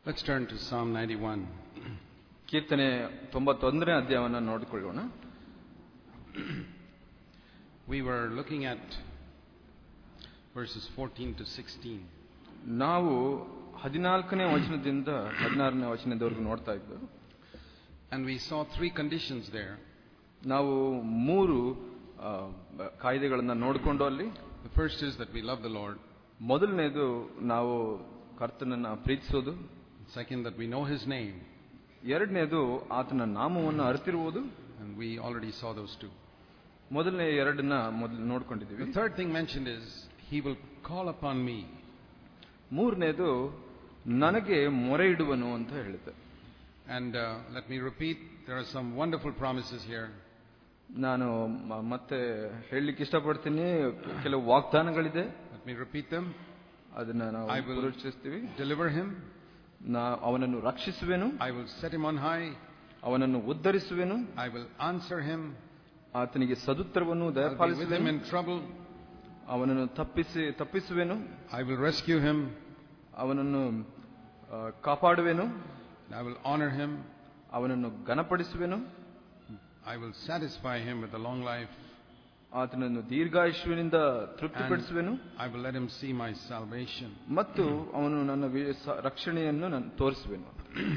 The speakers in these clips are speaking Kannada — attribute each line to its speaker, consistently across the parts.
Speaker 1: Let's turn to Psalm 91.
Speaker 2: ಕೀರ್ತನೆ ತೊಂಬತ್ತೊಂದನೇ ಅಧ್ಯಾಯವನ್ನು ನೋಡಿಕೊಳ್ಳೋಣ
Speaker 1: We were looking at verses 14 to 16.
Speaker 2: ನಾವು ಹದಿನಾಲ್ಕನೇ ವಚನದಿಂದ ಹದಿನಾರನೇ ವಚನದವರೆಗೂ ನೋಡ್ತಾ ಇದ್ದು
Speaker 1: And we saw three conditions there.
Speaker 2: ನಾವು ಮೂರು ಆ, ಕಾಯ್ದೆಗಳನ್ನ ನೋಡಿಕೊಂಡು ಅಲ್ಲಿ
Speaker 1: The first is that we love the Lord.
Speaker 2: ಮೊದಲನೇದು ನಾವು ಕರ್ತನನ್ನ ಪ್ರೀತಿಸೋದು
Speaker 1: Second, that we know His name.
Speaker 2: ಎರಡನೇದು ಆತನ ನಾಮವನ್ನು ಅರಿತಿರುವುದು
Speaker 1: And we already saw those two.
Speaker 2: ಮೊದಲನೇ ಎರಡನ್ನ ಮೊದಲು ನೋಡ್ಕೊಂಡಿದ್ದೀವಿ
Speaker 1: The third thing mentioned is He will call upon me.
Speaker 2: ಮೂರನೇದು ನನಗೆ ಮೊರೆ ಇಡುವನು ಅಂತ ಹೇಳುತ್ತೆ
Speaker 1: And uh, let me repeat, there are some wonderful promises here.
Speaker 2: ನಾನು ಮ- ಮತ್ತೆ ಹೇಳಲಿಕ್ಕೆ ಇಷ್ಟಪಡ್ತೀನಿ ಕೆಲವು ವಾಗ್ದಾನಗಳಿದೆ
Speaker 1: Let me repeat them.
Speaker 2: ಅದನ್ನ ನಾವು
Speaker 1: I will-
Speaker 2: ಪುನರುಚ್ಚರಿಸ್ತೀವಿ
Speaker 1: Deliver him.
Speaker 2: ನಾ ಅವನನ್ನು ರಕ್ಷಿಸುವೆನು
Speaker 1: I will set him on high.
Speaker 2: ಅವನನ್ನು ಉದ್ಧರಿಸುವೆನು
Speaker 1: I will answer him.
Speaker 2: ಆತನಿಗೆ ಸದುತ್ತರವನ್ನು
Speaker 1: I'll be with him
Speaker 2: ದಯಪಾಲಿಸುವೆನು
Speaker 1: in trouble.
Speaker 2: ಅವನನ್ನು ತಪ್ಪಿಸಿ ತಪ್ಪಿಸುವೆನು
Speaker 1: I will rescue him.
Speaker 2: ಅವನನ್ನು ಆ, ಕಾಪಾಡುವೆನು
Speaker 1: I will honor him.
Speaker 2: ಅವನನ್ನು ಘನಪಡಿಸುವೆನು
Speaker 1: I will satisfy him with a long life.
Speaker 2: ಆತನನ್ನು ದೀರ್ಘಾಯುಷ್ಯವಿನಿಂದ ತೃಪ್ತಿಪಡಿಸುವೆನು
Speaker 1: I will let him see my salvation.
Speaker 2: ಮತ್ತು ಅವನು ನನ್ನ ವಿ- ಸ- ರಕ್ಷಣೆಯನ್ನು ನಾನು ತೋರಿಸುವೆನು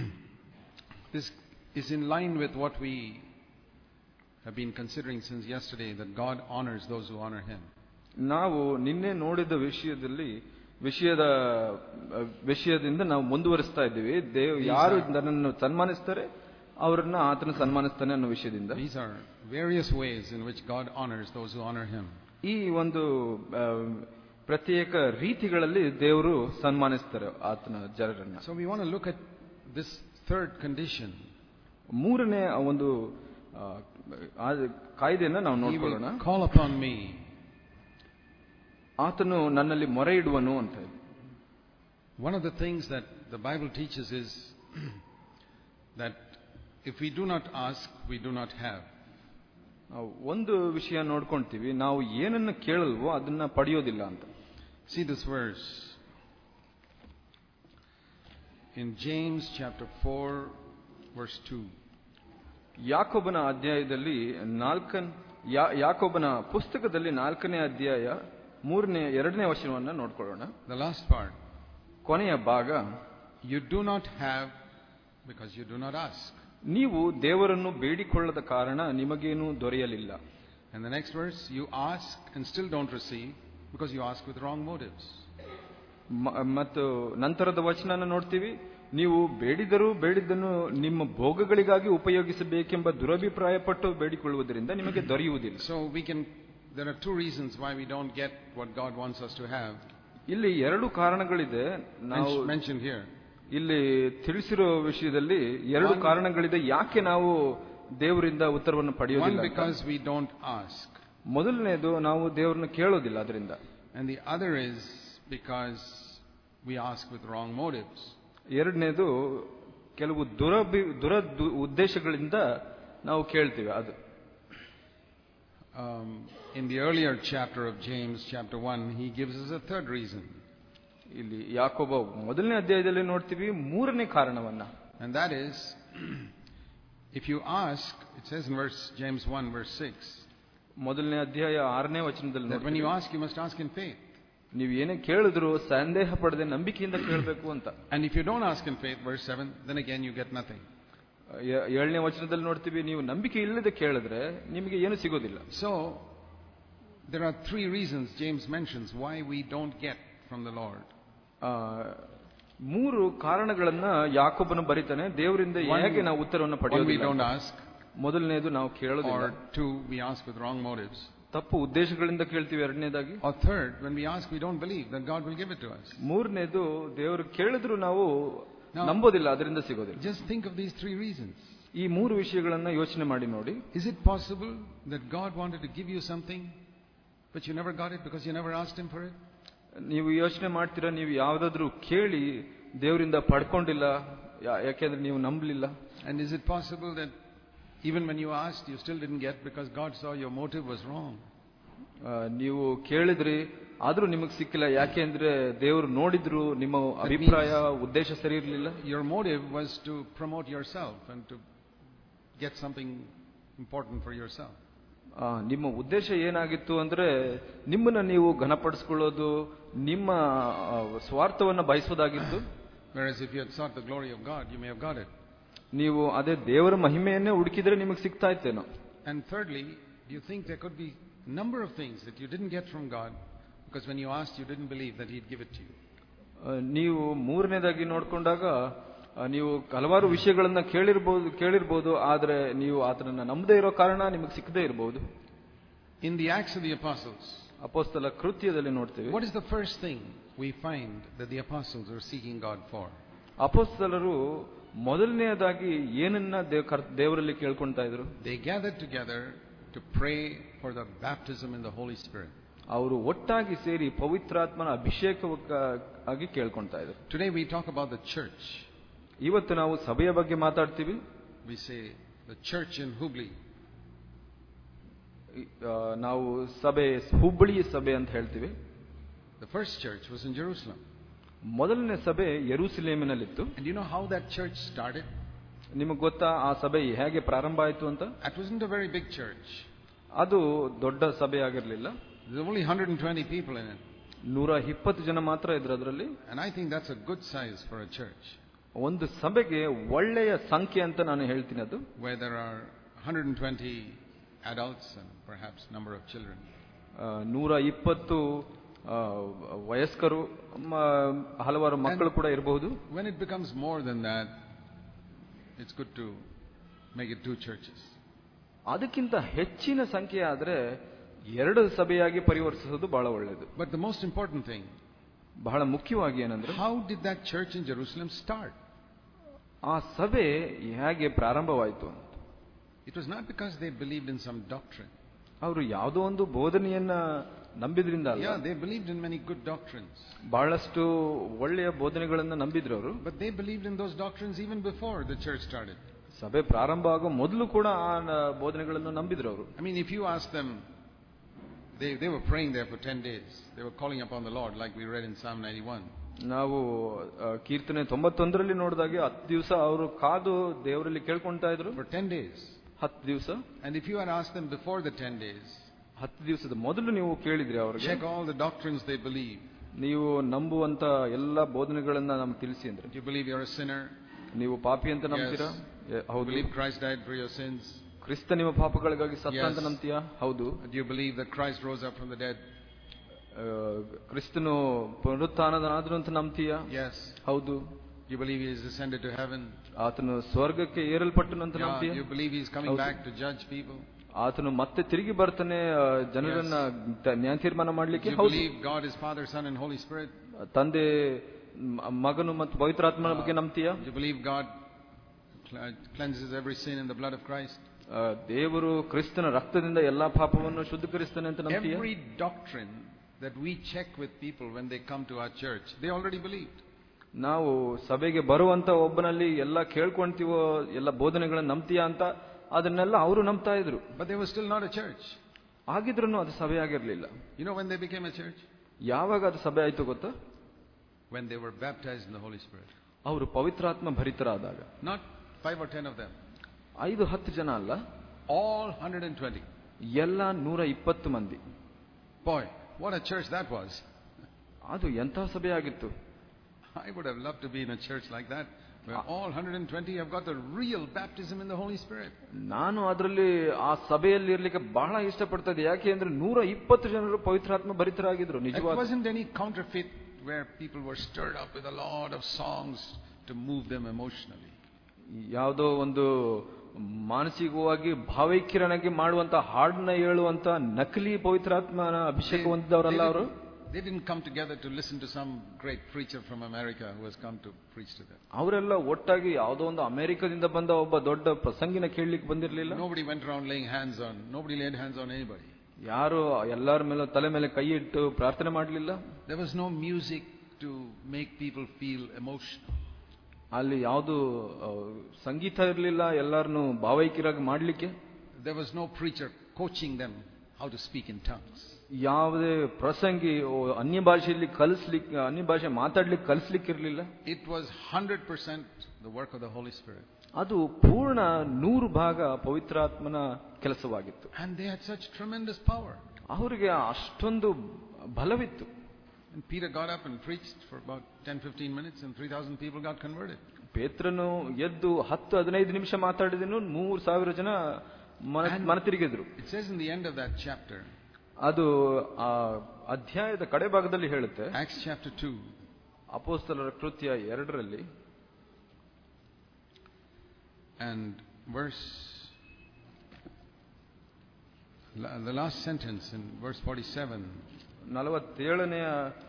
Speaker 1: This is in line with what we have been considering since yesterday that God honors those who honor him.
Speaker 2: ನಾವು ನಿನ್ನೆ ನೋಡಿದ ವಿಷಯದಲ್ಲಿ ವಿಷಯದ ಆ, ವಿಷಯದಿಂದ ನಾವು ಮುಂದುವರಿಸ್ತಾ ಇದ್ದೀವಿ ದೇವ್ ಯಾರು ನನ್ನನ್ನು ಸನ್ಮಾನಿಸ್ತಾರೆ ಅವರನ್ನ ಆತನ ಸನ್ಮಾನಿಸ್ತಾನೆ ಅನ್ನೋ ವಿಷಯದಿಂದ
Speaker 1: These are various ways in which God honors those who honor him.
Speaker 2: ಈ ಒಂದು ಆ, ಪ್ರತ್ಯೇಕ ರೀತಿಗಳಲ್ಲಿ ದೇವರು ಸನ್ಮಾನಿಸ್ತಾರೆ ಆತನ ಜನರನ್ನ
Speaker 1: So we want to look at this third condition.
Speaker 2: ಮೂರನೇ ಆ ಒಂದು ಆ, ಆ ಕಾಯ್ದೆಯನ್ನ ನಾವು
Speaker 1: He
Speaker 2: ನೋಡ್ಕೊಳ್ಳೋಣ
Speaker 1: will call upon me.
Speaker 2: ಆತನು ನನ್ನಲ್ಲಿ ಮೊರೆ ಇಡುವನು ಅಂತ ಇದೆ.
Speaker 1: One of the things that the Bible teaches is that if we do not ask, we do not have.
Speaker 2: ನಾವು ಒಂದು ವಿಷಯ ನೋಡ್ಕೊಂತೀವಿ ನಾವು ಏನನ್ನ ಕೇಳಲ್ವೋ ಅದನ್ನ ಪಡೆಯೋದಿಲ್ಲ ಅಂತ
Speaker 1: See this verse in James chapter 4, verse 2.
Speaker 2: ಯಾಕೋಬನ ಅಧ್ಯಾಯದಲ್ಲಿ ನಾಲ್ಕನ್ ಯಾ- ಯಾಕೋಬನ ಪುಸ್ತಕದಲ್ಲಿ ನಾಲ್ಕನೇ ಅಧ್ಯಾಯ ಮೂರನೇ ಎರಡನೇ ವಚನವನ್ನ ನೋಡ್ಕೊಳ್ಳೋಣ
Speaker 1: The last part.
Speaker 2: ಕೊನೆಯ ಭಾಗ
Speaker 1: You do not have because you do not ask.
Speaker 2: ನೀವು ದೇವರನ್ನು ಬೇಡಿಕೊಳ್ಳದ ಕಾರಣ ನಿಮಗೇನೂ ದೊರೆಯಲಿಲ್ಲ
Speaker 1: And the next verse, you ask and still don't receive because you ask with wrong motives.
Speaker 2: ಮ- ಮತ್ತು ನಂತರದ ವಚನನ ನೋಡ್ತೀವಿ ನೀವು ಬೇಡಿದರೂ ಬೇಡಿದ್ದನ್ನು ನಿಮ್ಮ ಭೋಗಗಳಿಗಾಗಿ ಉಪಯೋಗಿಸಬೇಕೆಂಬ ದುರಭಿಪ್ರಾಯ ಪಟ್ಟು ಬೇಡಿಕೊಳ್ಳುವುದರಿಂದ ನಿಮಗೆ ದೊರೆಯುವುದಿಲ್ಲ
Speaker 1: So we can, there are two reasons why we don't get what God wants us to have
Speaker 2: ಇಲ್ಲಿ ಎರಡು ಕಾರಣಗಳಿದೆ ನಾವು
Speaker 1: men- mentioned here.
Speaker 2: ಇಲ್ಲಿ ತಿಳಿಸಿರೋ ವಿಷಯದಲ್ಲಿ ಎರಡು
Speaker 1: One-
Speaker 2: ಕಾರಣಗಳಿದೆ ಯಾಕೆ ನಾವು ದೇವರಿಂದ ಉತ್ತರವನ್ನು
Speaker 1: One,
Speaker 2: ಪಡೆಯೋದಿಲ್ಲ ಅಂತ.
Speaker 1: because we don't ask.
Speaker 2: ಮೊದಲನೇದು ನಾವು ದೇವರನ್ನ ಕೇಳೋದಿಲ್ಲ ಅದರಿಂದ
Speaker 1: And the other is because we ask with wrong motives.
Speaker 2: ಎರಡನೇದು ಕೆಲವು ದುರಭಿ ದುರ ದು- ಉದ್ದೇಶಗಳಿಂದ ನಾವು ಕೇಳ್ತೀವಿ ಅದು
Speaker 1: Um, in the earlier chapter of James, chapter 1, he gives us a third reason.
Speaker 2: ಇಲ್ಲಿ ಯಾಕೊಬ್ಬ ಮೊದಲನೇ ಅಧ್ಯಾಯದಲ್ಲಿ ನೋಡ್ತೀವಿ ಮೂರನೇ ಕಾರಣವನ್ನ
Speaker 1: And that is, if you ask, it says in verse James 1, verse 6,
Speaker 2: ಮೊದಲನೇ ಅಧ್ಯಾಯ ಆರನೇ ವಚನದಲ್ಲಿ
Speaker 1: that when you
Speaker 2: ನೋಡ್ತೀವಿ.
Speaker 1: ask, you must ask in faith.
Speaker 2: ನೀವು ಏನೇ ಕೇಳಿದ್ರು ಸಂದೇಹ ಪಡದೆ ನಂಬಿಕೆಯಿಂದ ಕೇಳಬೇಕು ಅಂತ
Speaker 1: And if you don't ask in faith, verse 7, then again you get nothing.
Speaker 2: ಏ- ಏಳನೇ ವಚನದಲ್ಲಿ ನೋಡ್ತೀವಿ ನೀವು ನಂಬಿಕೆ ಇಲ್ಲದೆ ಕೇಳಿದ್ರೆ ನಿಮಗೆ ಏನು ಸಿಗೋದಿಲ್ಲ
Speaker 1: So, there are three reasons James mentions why we don't get from the Lord.
Speaker 2: ಆ, ಮೂರು ಕಾರಣಗಳನ್ನ ಯಾಕೊಬ್ಬನು ಬರೀತಾನೆ ದೇವರಿಂದ
Speaker 1: One-
Speaker 2: ಹೇಗೆ ನಾವು ಉತ್ತರವನ್ನು
Speaker 1: One, we
Speaker 2: ಪಡೆಯೋದಿಲ್ಲ
Speaker 1: don't
Speaker 2: ಅಂತ.
Speaker 1: ask,
Speaker 2: ಮೊದಲನೇದು ನಾವು ಕೇಳೋದಿಲ್ಲ
Speaker 1: or two, we ask with wrong motives.
Speaker 2: ತಪ್ಪು ಉದ್ದೇಶಗಳಿಂದ ಕೇಳ್ತೀವಿ ಎರಡನೇದಾಗಿ
Speaker 1: Or third, when we ask, we don't believe that God will give it to us.
Speaker 2: ಮೂರನೇದು ದೇವರು ಕೇಳಿದ್ರು ನಾವು
Speaker 1: ನಾವು-
Speaker 2: ನಂಬೋದಿಲ್ಲ ಅದರಿಂದ ಸಿಗೋದಿಲ್ಲ
Speaker 1: Just think of these three reasons.
Speaker 2: ಈ ಮೂರು ವಿಷಯಗಳನ್ನ ಯೋಚನೆ ಮಾಡಿ ನೋಡಿ
Speaker 1: Is it possible that God wanted to give you something, but you never got it because you never asked Him for it?
Speaker 2: ನೀವು ಯೋಚನೆ ಮಾಡ್ತೀರಾ ನೀವು ಯಾವ್ದಾದ್ರು ಕೇಳಿ ದೇವರಿಂದ ಪಡ್ಕೊಂಡಿಲ್ಲ ಯಾ- ಯಾಕೆಂದ್ರೆ ನೀವು ನಂಬಲಿಲ್ಲ
Speaker 1: And is it possible that even when you asked, you still didn't get because God saw your motive was wrong?
Speaker 2: ಆ, ನೀವು ಕೇಳಿದ್ರಿ ಆದ್ರೂ ನಿಮಗ್ ಸಿಕ್ಕಿಲ್ಲ ಯಾಕೆ ಅಂದ್ರೆ ದೇವರು ನೋಡಿದ್ರು ನಿಮ್ಮ ಅಭಿಪ್ರಾಯ ಉದ್ದೇಶ ಸರಿ ಇರಲಿಲ್ಲ
Speaker 1: Your motive was to promote yourself and to get something important for yourself.
Speaker 2: ನಿಮ್ಮ ಉದ್ದೇಶ ಏನಾಗಿತ್ತು ಅಂದ್ರೆ ನಿಮ್ಮನ್ನ ನೀವು ಘನಪಡಿಸ್ಕೊಳ್ಳೋದು ನಿಮ್ಮ ಆ, ಸ್ವಾರ್ಥವನ್ನ ಬಯಸೋದಾಗಿತ್ತು
Speaker 1: Whereas if you had sought the glory of God, you may have got it.
Speaker 2: ನೀವು ಅದೇ ದೇವರ ಮಹಿಮೆಯನ್ನೇ ಹುಡುಕಿದ್ರೆ ನಿಮಗೆ ಸಿಗ್ತಾ ಇತ್ತೇನೋ
Speaker 1: And thirdly, do you think there could be a number of things that you didn't get from God because when you asked, you didn't believe that He'd give it to you?
Speaker 2: ಆ, ನೀವು ಮೂರನೇದಾಗಿ ನೋಡ್ಕೊಂಡಾಗ ಆ, ನೀವು ಹಲವಾರು ವಿಷಯಗಳನ್ನ ಕೇಳಿರ್ಬೋದು ಕೇಳಿರ್ಬೋದು ಆದ್ರೆ ನೀವು ಆತನನ್ನ ನಂಬದೇ ಇರೋ ಕಾರಣ ನಿಮಗೆ ಸಿಕ್ಕದೇ ಇರಬಹುದು
Speaker 1: In the Acts of the Apostles,
Speaker 2: ಅಪೋಸ್ತಲ ಕೃತ್ಯದಲ್ಲಿ ನೋಡ್ತೀವಿ
Speaker 1: what is the first thing we find that the apostles are seeking God for?
Speaker 2: ಅಪೋಸ್ತಲರು ಮೊದಲನೆಯದಾಗಿ ಏನನ್ನ ದೇವ್- ಕರ್- ದೇವರಲ್ಲಿ ಕೇಳ್ಕೊಂತಾ ಇದ್ರು
Speaker 1: They gathered together to pray for the baptism in the Holy Spirit.
Speaker 2: ಅವರು ಒಟ್ಟಾಗಿ ಸೇರಿ ಪವಿತ್ರಾತ್ಮನ ಅಭಿಷೇಕವಾಗಿ ಕೇಳ್ಕೊಂತಾ ಇದ್ರು
Speaker 1: Today we talk about the church.
Speaker 2: ಇವತ್ತು ನಾವು ಸಭೆಯ ಬಗ್ಗೆ ಮಾತಾಡ್ತೀವಿ
Speaker 1: We say the church in Hubli.
Speaker 2: ಈ, ಆ, ನಾವು ಸಭೆ ಹುಬ್ಬಳ್ಳಿ ಸಭೆ ಅಂತ ಹೇಳ್ತೀವಿ
Speaker 1: The first church was in Jerusalem.
Speaker 2: ಮೊದಲನೇ ಸಭೆ ಯೆರೂಸಲೇಮಿನಲ್ಲಿತ್ತು
Speaker 1: And you know how that church started?
Speaker 2: ನಿಮಗೆ ಗೊತ್ತಾ ಆ ಸಭೆ ಹೇಗೆ ಪ್ರಾರಂಭ ಆಯಿತು ಅಂತ
Speaker 1: That wasn't a very big church.
Speaker 2: ಅದು ದೊಡ್ಡ ಸಭೆ ಆಗಿರಲಿಲ್ಲ
Speaker 1: There were only 120 people in it.
Speaker 2: ನೂರ ಇಪ್ಪತ್ತು ಜನ ಮಾತ್ರ ಇದ್ರು ಅದರಲ್ಲಿ
Speaker 1: And I think that's a good size for a church
Speaker 2: ಒಂದು ಸಭೆಗೆ ಒಳ್ಳೆಯ ಸಂಖ್ಯೆ ಅಂತ ನಾನು ಹೇಳ್ತೀನಿ ಅದು
Speaker 1: where there are 120 adults and perhaps number of children.
Speaker 2: ಆ, ನೂರ ಇಪ್ಪತ್ತು ಆ, ವಯಸ್ಕರು ಮ- ಹಲವಾರು ಮಕ್ಕಳು ಕೂಡ ಇರಬಹುದು
Speaker 1: When it becomes more than that, it's good to make it two churches.
Speaker 2: ಅದಕ್ಕಿಂತ ಹೆಚ್ಚಿನ ಸಂಖ್ಯೆ ಆದ್ರೆ ಎರಡು ಸಭೆಯಾಗಿ ಪರಿವರ್ತಿಸೋದು ಬಹಳ ಒಳ್ಳೆಯದು
Speaker 1: But the most important thing,
Speaker 2: ಬಹಳ ಮುಖ್ಯವಾಗಿ ಏನಂದ್ರೆ
Speaker 1: how did that church in Jerusalem start?
Speaker 2: ಆ ಸಭೆ ಹೇಗೆ ಪ್ರಾರಂಭವಾಯಿತು ಅಂತ
Speaker 1: It was not because they believed in some doctrine.
Speaker 2: ಅವರು ಯಾವುದೋ ಒಂದು ಬೋಧನೆಯನ್ನ ನಂಬಿದ್ರಿಂದ ಅಲ್ಲ
Speaker 1: Yeah, they believed in many good doctrines.
Speaker 2: ಬಹಳಷ್ಟು ಒಳ್ಳೆಯ ಬೋಧನೆಗಳನ್ನ ನಂಬಿದ್ರು ಅವರು
Speaker 1: But they believed in those doctrines even before the church started.
Speaker 2: ಸಭೆ ಪ್ರಾರಂಭ ಆಗೋ ಮೊದಲು ಕೂಡ ಆ ನ- ಬೋಧನೆಗಳನ್ನು ನಂಬಿದ್ರು ಅವರು
Speaker 1: I mean, if you ask them, they, they were praying there for 10 days. They were calling upon the Lord, like we read in Psalm 91.
Speaker 2: ನಾವು ಆ, ಕೀರ್ತನೆ ತೊಂಬತ್ತೊಂದರಲ್ಲಿ ನೋಡಿದಾಗೆ ಹತ್ತು ದಿವಸ ಅವರು ಕಾದು ದೇವರಲ್ಲಿ ಕೇಳ್ಕೊಂತಾ ಇದ್ರು
Speaker 1: For 10 days.
Speaker 2: ಹತ್ತು ದಿವಸ
Speaker 1: And if you had asked them before the 10 days,
Speaker 2: ಹತ್ತು ದಿವಸದ ಮೊದಲು ನೀವು ಕೇಳಿದ್ರಿ ಅವ್ರಿಗೆ
Speaker 1: check all the doctrines they believe.
Speaker 2: ನೀವು ನಂಬುವಂತ ಎಲ್ಲ ಬೋಧನೆಗಳನ್ನ ನಮ್ಗೆ ತಿಳಿಸಿ ಅಂದ್ರೆ
Speaker 1: Do you believe you're a sinner?
Speaker 2: ನೀವು ಪಾಪಿ ಅಂತ ನಂಬ್ತೀರಾ
Speaker 1: Yes.
Speaker 2: ಎ-
Speaker 1: Do you
Speaker 2: ಹೌದು
Speaker 1: believe Christ died for your sins?
Speaker 2: ಕ್ರಿಸ್ತ ನಿಮ್ಮ ಪಾಪಗಳಿಗಾಗಿ ಸತ್ತ ಅಂತ
Speaker 1: Yes.
Speaker 2: ನಂಬ್ತೀಯಾ ಹೌದು
Speaker 1: Do you believe that Christ rose up from the dead?
Speaker 2: ಆ, ಕ್ರಿಸ್ತನು ಪುನರುತ್ಥಾನದನಾದ್ರು ಅಂತ ನಂಬ್ತೀಯಾ
Speaker 1: Yes.
Speaker 2: ಹೌದು
Speaker 1: Do you believe he is ascended to heaven?
Speaker 2: ಆತನು ಸ್ವರ್ಗಕ್ಕೆ ಏರಲ್ಪಟ್ಟನು ಅಂತ
Speaker 1: Yeah.
Speaker 2: ನಂಬ್ತೀಯಾ
Speaker 1: Do you believe he's coming
Speaker 2: ಹೌದು.
Speaker 1: back to judge people?
Speaker 2: ಆತನು ಮತ್ತೆ ತಿರುಗಿ ಬರ್ತಾನೆ ಆ, ಜನರನ್ನ ತ- ನ್ಯಾಯ ತೀರ್ಮಾನ
Speaker 1: Do
Speaker 2: ಮಾಡ್ಲಿಕ್ಕೆ
Speaker 1: you
Speaker 2: ಹೌದು
Speaker 1: believe God is Father, Son, and Holy Spirit?
Speaker 2: ತಂದೆ ಮ- ಮಗನು ಮತ್ತು ಪವಿತ್ರಾತ್ಮನ ಬಗ್ಗೆ ನಂಬ್ತೀಯಾ
Speaker 1: Do you believe God cl- cleanses every sin in the blood of Christ?
Speaker 2: ಆ, ದೇವರು ಕ್ರಿಸ್ತನ ರಕ್ತದಿಂದ ಎಲ್ಲಾ ಪಾಪವನ್ನು ಶುದ್ಧೀಕರಿಸ್ತಾನೆ ಅಂತ ನಂಬ್ತೀಯಾ
Speaker 1: Every doctrine that we check with people when they come to our church, they already believed.
Speaker 2: ನಾವು ಸಭೆಗೆ ಬರುವಂತ ಒಬ್ಬನಲ್ಲಿ ಎಲ್ಲ ಕೇಳ್ಕೊಂತೀವೋ ಎಲ್ಲ ಬೋಧನೆಗಳನ್ನ ನಂಬ್ತೀಯಾ ಅಂತ ಅದನ್ನೆಲ್ಲ ಅವರು ನಂಬ್ತಾ ಇದ್ರು
Speaker 1: But they were still not a church.
Speaker 2: ಆಗಿದ್ರು ಅದು ಸಭೆ ಆಗಿರ್ಲಿಲ್ಲ
Speaker 1: You know when they became a church?
Speaker 2: ಯಾವಾಗ ಅದು ಸಭೆ ಆಯ್ತು ಗೊತ್ತಾ
Speaker 1: When they were baptized in the Holy Spirit.
Speaker 2: ಅವರು ಪವಿತ್ರಾತ್ಮ ಭರಿತರಾದಾಗ
Speaker 1: Not five or ten of them.
Speaker 2: ಐದು ಹತ್ತು ಜನ ಅಲ್ಲ
Speaker 1: All 120.
Speaker 2: ಎಲ್ಲ ನೂರ ಇಪ್ಪತ್ತು ಮಂದಿ
Speaker 1: Boy, what a church that was.
Speaker 2: ಅದು ಎಂತಹ ಸಭೆ ಆಗಿತ್ತು
Speaker 1: I would have loved to be in a church like that, where all 120 have got the real baptism in the Holy Spirit.
Speaker 2: ನಾನು ಅದರಲ್ಲಿ ಆ ಸಭೆಯಲ್ಲಿ ಇರ್ಲಿಕ್ಕೆ ಬಹಳ ಇಷ್ಟಪಡ್ತಾ ಇದ್ದೆ ಯಾಕೆ ಅಂದ್ರೆ ನೂರ ಇಪ್ಪತ್ತು ಜನರು ಪವಿತ್ರಾತ್ಮ ಭರಿತರಾಗಿದ್ರು
Speaker 1: It
Speaker 2: ನಿಜವಾದ
Speaker 1: wasn't any counterfeit where people were stirred up with a lot of songs to move them emotionally.
Speaker 2: ಯಾವುದೋ ಒಂದು ಮಾನಸಿಕವಾಗಿ ಭಾವೈಕ್ಯರನಾಗಿ ಮಾಡುವಂತ ಹಾಡನ್ನ ಹೇಳುವಂತ ನಕಲಿ ಪವಿತ್ರಾತ್ಮನ ಅಭಿಷೇಕ ಹೊಂದಿದವರಲ್ಲ ಅವರು
Speaker 1: They didn't come together to listen to some great preacher from America who has come to preach to them.
Speaker 2: ಅವರೆಲ್ಲ ಒಟ್ಟಾಗಿ ಯಾವುದೋ ಒಂದು ಅಮೆರಿಕದಿಂದ ಬಂದ ಒಬ್ಬ ದೊಡ್ಡ ಪ್ರಸಂಗಿನ ಕೇಳಲಿಕ್ಕೆ ಬಂದಿರಲಿಲ್ಲ
Speaker 1: Nobody went around laying hands on, nobody laid hands on anybody.
Speaker 2: ಯಾರು ಎಲ್ಲರ ಮೇಲೆ ತಲೆ ಮೇಲೆ ಕೈ ಇಟ್ಟು ಪ್ರಾರ್ಥನೆ ಮಾಡಲಿಲ್ಲ
Speaker 1: There was no music to make people feel emotional.
Speaker 2: ಅಲ್ಲಿ ಯಾವುದು ಸಂಗೀತ ಇರಲಿಲ್ಲ ಎಲ್ಲರನ್ನು ಭಾವೈಕ್ಯರಾಗಿ ಮಾಡಲಿಕ್ಕೆ
Speaker 1: There was no preacher coaching them how to speak in tongues.
Speaker 2: ಯಾವುದೇ ಪ್ರಸಂಗಿ ಓ, ಅನ್ಯ ಭಾಷೆಯಲ್ಲಿ ಕಲಿಸ್ಲಿಕ್ಕೆ ಅನ್ಯ ಭಾಷೆ ಮಾತಾಡ್ಲಿಕ್ಕೆ ಕಲಿಸ್ಲಿಕ್ಕಿರ್ಲಿಲ್ಲ
Speaker 1: It was 100% the work of the Holy Spirit.
Speaker 2: ಅದು ಪೂರ್ಣ ನೂರು ಭಾಗ ಪವಿತ್ರಾತ್ಮನ ಕೆಲಸವಾಗಿತ್ತು
Speaker 1: And they had such tremendous power.
Speaker 2: ಅವರಿಗೆ ಅಷ್ಟೊಂದು ಬಲವಿತ್ತು
Speaker 1: And Peter got up and preached for about 10 15 minutes, and 3,000 people got converted.
Speaker 2: ಪೇತ್ರನು ಎದ್ದು ಹತ್ತು ಹದಿನೈದು ನಿಮಿಷ ಮಾತಾಡಿದನು ಮೂರು ಸಾವಿರ ಜನ ಮನ ಮನ ತಿರುಗಿದ್ರು
Speaker 1: It says in the end of that chapter,
Speaker 2: ಅದು ಆ ಅಧ್ಯಾಯದ ಕಡೆ ಭಾಗದಲ್ಲಿ ಹೇಳುತ್ತೆ
Speaker 1: Acts chapter 2,
Speaker 2: ಅಪೋಸ್ತಲರ ಕೃತ್ಯ ಎರಡರಲ್ಲಿ
Speaker 1: and verse, la- the last sentence in verse 47.
Speaker 2: ನಲವತ್ತೇಳನೆಯ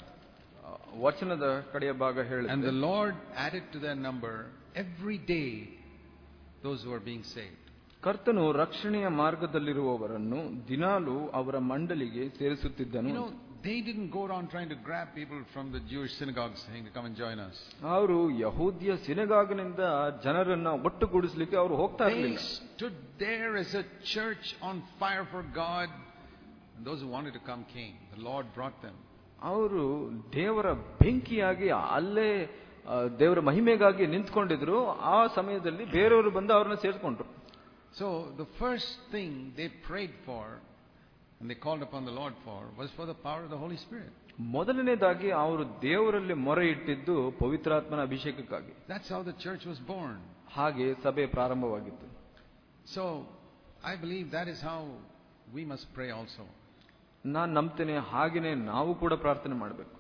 Speaker 2: ಆ, ವಚನದ ಕಡೆಯ ಭಾಗ
Speaker 1: And the
Speaker 2: ಹೇಳುತ್ತೆ
Speaker 1: Lord added to their number every day those who are being saved.
Speaker 2: ಕರ್ತನು ರಕ್ಷಣೆಯ ಮಾರ್ಗದಲ್ಲಿರುವವರನ್ನು ದಿನಾಲು ಅವರ ಮಂಡಲಿಗೆ ಸೇರಿಸುತ್ತಿದ್ದನು
Speaker 1: You know, they didn't go around trying to grab people from the Jewish synagogues saying to come and join us.
Speaker 2: ಅವರು ಯಹೂದ್ಯ ಸಿನೆಗಾಗನಿಂದ ಜನರನ್ನ ಒಟ್ಟುಗೂಡಿಸ್ಲಿಕ್ಕೆ ಅವರು ಹೋಗ್ತಾ
Speaker 1: They
Speaker 2: ಇರಲಿಲ್ಲ
Speaker 1: stood there as a church on fire for God. And those who wanted to come came. The Lord brought them.
Speaker 2: ಅವರು ದೇವರ ಬೆಂಕಿಯಾಗಿ ಅಲ್ಲೇ ಆ, ದೇವರ ಮಹಿಮೆಗಾಗಿ ನಿಂತ್ಕೊಂಡಿದ್ರು ಆ ಸಮಯದಲ್ಲಿ ಬೇರೆಯವರು ಬಂದು ಅವ್ರನ್ನ ಸೇರಿಸ್ಕೊಂಡ್ರು
Speaker 1: So the first thing they prayed for and they called upon the Lord for was for the power of the Holy Spirit.
Speaker 2: ಮೊದಲನೇದಾಗಿ ಅವರು ದೇವರಲ್ಲಿ ಮೊರೆ ಇಟ್ಟಿದ್ದು ಪವಿತ್ರಾತ್ಮನ ಅಭಿಷೇಕಕ್ಕಾಗಿ
Speaker 1: That's how the church was born.
Speaker 2: ಹಾಗೆ ಸಭೆ ಪ್ರಾರಂಭವಾಗಿತ್ತು
Speaker 1: So I believe that is how we must pray also.
Speaker 2: ನಾನು ನಂಬ್ತೇನೆ ಹಾಗೇನೆ ನಾವು ಕೂಡ ಪ್ರಾರ್ಥನೆ ಮಾಡಬೇಕು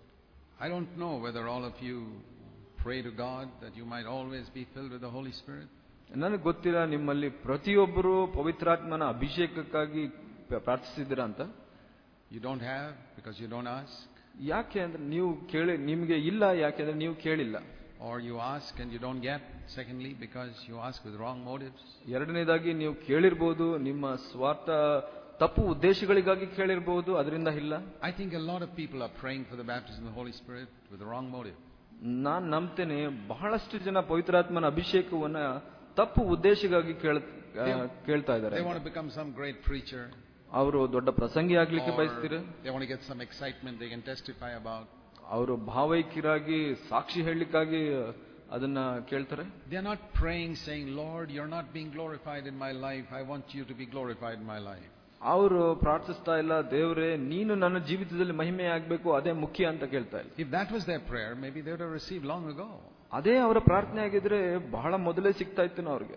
Speaker 1: I don't know whether all of you pray to God that you might always be filled with the Holy Spirit.
Speaker 2: ನನಗೆ ಗೊತ್ತಿಲ್ಲ ನಿಮ್ಮಲ್ಲಿ ಪ್ರತಿಯೊಬ್ಬರು ಪವಿತ್ರಾತ್ಮನ ಅಭಿಷೇಕಕ್ಕಾಗಿ ಪ- ಪ್ರಾರ್ಥಿಸಿದ್ದೀರಾ ಅಂತ
Speaker 1: You don't have because you don't ask,
Speaker 2: ಯಾಕೆ ಅಂದ್ರೆ ನೀವು ಕೇಳಿ ನಿಮಗೆ ಇಲ್ಲ ಯಾಕೆಂದ್ರೆ ನೀವು ಕೇಳಿಲ್ಲ
Speaker 1: or you ask and you don't get, secondly, because you ask with wrong motives.
Speaker 2: ಎರಡನೇದಾಗಿ ನೀವು ಕೇಳಿರ್ಬೋದು ನಿಮ್ಮ ಸ್ವಾರ್ಥ ತಪ್ಪು ಉದ್ದೇಶಗಳಿಗಾಗಿ ಕೇಳಿರ್ಬೋದು ಅದರಿಂದ ಇಲ್ಲ
Speaker 1: I think a lot of people are praying for the baptism of the Holy Spirit with the wrong motive.
Speaker 2: ನಾನ್ ನಂಬ್ತೇನೆ ಬಹಳಷ್ಟು ಜನ ಪವಿತ್ರಾತ್ಮನ ಅಭಿಷೇಕವನ್ನ ತಪ್ಪು ಉದ್ದೇಶಕ್ಕಾಗಿ ಕೇಳ ಆ, ಕೇಳ್ತಾ ಇದ್ದಾರೆ
Speaker 1: They want to become some great preacher,
Speaker 2: ಅವರು ದೊಡ್ಡ ಪ್ರಸಂಗಿ ಆಗ್ಲಿಕ್ಕೆ
Speaker 1: or
Speaker 2: ಬಯಸ್ತೀರ
Speaker 1: they want to get some excitement they can testify about.
Speaker 2: ಅವರು ಭಾವೈಕ್ಯರಾಗಿ ಸಾಕ್ಷಿ ಹೇಳಲಿಕ್ಕಾಗಿ ಅದನ್ನ ಕೇಳ್ತಾರೆ
Speaker 1: They are not praying saying, Lord, you're not being glorified in my life. I want you to be glorified in my life.
Speaker 2: ಅವರು ಪ್ರಾರ್ಥಿಸ್ತಾ ಇಲ್ಲ ದೇವರೇ ನೀನು ನನ್ನ ಜೀವಿತದಲ್ಲಿ ಮಹಿಮೆ ಆಗ್ಬೇಕು ಅದೇ ಮುಖ್ಯ ಅಂತ ಕೇಳ್ತಾ ಇಲ್ಲ
Speaker 1: If that was their prayer, maybe they would have received long ago.
Speaker 2: ಅದೇ ಅವರ ಪ್ರಾರ್ಥನೆ ಆಗಿದ್ರೆ ಬಹಳ ಮೊದಲೇ ಸಿಗ್ತಾ ಇತ್ತು ಅವ್ರಿಗೆ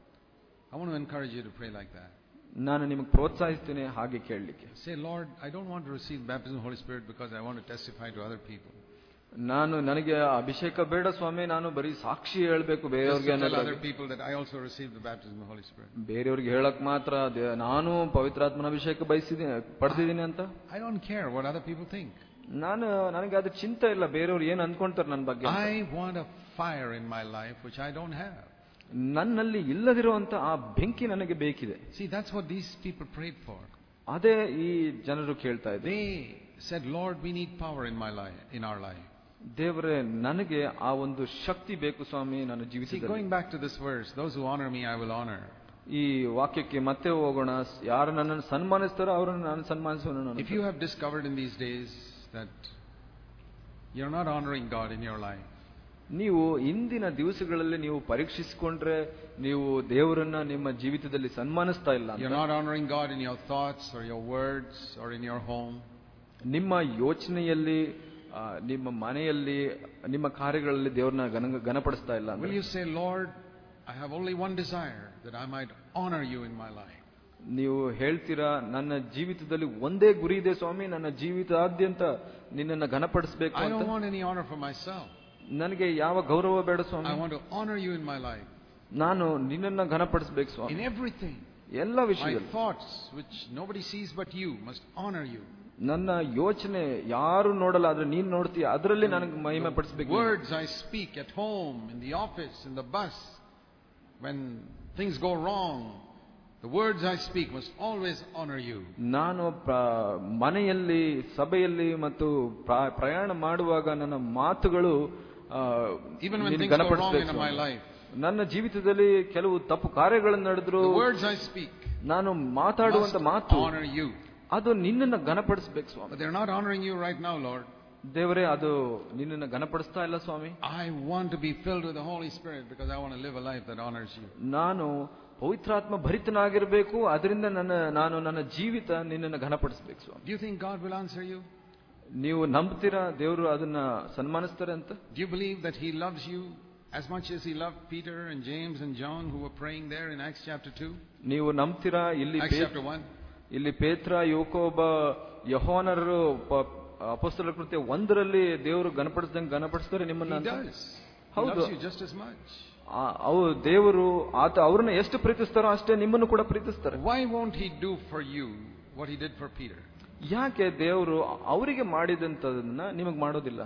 Speaker 1: I want to encourage you to pray like that.
Speaker 2: ನಾನು ನಿಮಗೆ ಪ್ರೋತ್ಸಾಹಿಸ್ತೇನೆ ಹಾಗೆ ಕೇಳಲಿಕ್ಕೆ
Speaker 1: Say, Lord, I don't want to receive baptism of the Holy Spirit because I want to testify to other people.
Speaker 2: ನಾನು ನನಗೆ ಅಭಿಷೇಕ ಬೇಡ ಸ್ವಾಮಿ ನಾನು ಬರೀ ಸಾಕ್ಷಿ ಹೇಳ್ಬೇಕು
Speaker 1: Just
Speaker 2: ಬೇರೆಯವ್ರಿಗೆ
Speaker 1: to tell
Speaker 2: ಅನ್ನೋದ್ರಾಗೆ.
Speaker 1: other people that I also received the baptism of the Holy Spirit.
Speaker 2: ಬೇರೆಯವ್ರಿಗೆ ಹೇಳಕ್ ಮಾತ್ರ ದೇ- ನಾನು ಪವಿತ್ರಾತ್ಮನ ಅಭಿಷೇಕ ಬಯಸಿದ್ದೀನಿ ಪಡೆದಿದ್ದೀನಿ ಅಂತ
Speaker 1: I don't care what other people think.
Speaker 2: ನಾನು ನನಗೆ ಅದು ಚಿಂತೆ ಇಲ್ಲ ಬೇರೆಯವ್ರು ಏನ್ ಅನ್ಕೊಂತಾರೆ ನನ್ನ ಬಗ್ಗೆ ಅಂತ.
Speaker 1: I want a fire in my life which I don't have.
Speaker 2: ನನ್ನಲ್ಲಿ ಇಲ್ಲದಿರುವಂತ ಆ ಬೆಂಕಿ ನನಗೆ ಬೇಕಿದೆ
Speaker 1: See, that's what these people prayed for.
Speaker 2: ಅದೇ ಈ ಜನರು ಕೇಳ್ತಾ ಇದ್ದಾರೆ
Speaker 1: They said, Lord, we need power in my life, in our life.
Speaker 2: ದೇವರೇ ನನಗೆ ಆ ಒಂದು ಶಕ್ತಿ ಬೇಕು ಸ್ವಾಮಿ ನನ್ನ
Speaker 1: See,
Speaker 2: ಜೀವಿತದಲ್ಲಿ
Speaker 1: going back to this verse, those who honor me, I will honor.
Speaker 2: ಈ ವಾಕ್ಯಕ್ಕೆ ಮತ್ತೆ ಹೋಗೋಣ ಯಾರು ನನ್ನನ್ನು ಸನ್ಮಾನಿಸ್ತಾರೋ ಅವರನ್ನು ನಾನು ಸನ್ಮಾನಿಸೋಣ ನಾನು.
Speaker 1: If you have discovered in these days that you're not honoring God in your life,
Speaker 2: ನೀವು ಇಂದಿನ ದಿವಸಗಳಲ್ಲಿ ನೀವು ಪರೀಕ್ಷಿಸಿಕೊಂಡ್ರೆ ನೀವು ದೇವರನ್ನ ನಿಮ್ಮ ಜೀವಿತದಲ್ಲಿ ಸನ್ಮಾನಿಸ್ತಾ ಇಲ್ಲ ಅಂತ.
Speaker 1: you're not honoring God in your thoughts or your words or in your home,
Speaker 2: ನಿಮ್ಮ ಯೋಚನೆಯಲ್ಲಿ ಆ, ನಿಮ್ಮ ಮನೆಯಲ್ಲಿ ನಿಮ್ಮ ಕಾರ್ಯಗಳಲ್ಲಿ ದೇವರನ್ನ ಗನ ಘನಪಡಿಸ್ತಾ ಇಲ್ಲ
Speaker 1: will
Speaker 2: ಅಂದ್ರೆ
Speaker 1: you say, Lord, I have only one desire that I might honor you in my life?
Speaker 2: ನೀವು ಹೇಳ್ತೀರಾ ನನ್ನ ಜೀವಿತದಲ್ಲಿ ಒಂದೇ ಗುರಿ ಇದೆ ಸ್ವಾಮಿ ನನ್ನ ಜೀವಿತಾದ್ಯಂತ ನಿನ್ನನ್ನು ಘನಪಡಿಸ್ಬೇಕು
Speaker 1: I
Speaker 2: ಅಂತ
Speaker 1: don't want any honor for myself.
Speaker 2: ನನಗೆ ಯಾವ ಗೌರವ ಬೇಡ
Speaker 1: I
Speaker 2: Swami
Speaker 1: want to honor you in my life.
Speaker 2: ನಾನು ನಿನ್ನನ್ನ ಘನಪಡಿಸ್ಬೇಕು ಸ್ವಾಮಿ
Speaker 1: In everything.
Speaker 2: ಎಲ್ಲ
Speaker 1: My
Speaker 2: ವಿಷಯದಲ್ಲಿ
Speaker 1: thoughts, which nobody sees but you, must honor you.
Speaker 2: ನನ್ನ ಯೋಚನೆ ಯಾರು ನೋಡಲ್ಲ ಆದ್ರೆ ನೀನ್ ನೋಡ್ತೀಯ ಅದರಲ್ಲಿ ನನಗೆ ಮಹಿಮೆ ಪಡಿಸ್ಬೇಕು ನೀನು.
Speaker 1: Words I speak at home, in the office, in the bus, when things go wrong, the words I speak must always honor you.
Speaker 2: ನಾನು ಪ್ರ- ಮನೆಯಲ್ಲಿ ಸಭೆಯಲ್ಲಿ ಮತ್ತು ಪ್ರ- ಪ್ರಯಾಣ ಮಾಡುವಾಗ ನನ್ನ ಮಾತುಗಳು ಆ,
Speaker 1: Even when
Speaker 2: ನೀನು
Speaker 1: things go wrong
Speaker 2: ಘನಪಡಿಸ್ಬೇಕು
Speaker 1: in my
Speaker 2: Swami.
Speaker 1: life,
Speaker 2: ನನ್ನ ಜೀವಿತದಲ್ಲಿ ಕೆಲವು ತಪ್ಪು ಕಾರ್ಯಗಳನ್ನು ನಡೆದ್ರು
Speaker 1: the words I speak
Speaker 2: ನಾನು ಮಾತಾಡುವಂತ
Speaker 1: must
Speaker 2: ಮಾತು
Speaker 1: honor you.
Speaker 2: ಅದು ನಿನ್ನನ್ನು ಘನಪಡಿಸ್ಬೇಕು ಸ್ವಾಮಿ
Speaker 1: But they're not honoring you right now, Lord.
Speaker 2: ದೇವರೇ ಅದು ನಿನ್ನನ್ನು ಘನಪಡಿಸ್ತಾ ಇಲ್ಲ ಸ್ವಾಮಿ
Speaker 1: I want to be filled with the Holy Spirit because I want to live a life that honors you.
Speaker 2: ನಾನು ಪವಿತ್ರಾತ್ಮ ಭರಿತನಾಗಿರ್ಬೇಕು ಅದರಿಂದ ನನ್ನ ನಾನು ನನ್ನ ಜೀವಿತ ನಿನ್ನನ್ನು ಘನಪಡಿಸ್ಬೇಕು ಸ್ವಾಮಿ
Speaker 1: Do you think God will answer you?
Speaker 2: ನೀವು ನಂಬ್ತೀರಾ ದೇವರು ಅದನ್ನ ಸನ್ಮಾನಿಸ್ತಾರೆ ಅಂತ
Speaker 1: Do you believe that He loves you as much as He loved Peter and James and John who were praying there in Acts chapter 2?
Speaker 2: ನೀವು ನಂಬ್ತೀರಾ ಇಲ್ಲಿ
Speaker 1: Acts
Speaker 2: ಪೇ-
Speaker 1: chapter 1?
Speaker 2: ಇಲ್ಲಿ ಪೇತ್ರ ಯೋಕೋಬ ಯಹೋನರು ಅಪಸ್ತಲ ಕೃತ್ಯ ಒಂದರಲ್ಲಿ ದೇವರು ಘನಪಡಿಸ್ದಂಗೆ ಘನಪಡಿಸ್ತಾರೆ ನಿಮ್ಮನ್ನ
Speaker 1: He
Speaker 2: ಅಂತ?
Speaker 1: does. He
Speaker 2: ಹೌದು.
Speaker 1: loves you just as much.
Speaker 2: ಆ- ಅವು ದೇವರು ಆತ ಅವ್ರನ್ನ ಎಷ್ಟು ಪ್ರೀತಿಸ್ತಾರೋ ಅಷ್ಟೇ ನಿಮ್ಮನ್ನು ಕೂಡ ಪ್ರೀತಿಸ್ತಾರೆ
Speaker 1: Why won't He do for you what He did for Peter?
Speaker 2: ಯಾಕೆ ದೇವರು ಅವರಿಗೆ ಮಾಡಿದಂತದನ್ನ ನಿಮಗೆ ಮಾಡೋದಿಲ್ಲ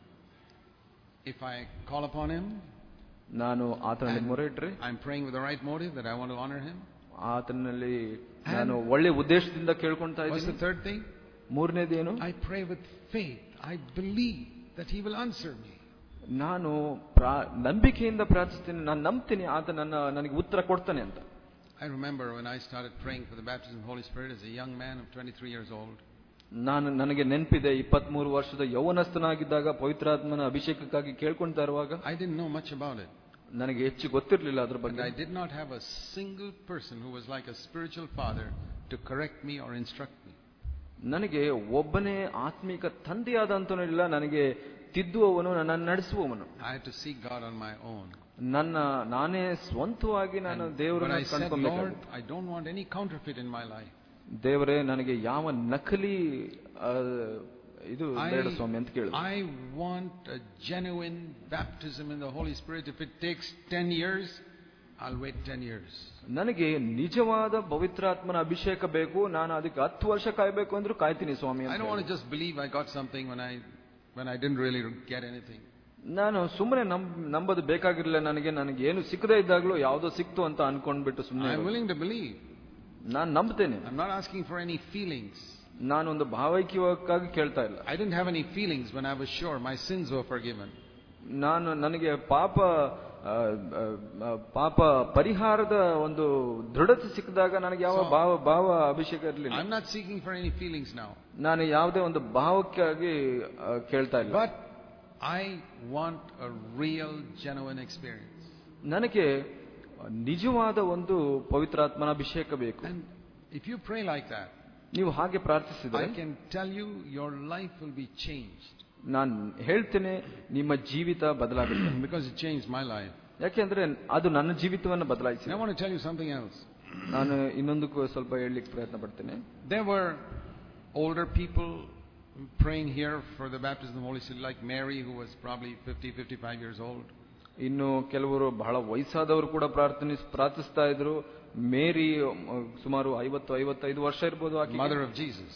Speaker 1: If I call upon Him,
Speaker 2: ನಾನು ಆತನಲ್ಲಿ
Speaker 1: And-
Speaker 2: ಮೊರೆ ಇಟ್ರೆ
Speaker 1: I'm praying with the right motive that I want to honor Him.
Speaker 2: ಆತನಲ್ಲಿ ನಾನು ಒಳ್ಳೆ ಉದ್ದೇಶದಿಂದ ಕೇಳ್ಕೊಂತಾ
Speaker 1: What's the
Speaker 2: ಇದ್ದೀನಿ
Speaker 1: third thing?
Speaker 2: ಮೂರನೇದೇನು
Speaker 1: I pray with faith. I believe that He will answer me.
Speaker 2: ನಾನು ಪ್ರಾ- ನಂಬಿಕೆಯಿಂದ ಪ್ರಾರ್ಥಿಸ್ತೀನಿ ನಾನು ನಂಬ್ತೀನಿ ಆತ ನನ್ನ ನನಗೆ ಉತ್ತರ ಕೊಡ್ತಾನೆ ಅಂತ
Speaker 1: I remember when I started praying for the baptism of the Holy Spirit as a young man of 23 years old.
Speaker 2: ನಾನು ನನಗೆ ನೆನಪಿದೆ ಇಪ್ಪತ್ಮೂರು ವರ್ಷದ ಯೌವನಸ್ಥನಾಗಿದ್ದಾಗ ಪವಿತ್ರಾತ್ಮನ ಅಭಿಷೇಕಕ್ಕಾಗಿ ಕೇಳ್ಕೊಂತಾ ಇರುವಾಗ
Speaker 1: I didn't know much about it.
Speaker 2: ನನಗೆ ಹೆಚ್ಚು ಗೊತ್ತಿರಲಿಲ್ಲ ಅದ್ರ
Speaker 1: And
Speaker 2: ಬಗ್ಗೆ
Speaker 1: I did not have a single person who was like a spiritual father to correct me or instruct me.
Speaker 2: ನನಗೆ ಒಬ್ಬನೇ ಆತ್ಮಿಕ ತಂದೆಯಾದಂತನೂ ಇಲ್ಲ ನನಗೆ ತಿದ್ದುವವನು ನನ್ನನ್ನು ನಡೆಸುವವನು
Speaker 1: I had to seek God on my own.
Speaker 2: ನನ್ನ ನಾನೇ ಸ್ವಂತವಾಗಿ ನಾನು
Speaker 1: And when
Speaker 2: ದೇವರನ್ನ
Speaker 1: I said, Lord,
Speaker 2: ಕಂಡ್ಕೊಬೇಕಾಗಿತ್ತು
Speaker 1: I don't want any counterfeit in my life.
Speaker 2: ದೇವರೇ ನನಗೆ ಯಾವ ನಕಲಿ ಆ, ಇದು ಬೇಡ ಸ್ವಾಮಿ ಅಂತ ಕೇಳಿದೆ
Speaker 1: I want a genuine baptism in the Holy Spirit. If it takes 10 years, I'll wait 10 years.
Speaker 2: ನನಗೆ ನಿಜವಾದ ಪವಿತ್ರಾತ್ಮನ ಅಭಿಷೇಕ ಬೇಕು ನಾನು ಅದಕ್ಕೆ ಹತ್ತು ವರ್ಷ ಕಾಯ್ಬೇಕು ಅಂದ್ರೂ ಕಾಯ್ತೀನಿ ಸ್ವಾಮಿ
Speaker 1: I
Speaker 2: ಅಂತ
Speaker 1: don't want to
Speaker 2: ಹೇಳಿದೆ.
Speaker 1: just believe I got something when I, when I didn't really get anything.
Speaker 2: ನಾನು ಸುಮ್ಮನೆ ನಂಬ್ ನಂಬೋದು ಬೇಕಾಗಿರ್ಲಿಲ್ಲ ನನಗೆ ನನಗೆ ಏನು ಸಿಕ್ಕದೇ ಇದ್ದಾಗಲೂ ಯಾವುದೋ ಸಿಕ್ತು ಅಂತ ಅನ್ಕೊಂಡ್ಬಿಟ್ಟು ಸುಮ್ಮನೆ
Speaker 1: I'm willing to believe.
Speaker 2: ನಾನು ನಂಬ್ತೇನೆ
Speaker 1: I'm not asking for any feelings.
Speaker 2: ನಾನೊಂದು ಭಾವೈಕ್ಯಕ್ಕಾಗಿ ಕೇಳ್ತಾ ಇಲ್ಲ
Speaker 1: I didn't have any feelings when I was sure my sins were forgiven.
Speaker 2: ನಾನು ನನಗೆ ಪಾಪ ಆ, ಆ, ಪಾಪ ಪರಿಹಾರದ ಒಂದು ದೃಢತೆ ಸಿಕ್ಕಿದಾಗ ನನಗೆ ಯಾವ
Speaker 1: So-
Speaker 2: ಭಾವ ಭಾವ ಅಭಿಷೇಕ ಇರಲಿಲ್ಲ
Speaker 1: I'm not seeking for any feelings now.
Speaker 2: ನಾನು ಯಾವುದೇ ಒಂದು ಭಾವಕ್ಕಾಗಿ ಆ, ಕೇಳ್ತಾ ಇಲ್ಲ
Speaker 1: But I want a real, genuine experience.
Speaker 2: ನನಗೆ ನಿಜವಾದ ಒಂದು ಪವಿತ್ರಾತ್ಮನ ಅಭಿಷೇಕ ಬೇಕು
Speaker 1: And if you pray like that,
Speaker 2: ನೀವು ಹಾಗೆ ಪ್ರಾರ್ಥಿಸಿದರೆ
Speaker 1: I can tell you your life will be changed.
Speaker 2: ನಾನು ಹೇಳ್ತೇನೆ ನಿಮ್ಮ ಜೀವಿತ ಬದಲಾಗುತ್ತೆ
Speaker 1: Because it changed my life.
Speaker 2: ಯಾಕೆಂದ್ರೆ ಅದು ನನ್ನ ಜೀವಿತವನ್ನು
Speaker 1: And I
Speaker 2: ಬದಲಾಯಿಸಿದೆ
Speaker 1: want to tell you something else.
Speaker 2: ನಾನು ಇನ್ನೊಂದಕ್ಕೂ ಸ್ವಲ್ಪ ಹೇಳಲಿಕ್ಕೆ ಪ್ರಯತ್ನ ಪಡ್ತೇನೆ
Speaker 1: There were older people praying here for the baptism of the Holy Spirit, like Mary, who was probably 50, 55 years old.
Speaker 2: ಇನ್ನು ಕೆಲವರು ಬಹಳ ವಯಸ್ಸಾದವರು ಕೂಡ ಪ್ರಾರ್ಥನೆ ಪ್ರಾರ್ಥಿಸ್ತಾ ಇದ್ರು ಮೇರಿ ಮ, ಸುಮಾರು ಐವತ್ತು ಐವತ್ತೈದು ವರ್ಷ ಇರ್ಬೋದು ಆಕೆ
Speaker 1: Mother of Jesus.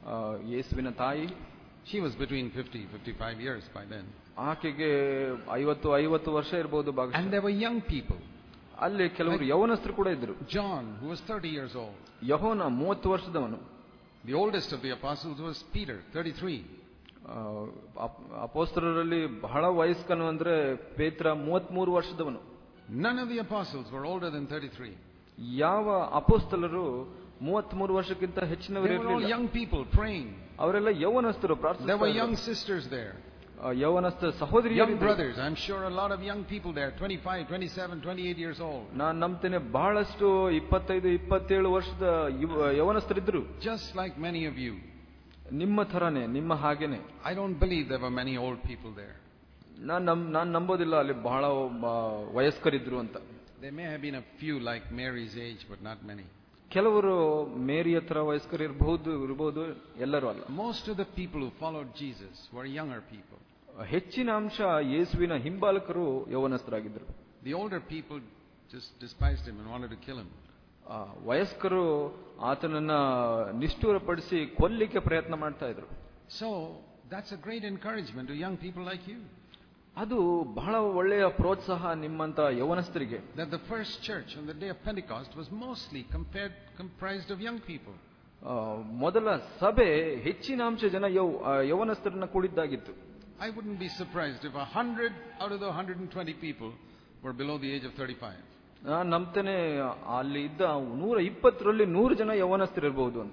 Speaker 2: ಯೇಸುವಿನ ತಾಯಿ
Speaker 1: She was between 50, 55 years by then.
Speaker 2: ಆಕೆಗೆ ಐವತ್ತು ಐವತ್ತು ವರ್ಷ ಇರ್ಬೋದು ಭಾಗಶಃ.
Speaker 1: And there were young people.
Speaker 2: ಅಲ್ಲಿ ಕೆಲವರು ಯೌವನಸ್ಥರು ಕೂಡ ಇದ್ರು
Speaker 1: John, who was 30 years old.
Speaker 2: ಯಹೋನ ಮೂವತ್ತು ವರ್ಷದವನು
Speaker 1: The oldest of the apostles was Peter, 33.
Speaker 2: ಆ, ಅಪ್- ಅಪೋಸ್ತಲರಲ್ಲಿ ಬಹಳ ವಯಸ್ಕನು ಅಂದ್ರೆ ಪೇತ್ರ ಮೂವತ್ಮೂರು ವರ್ಷದವನು
Speaker 1: None of the apostles were older than 33.
Speaker 2: ಯಾವ ಅಪೋಸ್ತಲರು ಮೂವತ್ಮೂರು ವರ್ಷಕ್ಕಿಂತ ಹೆಚ್ಚಿನವರು
Speaker 1: They were all
Speaker 2: ಇರಲಿಲ್ಲ
Speaker 1: young people praying.
Speaker 2: ಅವರೆಲ್ಲ ಯೌವನಸ್ಥರು
Speaker 1: There
Speaker 2: ಪ್ರಾರ್ಥಿಸ್ತಾ
Speaker 1: were
Speaker 2: ಇದ್ರು.
Speaker 1: young sisters there.
Speaker 2: ಆ, ಯೌವನಸ್ಥ ಸಹೋದರಿ
Speaker 1: Young brothers. I'm sure a lot of young people there, 25, 27, 28 years old.
Speaker 2: ನಾನ್ ನಂಬ್ತೇನೆ ಬಹಳಷ್ಟು ಇಪ್ಪತ್ತೈದು ಇಪ್ಪತ್ತೇಳು ವರ್ಷದ ಯುವ- ಯೌವನಸ್ಥರಿದ್ರು
Speaker 1: Just like many of you.
Speaker 2: ನಿಮ್ಮ ಥರನೇ ನಿಮ್ಮ ಹಾಗೇನೆ
Speaker 1: I don't believe there were many old people there.
Speaker 2: ನಾನ್ ನಮ್ ನಾನ್ ನಂಬೋದಿಲ್ಲ ಅಲ್ಲಿ ಬಹಳ ಒಬ್ಬ ವಯಸ್ಕರಿದ್ರು ಅಂತ
Speaker 1: There may have been a few like Mary's age, but not many.
Speaker 2: ಕೆಲವರು ಮೇರಿ ಹತ್ರ ವಯಸ್ಕರು ಇರಬಹುದು ಇರಬಹುದು ಎಲ್ಲರೂ ಅಲ್ಲ
Speaker 1: Most of the people who followed Jesus were younger people.
Speaker 2: ಹೆಚ್ಚಿನ ಅಂಶ ಯೇಸುವಿನ ಹಿಂಬಾಲಕರು ಯೌವನಸ್ಥರಾಗಿದ್ದರು
Speaker 1: The older people just despised him and wanted to kill him.
Speaker 2: ಆ, ವಯಸ್ಕರು ಆತನನ್ನ ನಿಷ್ಠೂರಪಡಿಸಿ ಕೊಲ್ಲಿಕ್ಕೆ ಪ್ರಯತ್ನ ಮಾಡ್ತಾ ಇದ್ರು
Speaker 1: So that's a great encouragement to young people like you.
Speaker 2: ಅದು ಬಹಳ ಒಳ್ಳೆಯ ಪ್ರೋತ್ಸಾಹ ನಿಮ್ಮಂತ ಯೌವನಸ್ಥರಿಗೆ
Speaker 1: That the first church on the day of Pentecost was mostly compared, comprised of young people.
Speaker 2: ಆ, ಮೊದಲ ಸಭೆ ಹೆಚ್ಚಿನ ಅಂಶ ಜನ ಯೌ ಆ, ಯೌವನಸ್ಥರನ್ನ ಕೂಡಿದ್ದಾಗಿತ್ತು
Speaker 1: I wouldn't be surprised if a hundred out of the 120 people were below the age of 35.
Speaker 2: ನಾನು ನಂಬ್ತೇನೆ ಅಲ್ಲಿ ಇದ್ದ ನೂರ ಇಪ್ಪತ್ತರಲ್ಲಿ ನೂರು ಜನ ಯೌವನಸ್ಥರಿರ್ಬಹುದು ಅಂತ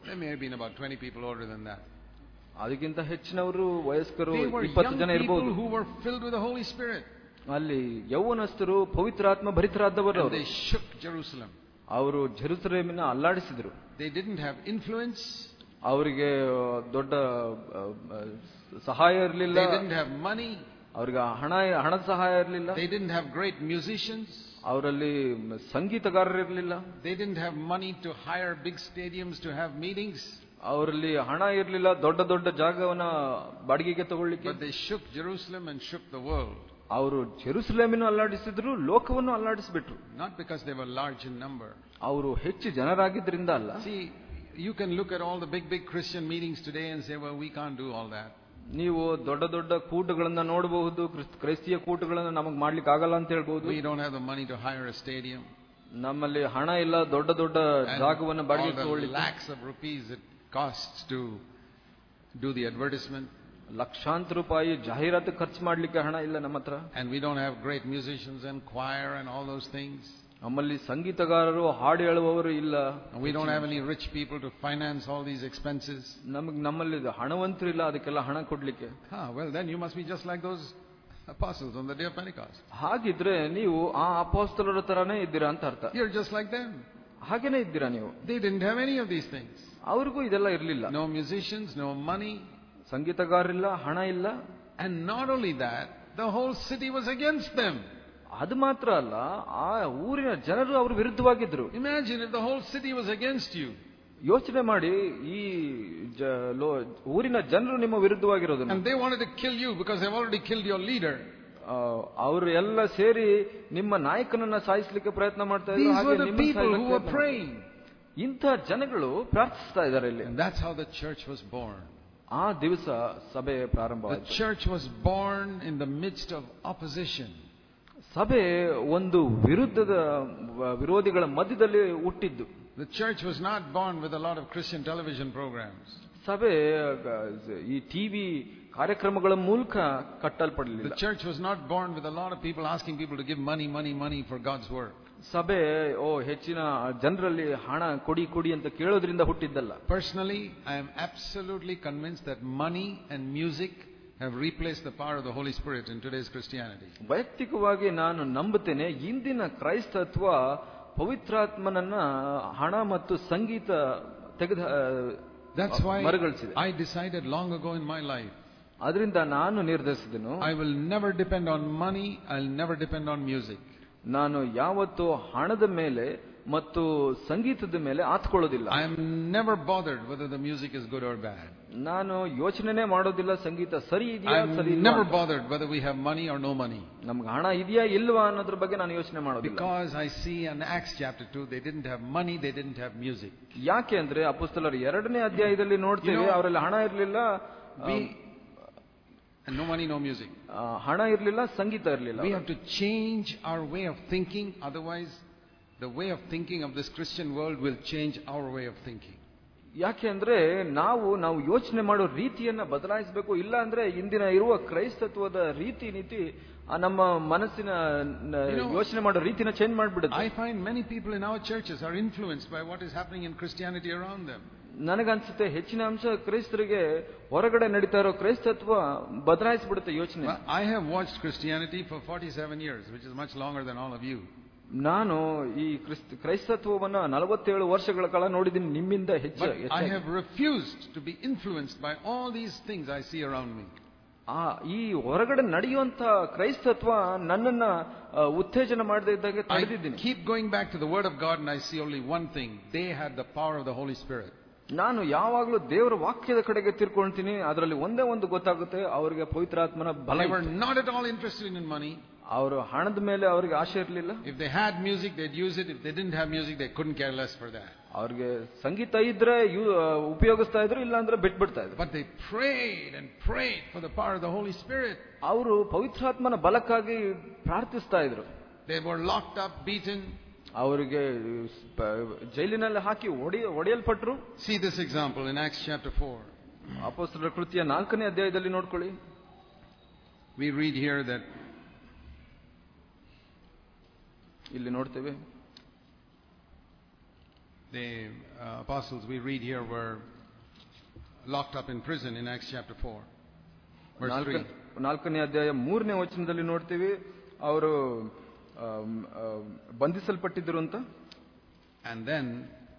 Speaker 1: There may have been about 20 people older than that.
Speaker 2: ಅದಕ್ಕಿಂತ ಹೆಚ್ಚಿನವರು ವಯಸ್ಕರು
Speaker 1: They were
Speaker 2: ಇಪ್ಪತ್ತು
Speaker 1: young
Speaker 2: ಜನ ಇರಬಹುದು
Speaker 1: people who were filled with the Holy Spirit.
Speaker 2: ಅಲ್ಲಿ ಯೌವನಸ್ಥರು ಪವಿತ್ರಾತ್ಮ ಭರಿತರಾದವರು
Speaker 1: And
Speaker 2: ಅವರು
Speaker 1: they shook Jerusalem.
Speaker 2: ಅವರು ಜೆರುಸಲೇಮಿನ ಅಲ್ಲಾಡಿಸಿದ್ರು
Speaker 1: They didn't have influence.
Speaker 2: ಅವರಿಗೆ ದೊಡ್ಡ ಆ, ಆ, ಸಹಾಯ ಇರಲಿಲ್ಲ
Speaker 1: They didn't have money.
Speaker 2: ಅವ್ರಿಗೆ ಹಣ ಹಣದ ಸಹಾಯ ಇರಲಿಲ್ಲ
Speaker 1: They didn't have great musicians.
Speaker 2: ಅವರಲ್ಲಿ ಸಂಗೀತಗಾರರು ಇರಲಿಲ್ಲ
Speaker 1: They didn't have money to hire big stadiums to have meetings.
Speaker 2: ಅವರಲ್ಲಿ ಹಣ ಇರಲಿಲ್ಲ ದೊಡ್ಡ ದೊಡ್ಡ ಜಾಗವನ್ನ ಬಾಡಿಗೆಗೆ ತಗೊಳ್ಳಿಕ್ಕೆ
Speaker 1: But they shook Jerusalem and shook the world.
Speaker 2: ಅವರು ಜೆರುಸಲೇಮಿನ ಅಲ್ಲಾಡಿಸಿದ್ರು ಲೋಕವನ್ನು ಅಲ್ಲಾಡಿಸಿಬಿಟ್ರು
Speaker 1: Not because they were large in number.
Speaker 2: ಅವರು ಹೆಚ್ಚು ಜನರಾಗಿದ್ರಿಂದ ಅಲ್ಲ
Speaker 1: See, you can look at all the big, big Christian meetings today and say, well, we can't do all that.
Speaker 2: ನೀವು ದೊಡ್ಡ ದೊಡ್ಡ ಕೂಟಗಳನ್ನ ನೋಡಬಹುದು ಕ್ರಿಸ್- ಕ್ರೈಸ್ತಿಯ ಕೂಟಗಳನ್ನ ನಮಗ್ ಮಾಡ್ಲಿಕ್ಕೆ ಆಗಲ್ಲ ಅಂತ ಹೇಳ್ಬಹುದು
Speaker 1: We don't have the money to hire a stadium.
Speaker 2: ನಮ್ಮಲ್ಲಿ ಹಣ ಇಲ್ಲ ದೊಡ್ಡ ದೊಡ್ಡ
Speaker 1: And
Speaker 2: ಜಾಗವನ್ನು
Speaker 1: all
Speaker 2: ಬಾಡಿಗೆ
Speaker 1: the
Speaker 2: ತಗೊಳ್ಳಿಕ್ಕೆ
Speaker 1: lakhs of rupees it costs to do the advertisement.
Speaker 2: ಲಕ್ಷಾಂತರ ರೂಪಾಯಿ ಜಾಹೀರಾತು ಖರ್ಚು ಮಾಡ್ಲಿಕ್ಕೆ ಹಣ ಇಲ್ಲ ನಮ್ಮ ಹತ್ರ
Speaker 1: And we don't have great musicians and choir and all those things.
Speaker 2: ನಮ್ಮಲ್ಲಿ ಸಂಗೀತಗಾರರು ಹಾಡು ಹೇಳುವವರು ಇಲ್ಲ
Speaker 1: And we don't have any rich people to finance all these expenses.
Speaker 2: ನಮಗ್ ನಮ್ಮಲ್ಲಿ ಇದು ಹಣವಂತರು ಇಲ್ಲ ಅದಕ್ಕೆಲ್ಲ ಹಣ ಕೊಡ್ಲಿಕ್ಕೆ
Speaker 1: Ah, well, then you must be just like those apostles on the day of Pentecost.
Speaker 2: ಹಾಗಿದ್ರೆ ನೀವು ಆ ಅಪೋಸ್ತಲರ ತರಾನೇ ಇದ್ದೀರಾ ಅಂತ ಅರ್ಥ
Speaker 1: You're just like them.
Speaker 2: ಹಾಗೇನೆ ಇದ್ದೀರಾ ನೀವು
Speaker 1: They didn't have any of these things.
Speaker 2: ಅವ್ರಿಗೂ ಇದೆಲ್ಲ ಇರ್ಲಿಲ್ಲ
Speaker 1: No musicians, no money.
Speaker 2: ಸಂಗೀತಗಾರರಿಲ್ಲ ಹಣ ಇಲ್ಲ
Speaker 1: And not only that, the whole city was against them.
Speaker 2: ಅದು ಮಾತ್ರ ಅಲ್ಲ ಆ ಊರಿನ ಜನರು ಅವ್ರ ವಿರುದ್ಧವಾಗಿದ್ರು
Speaker 1: Imagine if the whole city was against you.
Speaker 2: ಯೋಚನೆ ಮಾಡಿ ಈ ಜ- ಲೋ- ಊರಿನ ಜನರು ನಿಮ್ಮ ವಿರುದ್ಧವಾಗಿರೋದನ್ನ
Speaker 1: And they wanted to kill you because they've already killed your leader.
Speaker 2: ಅವರು ಎಲ್ಲ ಸೇರಿ ನಿಮ್ಮ ನಾಯಕನನ್ನ ಸಾಯಿಸ್ಲಿಕ್ಕೆ ಪ್ರಯತ್ನ ಮಾಡ್ತಾ ಇದ್ರು
Speaker 1: These
Speaker 2: ಹಾಗೆ
Speaker 1: were the
Speaker 2: ನಿಮ್ಮನ್ನ
Speaker 1: people who
Speaker 2: ಸಾಯ್ಲಿಕ್ಕೆ
Speaker 1: were
Speaker 2: ಪ್ರಯತ್ನ
Speaker 1: praying.
Speaker 2: ಮಾಡ್ತಾರೆ. ಇಂಥ ಜನಗಳು ಪ್ರಾರ್ಥಿಸ್ತಾ ಇದ್ದಾರೆ ಇಲ್ಲಿ
Speaker 1: And that's how the church was born.
Speaker 2: ಆ ದಿವಸ ಸಭೆ
Speaker 1: The
Speaker 2: ಪ್ರಾರಂಭವಾಯಿತು
Speaker 1: church was born in the midst of opposition.
Speaker 2: ಸಭೆ ಒಂದು ವಿರುದ್ಧದ ವಿರೋಧಿಗಳ ಮಧ್ಯದಲ್ಲಿ ಹುಟ್ಟಿದ್ದು
Speaker 1: The church was not born with a lot of Christian television programs.
Speaker 2: ಸಭೆ ಆ, ಈ ಟಿವಿ ಕಾರ್ಯಕ್ರಮಗಳ ಮೂಲಕ
Speaker 1: The
Speaker 2: ಕಟ್ಟಲ್ಪಡಲಿಲ್ಲ
Speaker 1: church was not born with a lot of people asking people to give money, money, money for God's work.
Speaker 2: ಸಭೆ ಓ ಹೆಚ್ಚಿನ ಜನರಲ್ಲಿ ಹಣ ಕೊಡಿ ಕೊಡಿ ಅಂತ ಕೇಳೋದ್ರಿಂದ ಹುಟ್ಟಿದ್ದಲ್ಲ
Speaker 1: Personally, I am absolutely convinced that money and music have replaced the power of the Holy Spirit in today's Christianity.
Speaker 2: ವೈಯಕ್ತಿಕವಾಗಿ ನಾನು ನಂಬುತ್ತೇನೆ ಇಂದಿನ ಕ್ರೈಸ್ತತ್ವ ಪವಿತ್ರಾತ್ಮನನ್ನ ಹಣ ಮತ್ತು ಸಂಗೀತ ತೆಗೆದ
Speaker 1: That's why
Speaker 2: ಮರುಗಳಿಸಿದೆ
Speaker 1: I decided long ago in my life
Speaker 2: ಅದರಿಂದ ನಾನು ನಿರ್ಧರಿಸಿದನು
Speaker 1: I will never depend on money, I'll never depend on music.
Speaker 2: ನಾನು ಯಾವತ್ತೂ ಹಣದ ಮೇಲೆ ಮತ್ತು ಸಂಗೀತದ ಮೇಲೆ ಆತ್ಕೊಳ್ಳೋದಿಲ್ಲ
Speaker 1: I am never bothered whether the music is good or bad.
Speaker 2: ನಾನು ಯೋಚನೆನೇ ಮಾಡೋದಿಲ್ಲ ಸಂಗೀತ ಸರಿ ಇದೆಯಾ
Speaker 1: I'm
Speaker 2: ಸರಿ
Speaker 1: never bothered whether we have money or no money.
Speaker 2: ನಮ್ಗೆ ಹಣ ಇದೆಯಾ ಇಲ್ವಾ ಅನ್ನೋದ್ರ ಬಗ್ಗೆ ನಾನು ಯೋಚನೆ ಮಾಡೋದಿಲ್ಲ
Speaker 1: Because I see in Acts chapter 2, they didn't have money, they didn't have music.
Speaker 2: ಯಾಕೆ ಅಂದ್ರೆ ಅಪುಸ್ತಲರ ಎರಡನೇ ಅಧ್ಯಾಯದಲ್ಲಿ ನೋಡ್ತೇವೆ
Speaker 1: You know,
Speaker 2: ಅವರಲ್ಲಿ ಹಣ ಇರಲಿಲ್ಲ
Speaker 1: We, and no money, no music.
Speaker 2: ಹಣ ಇರಲಿಲ್ಲ ಸಂಗೀತ ಇರಲಿಲ್ಲ
Speaker 1: We have to change our way of thinking, otherwise, the way of thinking of this Christian world will change our way of thinking.
Speaker 2: ಯಾಕೆ ಅಂದ್ರೆ ನಾವು ನಾವು ಯೋಚನೆ ಮಾಡೋ ರೀತಿಯನ್ನ ಬದಲಾಯಿಸಬೇಕು ಇಲ್ಲ ಅಂದ್ರೆ ಇಂದಿನ ಇರುವ ಕ್ರೈಸ್ತತ್ವದ ರೀತಿ ನೀತಿ ಆ ನಮ್ಮ ಮನಸ್ಸಿನ ನ-
Speaker 1: You know,
Speaker 2: ಯೋಚನೆ ಮಾಡೋ ರೀತಿನ ಚೇಂಜ್ ಮಾಡ್ಬಿಡುತ್ತೆ
Speaker 1: I find many people in our churches are influenced by what is happening in Christianity around them.
Speaker 2: ನನಗನ್ಸುತ್ತೆ ಹೆಚ್ಚಿನ ಅಂಶ ಕ್ರೈಸ್ತರಿಗೆ ಹೊರಗಡೆ ನಡೀತಾ ಇರೋ ಕ್ರೈಸ್ತತ್ವ ಬದಲಾಯಿಸ್ಬಿಡುತ್ತೆ ಯೋಚನೆ
Speaker 1: Well, I have watched Christianity for 47 years, which is much longer than all of you.
Speaker 2: ನಾನು ಈ ಕ್ರಿಸ್ತ ಕ್ರೈಸ್ತತ್ವವನ್ನ ನಲವತ್ತೇಳು ವರ್ಷಗಳ ಕಾಲ ನೋಡಿದ್ದೀನಿ ನಿಮ್ಮಿಂದ ಹೆಚ್ಚು
Speaker 1: But I
Speaker 2: ಹೆಚ್ಚಾಗಿ.
Speaker 1: have refused to be influenced by all these things I see around me.
Speaker 2: ಆ ಈ ಹೊರಗಡೆ ನಡೆಯುವಂತ ಕ್ರೈಸ್ತತ್ವ ನನ್ನನ್ನ ಆ, ಉತ್ತೇಜನ ಮಾಡದೇ ಇದ್ದಾಗ
Speaker 1: I
Speaker 2: ತಡೆದಿದ್ದೀನಿ
Speaker 1: keep going back to the Word of God and I see only one thing. They had the power of the Holy Spirit.
Speaker 2: ನಾನು ಯಾವಾಗಲೂ ದೇವರ ವಾಕ್ಯದ ಕಡೆಗೆ ತಿರ್ಕೊಳ್ತೀನಿ ಅದರಲ್ಲಿ ಒಂದೇ ಒಂದು ಗೊತ್ತಾಗುತ್ತೆ ಅವರಿಗೆ ಪವಿತ್ರಾತ್ಮನ ಬಲ
Speaker 1: They were not at all interested in money.
Speaker 2: ಅವರು ಹಣದ ಮೇಲೆ ಅವರಿಗೆ ಆಸೆ ಇರಲಿಲ್ಲ
Speaker 1: If they had music, they'd use it. If they didn't have music, they couldn't care less for that.
Speaker 2: ಅವ್ರಿಗೆ ಸಂಗೀತ ಇದ್ರೆ ಯು- ಆ, ಉಪಯೋಗಿಸ್ತಾ ಇದ್ರು ಇಲ್ಲ ಅಂದ್ರೆ ಬಿಟ್ಬಿಡ್ತಾ ಇದ್ರು
Speaker 1: But they prayed and prayed for the power of the Holy Spirit.
Speaker 2: ಅವರು ಪವಿತ್ರಾತ್ಮನ ಬಲಕ್ಕಾಗಿ ಪ್ರಾರ್ಥಿಸ್ತಾ ಇದ್ರು
Speaker 1: They were locked up, beaten.
Speaker 2: ಅವರಿಗೆ ಪ- ಜೈಲಿನಲ್ಲಿ ಹಾಕಿ ಒಡೆಯ ಒಡೆಯಲ್ಪಟ್ರು
Speaker 1: See this example in Acts chapter 4.
Speaker 2: ಅಪೋಸ್ತಲರ ಕೃತಿಯ ನಾಲ್ಕನೇ ಅಧ್ಯಾಯದಲ್ಲಿ ನೋಡ್ಕೊಳ್ಳಿ
Speaker 1: We read here that
Speaker 2: ಇಲ್ಲಿ ನೋಡ್ತೇವೆ
Speaker 1: the uh, apostles we read here were locked up in prison in Acts chapter 4, verse
Speaker 2: ನಾಲ್ಕ-
Speaker 1: 3.
Speaker 2: ನಾಲ್ಕನೇ ಅಧ್ಯಾಯ ಮೂರನೇ ವಚನದಲ್ಲಿ ನೋಡ್ತೀವಿ ಅವರು ಆಮ್, ಆ, ಬಂಧಿಸಲ್ಪಟ್ಟಿದ್ರು ಅಂತ
Speaker 1: And then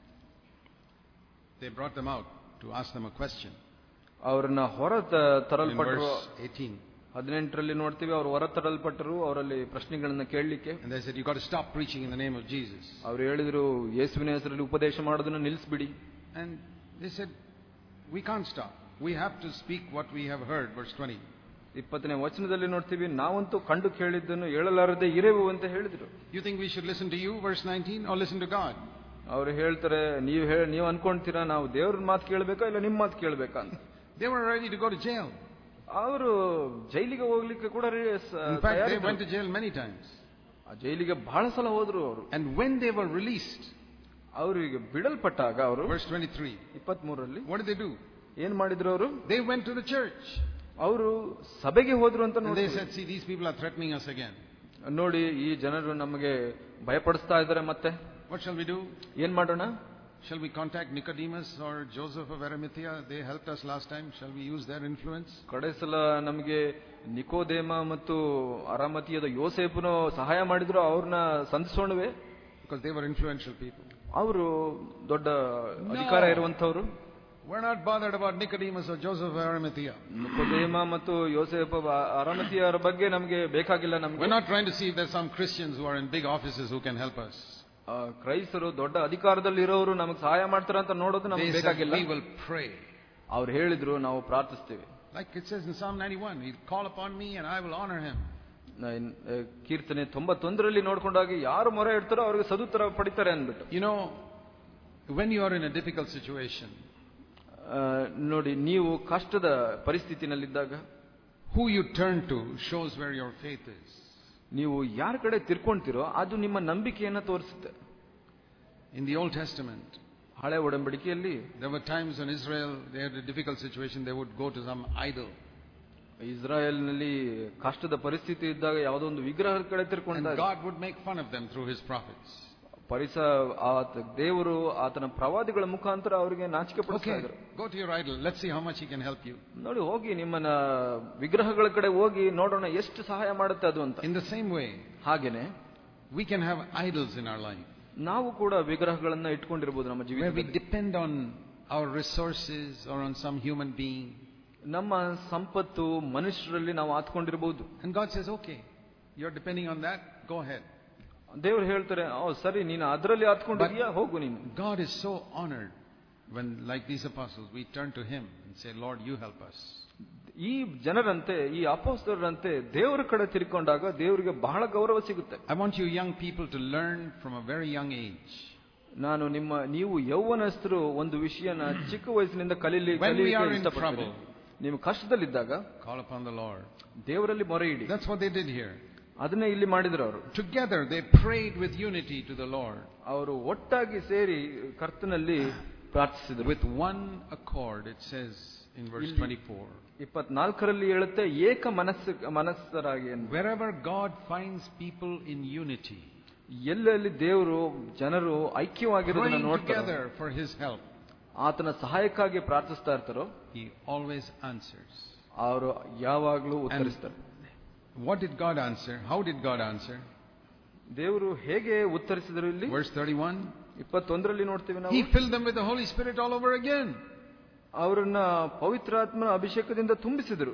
Speaker 1: they brought them out to ask them a question.
Speaker 2: ಅವ್ರನ್ನ ಹೊರ ತ-
Speaker 1: In
Speaker 2: ತರಲ್ಪಟ್ಟರು
Speaker 1: verse 18.
Speaker 2: ಹದಿನೆಂಟರಲ್ಲಿ ನೋಡ್ತೀವಿ ಅವ್ರು ಹೊರ ತರಲ್ಪಟ್ಟರು ಅವರಲ್ಲಿ ಪ್ರಶ್ನೆಗಳನ್ನ ಕೇಳಲಿಕ್ಕೆ
Speaker 1: And they said, You've got to stop preaching in the name of Jesus.
Speaker 2: ಅವ್ರು ಹೇಳಿದ್ರು ಯೇಸುವಿನ ಹೆಸರಲ್ಲಿ ಉಪದೇಶ ಮಾಡೋದನ್ನ ನಿಲ್ಲಿಸ್ಬಿಡಿ
Speaker 1: And they said, We can't stop. We have to speak what we have heard. Verse 20.
Speaker 2: ಇಪ್ಪತ್ತನೇ ವಚನದಲ್ಲಿ ನೋಡ್ತೀವಿ ನಾವಂತೂ ಕಂಡು ಕೇಳಿದ್ದನ್ನು ಹೇಳಲಾರದೆ ಇರೆವು ಅಂತ ಹೇಳಿದ್ರು
Speaker 1: You think we should listen to you, verse 19, or listen to God?
Speaker 2: ಅವ್ರು ಹೇಳ್ತಾರೆ ನೀವು ಹೇಳ ನೀವು ಅನ್ಕೊಂತೀರಾ ನಾವು ದೇವ್ರ ಮಾತು ಕೇಳಬೇಕಾ ಇಲ್ಲ ನಿಮ್ಮ ಮಾತು ಕೇಳಬೇಕಾ ಅಂತ
Speaker 1: They were ready to go to jail.
Speaker 2: ಅವರು ಜೈಲಿಗೆ ಹೋಗ್ಲಿಕ್ಕೆ ಕೂಡ ರೇ- ಸ-
Speaker 1: In fact, they
Speaker 2: ತಯಾರಿದ್ರು.
Speaker 1: went to jail many times.
Speaker 2: ಆ ಜೈಲಿಗೆ ಬಹಳ ಸಲ ಹೋದ್ರು ಅವರು
Speaker 1: And when they were released,
Speaker 2: ಅವರಿಗೆ ಬಿಡಲ್ಪಟ್ಟಾಗ ಅವರು
Speaker 1: verse 23,
Speaker 2: ಇಪ್ಪತ್ತ್ ಮೂರರಲ್ಲಿ
Speaker 1: what did they do?
Speaker 2: ಏನ್ ಮಾಡಿದ್ರು ಅವರು
Speaker 1: They went to the church.
Speaker 2: ಅವರು ಸಭೆಗೆ ಹೋದ್ರು ಅಂತ
Speaker 1: And they
Speaker 2: ನೋಡಿ
Speaker 1: said, See, these people are threatening us again.
Speaker 2: ನೋಡಿ ಈ ಜನರು ನಮಗೆ ಭಯಪಡಿಸ್ತಾ ಇದ್ದಾರೆ ಮತ್ತೆ
Speaker 1: What shall we do?
Speaker 2: ಏನ್ ಮಾಡೋಣ
Speaker 1: Shall we contact Nicodemus or Joseph of Arimathea? They helped us last time. Shall we use their influence?
Speaker 2: ಕಡೆ ಸಲ ನಮಗೆ ನಿಕೋದೇಮ ಮತ್ತು ಅರಾಮತಿಯದ ಯೋಸೇಪನು ಸಹಾಯ ಮಾಡಿದ್ರು ಅವ್ರನ್ನ ಸಂಧಿಸೋಣವೇ
Speaker 1: Because they were influential people.
Speaker 2: ಅವರು ದೊಡ್ಡ ಅಧಿಕಾರ ಇರುವಂತವ್ರು
Speaker 1: We're not bothered about Nicodemus or Joseph of Arimathea.
Speaker 2: ನಿಕೋದೇಮ ಮತ್ತು ಯೋಸೇಪ ಅರಾಮತಿಯವರ ಬಗ್ಗೆ ನಮಗೆ ಬೇಕಾಗಿಲ್ಲ
Speaker 1: We're
Speaker 2: ನಮ್ಗೆ
Speaker 1: not trying to see if there's some Christians who are in big offices who can help us.
Speaker 2: ಆ, ಕ್ರೈಸ್ತರು ದೊಡ್ಡ ಅಧಿಕಾರದಲ್ಲಿ ಇರೋರು ನಮಗೆ ಸಹಾಯ ಮಾಡ್ತಾರ ಅಂತ ನೋಡೋದು ನಮಗೆ
Speaker 1: They said,
Speaker 2: ಬೇಕಾಗಿಲ್ಲ
Speaker 1: We will pray.
Speaker 2: ಅವ್ರು ಹೇಳಿದ್ರು ನಾವು ಪ್ರಾರ್ಥಿಸ್ತೇವೆ
Speaker 1: Like it says in Psalm 91, He'll call upon me and I will honor him.
Speaker 2: ನ- ಇನ್- ಆ, ಕೀರ್ತನೆ ತೊಂಬತ್ತೊಂದರಲ್ಲಿ ನೋಡ್ಕೊಂಡಾಗ ಯಾರು ಮೊರೆ ಇಡ್ತಾರೋ ಅವ್ರಿಗೆ ಸದುತ್ತರ ಪಡಿತಾರೆ ಅಂದ್ಬಿಟ್ಟು
Speaker 1: You know, when you are in a difficult situation,
Speaker 2: ಆ, ನೋಡಿ ನೀವು ಕಷ್ಟದ ಪರಿಸ್ಥಿತಿನಲ್ಲಿದ್ದಾಗ
Speaker 1: who you turn to shows where your faith is.
Speaker 2: ನೀವು ಯಾರ ಕಡೆ ತಿರ್ಕೊಂತೀರೋ ಅದು ನಿಮ್ಮ ನಂಬಿಕೆಯನ್ನ ತೋರಿಸುತ್ತೆ
Speaker 1: In the Old Testament,
Speaker 2: ಹಳೆ ಒಡಂಬಡಿಕೆಯಲ್ಲಿ
Speaker 1: there were times when Israel, they had a difficult situation, they would go to some idol.
Speaker 2: ಇಸ್ರಾಯೇಲ್ನಲ್ಲಿ ಕಷ್ಟದ ಪರಿಸ್ಥಿತಿ ಇದ್ದಾಗ ಯಾವುದೋ ಒಂದು ವಿಗ್ರಹದ ಕಡೆ
Speaker 1: And
Speaker 2: ತಿರ್ಕೊಂಡಾಗ
Speaker 1: God would make fun of them through His prophets.
Speaker 2: ಪರಿಸ ಆತ ದೇವರು ಆತನ ಪ್ರವಾದಿಗಳ ಮುಖಾಂತರ ಅವರಿಗೆ ನಾಚಿಕೆ ಪಡಿಸ್ತಾ
Speaker 1: Okay,
Speaker 2: ಇದ್ರು
Speaker 1: go to your idol. Let's see how much he can help you.
Speaker 2: ನೋಡಿ ಹೋಗಿ ನಿಮ್ಮನ್ನ ವಿಗ್ರಹಗಳ ಕಡೆ ಹೋಗಿ ನೋಡೋಣ ಎಷ್ಟು ಸಹಾಯ ಮಾಡುತ್ತೆ ಅದು ಅಂತ
Speaker 1: In the same way,
Speaker 2: ಹಾಗೇನೆ
Speaker 1: we can have idols in our life
Speaker 2: ನಾವು ಕೂಡ ವಿಗ್ರಹಗಳನ್ನ ಇಟ್ಕೊಂಡಿರ್ಬೋದು ನಮ್ಮ
Speaker 1: where we
Speaker 2: ಜೀವಿತ
Speaker 1: depend on our resources or on some human being.
Speaker 2: ನಮ್ಮ ಸಂಪತ್ತು ಮನುಷ್ಯರಲ್ಲಿ ನಾವು ಆತ್ಕೊಂಡಿರ್ಬೋದು
Speaker 1: And God says, okay, you're depending on that, go ahead.
Speaker 2: ದೇವ್ರು ಹೇಳ್ತಾರೆ ಓ ಸರಿ ನೀನು ಅದರಲ್ಲಿ ಆತ್ಕೊಂಡಿದ್ಯಾ ಹೋಗು ನೀನು
Speaker 1: God is so honored when, like these apostles, we turn to Him and say, Lord, you help us.
Speaker 2: ಈ ಜನರಂತೆ ಈ ಅಪೋಸ್ತರರಂತೆ ದೇವರ ಕಡೆ ತಿರ್ಕೊಂಡಾಗ ದೇವರಿಗೆ ಬಹಳ ಗೌರವ ಸಿಗುತ್ತೆ
Speaker 1: I want you young people to learn from a very young age.
Speaker 2: ನಾನು ನಿಮ್ಮ ನೀವು ಯೌವನಸ್ಥರು ಒಂದು ವಿಷಯನ ಚಿಕ್ಕ ವಯಸ್ಸಿನಿಂದ ಕಲೀಲಿ
Speaker 1: When we
Speaker 2: ಕಲೀಲಿಕ್ಕೆ
Speaker 1: are in
Speaker 2: ಇಷ್ಟಪಡ್ತೀನಿ
Speaker 1: trouble.
Speaker 2: ನೀವು ಕಷ್ಟದಲ್ಲಿದ್ದಾಗ
Speaker 1: Call upon the Lord.
Speaker 2: ದೇವರಲ್ಲಿ ಮೊರೆ ಇಡಿ
Speaker 1: That's what they did here.
Speaker 2: ಅದನ್ನೇ ಇಲ್ಲಿ ಮಾಡಿದ್ರು ಅವರು
Speaker 1: Together they prayed with unity to the Lord.
Speaker 2: ಅವರು ಒಟ್ಟಾಗಿ ಸೇರಿ ಕರ್ತನಲ್ಲಿ ಪ್ರಾರ್ಥಿಸಿದರು
Speaker 1: With one accord, it says in verse 24.
Speaker 2: ಇಪ್ಪತ್ನಾಲ್ಕರಲ್ಲಿ ಹೇಳುತ್ತೆ ಏಕ ಮನಸ್ಸು ಮನಸ್ಸರಾಗಿ ಎಂದು.
Speaker 1: Wherever God finds people in unity,
Speaker 2: ಎಲ್ಲೆಲ್ಲಿ ದೇವರು ಜನರು ಐಕ್ಯವಾಗಿರೋದನ್ನ
Speaker 1: praying
Speaker 2: ನೋಡ್ತಾರೆ
Speaker 1: together for His help,
Speaker 2: ಆತನ ಸಹಾಯಕ್ಕಾಗಿ ಪ್ರಾರ್ಥಿಸ್ತಾ ಇರ್ತಾರೋ
Speaker 1: He always answers.
Speaker 2: ಅವರು ಯಾವಾಗ್ಲೂ ಉತ್ತರಿಸ್ತಾರೆ
Speaker 1: What did God answer? How did God answer?
Speaker 2: ದೇವರು ಹೇಗೆ ಉತ್ತರಿಸಿದರು ಇಲ್ಲಿ
Speaker 1: Verse 31.
Speaker 2: ಇಪ್ಪತ್ತೊಂದರಲ್ಲಿ ನೋಡ್ತೀವಿ ನಾವು
Speaker 1: He filled them with the Holy Spirit all over again.
Speaker 2: ಅವರನ್ನ ಪವಿತ್ರಾತ್ಮನ ಅಭಿಷೇಕದಿಂದ ತುಂಬಿಸಿದರು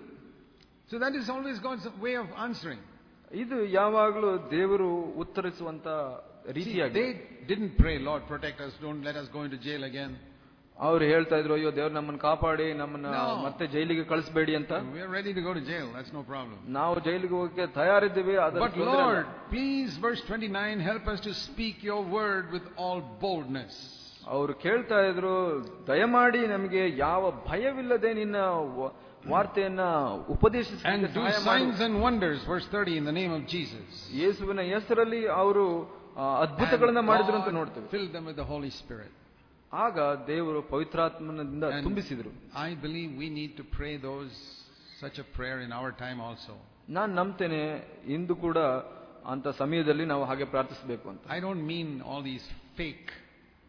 Speaker 1: So that is always God's way of answering.
Speaker 2: ಇದು ಯಾವಾಗಲೂ ದೇವರು ಉತ್ತರಿಸುವಂತ
Speaker 1: See,
Speaker 2: ರೀತಿಯಾಗಿ
Speaker 1: they didn't pray, Lord, protect us, don't let us go into jail again.
Speaker 2: ಅವ್ರು ಹೇಳ್ತಾ ಇದ್ರು ಅಯ್ಯೋ ದೇವ್ರು ನಮ್ಮನ್ನ ಕಾಪಾಡಿ ನಮ್ಮನ್ನ
Speaker 1: No.
Speaker 2: ಮತ್ತೆ ಜೈಲಿಗೆ ಕಳಿಸ್ಬೇಡಿ ಅಂತ
Speaker 1: We are ready to go to jail, that's no problem.
Speaker 2: ನಾವು ಜೈಲಿಗೆ ಹೋಗಕ್ಕೆ ತಯಾರಿದ್ದೀವಿ ಅದರ
Speaker 1: But Lord, please, verse 29, help us to speak your word with all boldness.
Speaker 2: ಅವರು ಕೇಳ್ತಾ ಇದ್ರು ದಯಮಾಡಿ ನಮಗೆ ಯಾವ ಭಯವಿಲ್ಲದೆ ನಿನ್ನ ವ- ವಾರ್ತೆಯನ್ನ ಉಪದೇಶಿಸಿ
Speaker 1: And do signs and wonders, verse 30, in the name of Jesus.
Speaker 2: ಯೇಸುವಿನ ಹೆಸರಲ್ಲಿ ಅವರು ಆ, ಅದ್ಭುತಗಳನ್ನ
Speaker 1: And
Speaker 2: ಮಾಡಿದ್ರು ಅಂತ
Speaker 1: God
Speaker 2: ನೋಡ್ತೇವೆ
Speaker 1: filled them with the Holy Spirit.
Speaker 2: ಆಗ ದೇವರು ಪವಿತ್ರಾತ್ಮನದಿಂದ
Speaker 1: And
Speaker 2: ತುಂಬಿಸಿದ್ರು
Speaker 1: I believe we need to pray those such a prayer in our time also.
Speaker 2: ನಾನ್ ನಂಬ್ತೇನೆ ಇಂದು ಕೂಡ ಅಂತ ಸಮಯದಲ್ಲಿ ನಾವು ಹಾಗೆ ಪ್ರಾರ್ಥಿಸಬೇಕು ಅಂತ
Speaker 1: I don't mean all these fake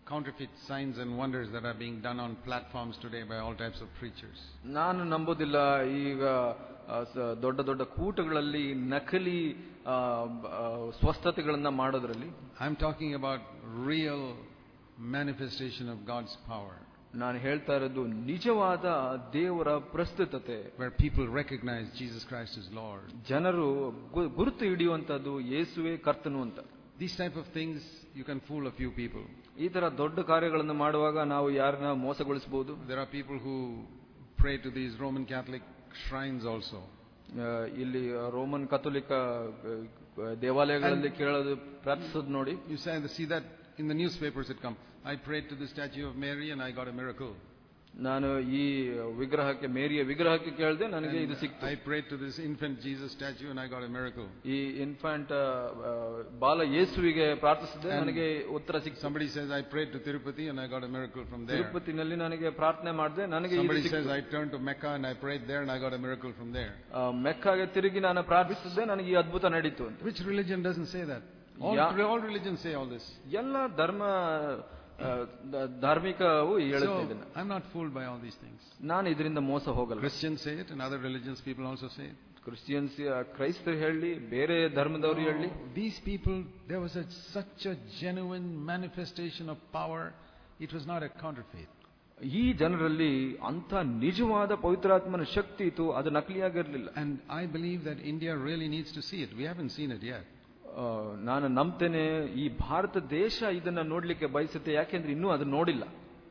Speaker 1: counterfeit signs and wonders that are being done on platforms today by all types of preachers.
Speaker 2: ನಾನು ನಂಬೋದಿಲ್ಲ ಈಗ ಆ, ಸ- ದೊಡ್ಡ ದೊಡ್ಡ ಕೂಟಗಳಲ್ಲಿ ನಕಲಿ ಆ, ಬ- ಆ, ಸ್ವಸ್ಥತೆಗಳನ್ನ ಮಾಡೋದ್ರಲ್ಲಿ
Speaker 1: I'm talking about real manifestation of God's power,
Speaker 2: ನಾನು ಹೇಳ್ತಾ ಇರೋದು ನಿಜವಾದ ದೇವರ ಪ್ರಸ್ತುತತೆ
Speaker 1: where people recognize Jesus Christ as Lord.
Speaker 2: ಜನರು ಗು- ಗುರುತು ಹಿಡಿಯುವಂತದ್ದು ಯೇಸುವೆ ಕರ್ತನು ಅಂತ
Speaker 1: These type of things, you can fool a few people.
Speaker 2: ಈ ತರ ದೊಡ್ಡ ಕಾರ್ಯಗಳನ್ನು ಮಾಡುವಾಗ ನಾವು ಯಾರನ್ನ ಮೋಸಗೊಳಿಸಬಹುದು
Speaker 1: There are people who pray to these Roman Catholic shrines also.
Speaker 2: ಆ, ಇಲ್ಲಿ ರೋಮನ್ ಕಥೋಲಿಕ ಆ, ದೇವಾಲಯಗಳಲ್ಲಿ ಕೇಳೋದು ಪ್ರಾರ್ಥಿಸೋದು ನೋಡಿ
Speaker 1: You say, see that in the newspapers it comes. I prayed to the statue of Mary and I got a miracle.
Speaker 2: ನಾನು ಈ ವಿಗ್ರಹಕ್ಕೆ ಮೇರಿಯ ವಿಗ್ರಹಕ್ಕೆ ಕೇಳಿದೆ ನನಗೆ ಇದು
Speaker 1: And
Speaker 2: ಸಿಕ್ತು
Speaker 1: I prayed to this infant Jesus statue and I got a miracle.
Speaker 2: ಈ ಇನ್ಫ್ಯಾಂಟ್ ಬಾಲ ಯೇಸುವಿಗೆ ಪ್ರಾರ್ಥಿಸಿದೆ
Speaker 1: And
Speaker 2: ನನಗೆ ಉತ್ತರ ಸಿಕ್ತು
Speaker 1: Somebody says, I prayed to Tirupati and I got a miracle from there.
Speaker 2: ತಿರುಪತಿನಲ್ಲಿ ನನಗೆ ಪ್ರಾರ್ಥನೆ ಮಾಡಿದೆ ನನಗೆ ಇದು
Speaker 1: Somebody
Speaker 2: ಸಿಕ್ತು.
Speaker 1: says, I turned to Mecca and I prayed there and I got a miracle from there.
Speaker 2: ಆ, ಮೆಕ್ಕಾಗೆ ತಿರುಗಿ ನಾನು ಪ್ರಾರ್ಥಿಸಿದ್ದೆ ನನಗೆ ಈ ಅದ್ಭುತ ನಡೀತು ಅಂತ
Speaker 1: Which religion doesn't say that? All,
Speaker 2: Yeah.
Speaker 1: all religions say all this.
Speaker 2: ಎಲ್ಲ ಧರ್ಮ ಆ, ದ- ಧಾರ್ಮಿಕವು ಹೇಳುತ್ತೆ
Speaker 1: So,
Speaker 2: ಇದನ್ನ
Speaker 1: I'm not fooled by all these things.
Speaker 2: ನಾನು ಇದರಿಂದ ಮೋಸ ಹೋಗಲ್ಲ
Speaker 1: Christians say it and other religions people also say it.
Speaker 2: Christians ಕ್ರೈಸ್ತರು ಹೇಳಿ ಬೇರೆ ಧರ್ಮದವರು ಹೇಳಿ
Speaker 1: These people, there was a, such a genuine manifestation of power. It was not a counterfeit.
Speaker 2: ಈ ಜನರಲ್ಲಿ ಅಂತ ನಿಜವಾದ ಪವಿತ್ರಾತ್ಮನ ಶಕ್ತಿ ಇತ್ತು ಅದು ನಕಲಿಯಾಗಿರ್ಲಿಲ್ಲ
Speaker 1: And I believe that India really needs to see it. We haven't seen it yet.
Speaker 2: ಆ, ನಾನು ನಂಬ್ತೇನೆ ಈ ಭಾರತ ದೇಶ ಇದನ್ನ ನೋಡ್ಲಿಕ್ಕೆ ಬಯಸುತ್ತೆ ಯಾಕೆಂದ್ರೆ ಇನ್ನೂ ಅದು ನೋಡಿಲ್ಲ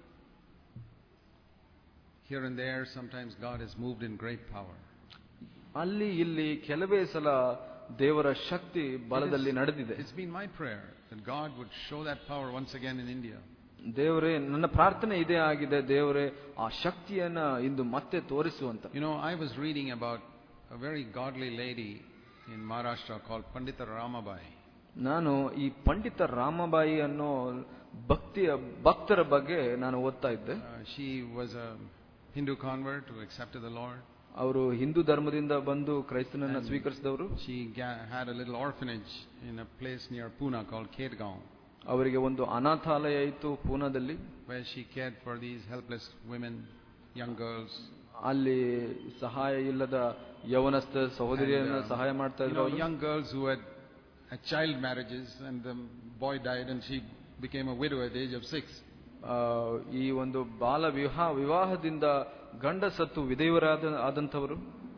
Speaker 1: Here and there, sometimes God has moved in great power.
Speaker 2: ಅಲ್ಲಿ ಇಲ್ಲಿ ಕೆಲವೇ ಸಲ ದೇವರ ಶಕ್ತಿ ಬಲದಲ್ಲಿ
Speaker 1: It is-
Speaker 2: ನಡೆದಿದೆ
Speaker 1: It's been my prayer that God would show that power once again in India.
Speaker 2: ದೇವರೇ ನನ್ನ ಪ್ರಾರ್ಥನೆ ಇದೇ ಆಗಿದೆ ದೇವರೇ ಆ ಶಕ್ತಿಯನ್ನ ಇಂದು ಮತ್ತೆ ತೋರಿಸುವಂತ
Speaker 1: You know, I was reading about a very godly lady in Maharashtra called Pandita Ramabai.
Speaker 2: ನಾನು ಈ ಪಂಡಿತ ರಾಮಬಾಯಿ ಅನ್ನೋ ಭಕ್ತಿಯ ಭಕ್ತರ ಬಗ್ಗೆ ನಾನು ಓದ್ತಾ ಇದ್ದೆ
Speaker 1: Uh, she was a Hindu convert who accepted the Lord.
Speaker 2: ಅವರು ಹಿಂದೂ ಧರ್ಮದಿಂದ ಬಂದು ಕ್ರೈಸ್ತನನ್ನ
Speaker 1: And
Speaker 2: ಸ್ವೀಕರಿಸಿದವರು
Speaker 1: She ga- had a little orphanage in a place near Pune called Kedgaon,
Speaker 2: ಅವರಿಗೆ ಒಂದು ಅನಾಥಾಲಯ ಇತ್ತು ಪೂನಾದಲ್ಲಿ
Speaker 1: where she cared for these helpless women, young girls.
Speaker 2: ಅಲ್ಲಿ ಸಹಾಯ ಇಲ್ಲದ ಯವನಸ್ಥ ಸಹೋದರಿಯರನ್ನ
Speaker 1: And, uh,
Speaker 2: ಸಹಾಯ ಮಾಡ್ತಾ
Speaker 1: You
Speaker 2: ಇದ್ರು
Speaker 1: know,
Speaker 2: ಅವರು.
Speaker 1: young girls who had, had child marriages and the boy died and she became a widow at the age of six.
Speaker 2: ಆ, ಈ ಒಂದು ಬಾಲ ವಿವಾಹ ವಿವಾಹದಿಂದ ಗಂಡ ಸತ್ತು ವಿಧೇಯರಾದ ಆದಂಥವರು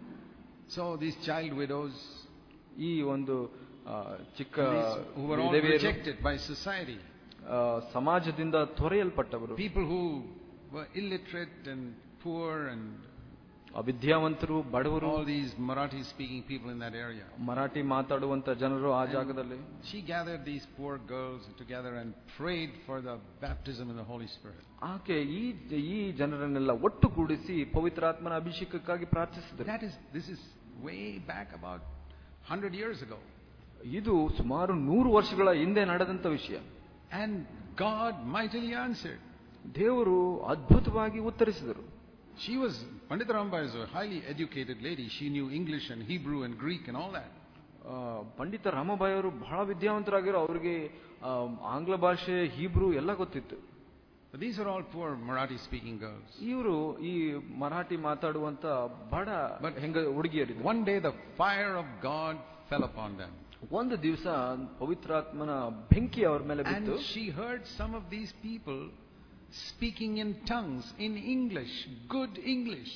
Speaker 1: So these child widows,
Speaker 2: ಈ ಒಂದು ಆ, ಚಿಕ್ಕ
Speaker 1: these who were all
Speaker 2: ವಿಧವೆಯರು,
Speaker 1: rejected by society,
Speaker 2: ಆ, ಸಮಾಜದಿಂದ ತೊರೆಯಲ್ಪಟ್ಟವರು
Speaker 1: people who were illiterate and poor and
Speaker 2: ಅವಿದ್ಯಾವಂತರು ಬಡವರು
Speaker 1: all these Marathi speaking people in that area.
Speaker 2: Marathi ಮಾತಾಡುವಂತ ಜನರು ಆ ಜಾಗದಲ್ಲಿ
Speaker 1: She gathered these poor girls together and prayed for the baptism in the Holy Spirit.
Speaker 2: ಆಕೆ ಈ ಈ ಜನರನ್ನೆಲ್ಲ ಒಟ್ಟುಗೂಡಿಸಿ ಪವಿತ್ರಾತ್ಮನ ಅಭಿಷೇಕಕ್ಕಾಗಿ ಪ್ರಾರ್ಥಿಸಿದರು
Speaker 1: That is, this is way back about 100 years ago.
Speaker 2: ಇದು ಸುಮಾರು ನೂರು ವರ್ಷಗಳ ಹಿಂದೆ ನಡೆದಂತ ವಿಷಯ
Speaker 1: And God mightily answered.
Speaker 2: ದೇವರು ಅದ್ಭುತವಾಗಿ ಉತ್ತರಿಸಿದರು
Speaker 1: She was, Pandit Ramba is a highly educated lady. She knew English and Hebrew and Greek and all that.
Speaker 2: ಆ, ಪಂಡಿತ ರಾಮಬಾಯಿ ಅವರು ಬಹಳ ವಿದ್ಯಾವಂತರಾಗಿರೋ ಅವರಿಗೆ ಆ, ಆಂಗ್ಲ ಭಾಷೆ ಹೀಬ್ರು ಎಲ್ಲ ಗೊತ್ತಿತ್ತು
Speaker 1: But these are all poor Marathi speaking girls.
Speaker 2: ಇವರು ಈ ಮರಾಠಿ ಮಾತಾಡುವಂತ ಬಡ
Speaker 1: But-
Speaker 2: ಹೆಂಗ ಹುಡುಗಿಯರಿದ್ರು
Speaker 1: One day the fire of God fell upon them.
Speaker 2: ಒಂದು ದಿವಸ ಪವಿತ್ರಾತ್ಮನ ಬೆಂಕಿ ಅವ್ರ ಮೇಲೆ ಬಿತ್ತು
Speaker 1: And she heard some of these people speaking in tongues, in English, good English.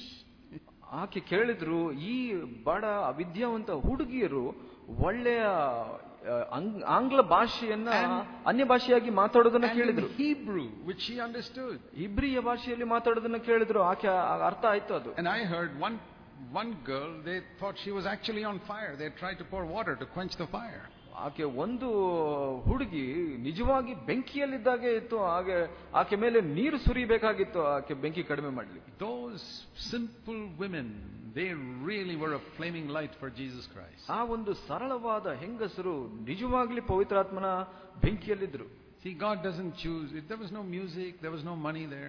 Speaker 2: ಆಕೆ ಕೇಳಿದ್ರು ಈ ಬಡ ಅವಿದ್ಯಾವಂತ ಹುಡುಗಿಯರು ಒಳ್ಳೆಯ ಆ, ಆಂಗ್- ಆಂಗ್ಲ ಭಾಷೆಯನ್ನ
Speaker 1: And-
Speaker 2: ಅನ್ಯ ಭಾಷೆಯಾಗಿ ಮಾತಾಡೋದನ್ನ
Speaker 1: And
Speaker 2: ಕೇಳಿದ್ರು
Speaker 1: in Hebrew, which she understood.
Speaker 2: ಇಬ್ರಿಯ ಭಾಷೆಯಲ್ಲಿ ಮಾತಾಡೋದನ್ನ ಕೇಳಿದ್ರು ಆಕೆ ಆ- ಅರ್ಥ ಆಯ್ತು ಅದು
Speaker 1: And I heard one, one girl, they thought she was actually on fire. They tried to pour water to quench the fire.
Speaker 2: ಆಕೆ ಒಂದು ಹುಡುಗಿ ನಿಜವಾಗಿ ಬೆಂಕಿಯಲ್ಲಿದ್ದಾಗೆ ಇತ್ತು ಹಾಗೆ ಆಕೆ ಮೇಲೆ ನೀರು ಸುರಿಬೇಕಾಗಿತ್ತು ಆಕೆ ಬೆಂಕಿ ಕಡಿಮೆ ಮಾಡ್ಲಿಕ್ಕೆ
Speaker 1: Those simple women, they really were a flaming light for Jesus Christ.
Speaker 2: ಆ ಒಂದು ಸರಳವಾದ ಹೆಂಗಸರು ನಿಜವಾಗ್ಲಿ ಪವಿತ್ರಾತ್ಮನ ಬೆಂಕಿಯಲ್ಲಿದ್ರು
Speaker 1: See, God doesn't choose. There was no music, there was no money there.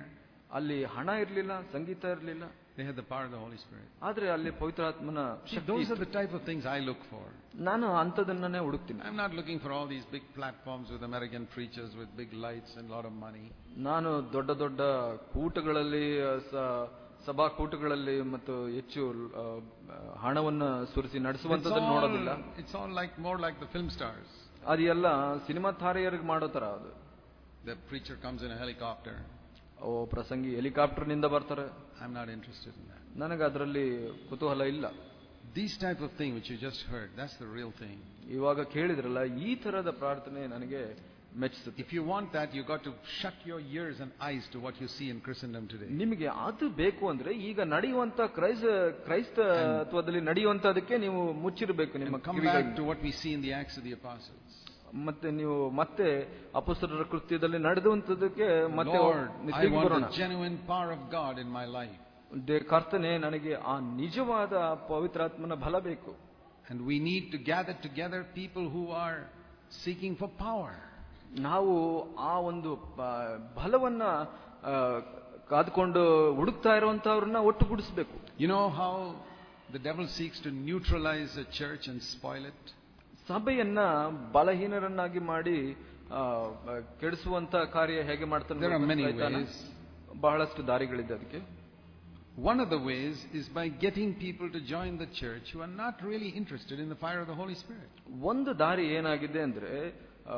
Speaker 2: ಅಲ್ಲಿ ಹಣ ಇರ್ಲಿಲ್ಲ ಸಂಗೀತ ಇರ್ಲಿಲ್ಲ
Speaker 1: They had the power of the Holy Spirit.
Speaker 2: ಆದ್ರೆ ಅಲ್ಲಿ ಪವಿತ್ರಾತ್ಮನ
Speaker 1: See,
Speaker 2: ಶಕ್ತಿ
Speaker 1: those
Speaker 2: ಇತ್ತು.
Speaker 1: are the type of things I look for.
Speaker 2: ನಾನು ಅಂಥದನ್ನೇ ಹುಡುಕ್ತೀನಿ
Speaker 1: I'm not looking for all these big platforms with American preachers with big lights and a lot of money.
Speaker 2: ನಾನು ದೊಡ್ಡ ದೊಡ್ಡ ಕೂಟಗಳಲ್ಲಿ ಆ, ಸ- ಸಭಾ ಕೂಟಗಳಲ್ಲಿ ಮತ್ತು ಹೆಚ್ಚು ಆ, ಹಣವನ್ನ ಸುರಿಸಿ
Speaker 1: It's
Speaker 2: ನಡೆಸುವಂತದನ್ನ ನೋಡೋದಿಲ್ಲ
Speaker 1: all, it's all like more like the film stars.
Speaker 2: ಅದು ಎಲ್ಲ ಸಿನಿಮಾ ತಾರೆಯರಿಗೆ ಮಾಡೋ ತರ ಅದು
Speaker 1: The preacher comes in a helicopter.
Speaker 2: ಓ ಪ್ರಸಂಗಿ ಹೆಲಿಕಾಪ್ಟರ್ ನಿಂದ ಬರ್ತಾರೆ
Speaker 1: I'm not interested in that.
Speaker 2: ನನಗೆ ಅದರಲ್ಲಿ ಕುತೂಹಲ ಇಲ್ಲ
Speaker 1: These type of thing which you just heard, that's the real thing.
Speaker 2: ಇವಾಗ ಕೇಳಿದ್ರಲ್ಲ ಈ ತರದ ಪ್ರಾರ್ಥನೆ ನನಗೆ ಮೆಚ್ಚಿಸುತ್ತೆ
Speaker 1: If you want that, you got to shut your ears and eyes to what you see in Christendom today.
Speaker 2: ನಿಮಗೆ ಅದು ಬೇಕು ಅಂದ್ರೆ ಈಗ ನಡೆಯುವಂತ ಕ್ರೈಸ್ತ ಕ್ರೈಸ್ತತ್ವದಲ್ಲಿ ನಡೆಯುವಂತದಕ್ಕೆ ನೀವು ಮುಚ್ಚಿರಬೇಕು ನಿಮ್ಮ
Speaker 1: And come
Speaker 2: ಕಿವಿಗಳನ್ನ.
Speaker 1: back to what we see in the Acts of the Apostles.
Speaker 2: ಮತ್ತೆ ನೀವು ಮತ್ತೆ ಅಪಸ್ತರರ ಕೃತ್ಯದಲ್ಲಿ ನಡೆದುವಂತದಕ್ಕೆ ಮತ್ತೆ
Speaker 1: Lord, I
Speaker 2: ತಿರುಗಿ
Speaker 1: want
Speaker 2: ಬರೋಣ
Speaker 1: the genuine power of God in my life.
Speaker 2: ದೇ- ಕರ್ತನೆ ನನಗೆ ಆ ನಿಜವಾದ ಪವಿತ್ರಾತ್ಮನ ಬಲ ಬೇಕು
Speaker 1: And we need to gather together people who are seeking for power.
Speaker 2: ನಾವು ಆ ಒಂದು ಬ- ಬಲವನ್ನ ಆ, ಕಾದ್ಕೊಂಡು ಹುಡುಕ್ತಾ ಇರುವಂತವ್ರನ್ನ ಒಟ್ಟುಗೂಡಿಸ್ಬೇಕು
Speaker 1: You know how the devil seeks to neutralize a church and spoil it?
Speaker 2: ಸಭೆಯನ್ನ ಬಲಹೀನರನ್ನಾಗಿ ಮಾಡಿ ಆ, ಬ- ಕೆಡಿಸುವಂತ ಕಾರ್ಯ ಹೇಗೆ ಮಾಡ್ತಾನೆ
Speaker 1: There are
Speaker 2: ಗೊತ್ತಾ
Speaker 1: many
Speaker 2: ಸೈತಾನ?
Speaker 1: ways.
Speaker 2: ಬಹಳಷ್ಟು ದಾರಿಗಳಿದೆ ಅದಕ್ಕೆ
Speaker 1: One of the ways is by getting people to join the church who are not really interested in the fire of the Holy Spirit.
Speaker 2: ಒಂದು ದಾರಿ ಏನಾಗಿದೆ ಅಂದ್ರೆ ಆ,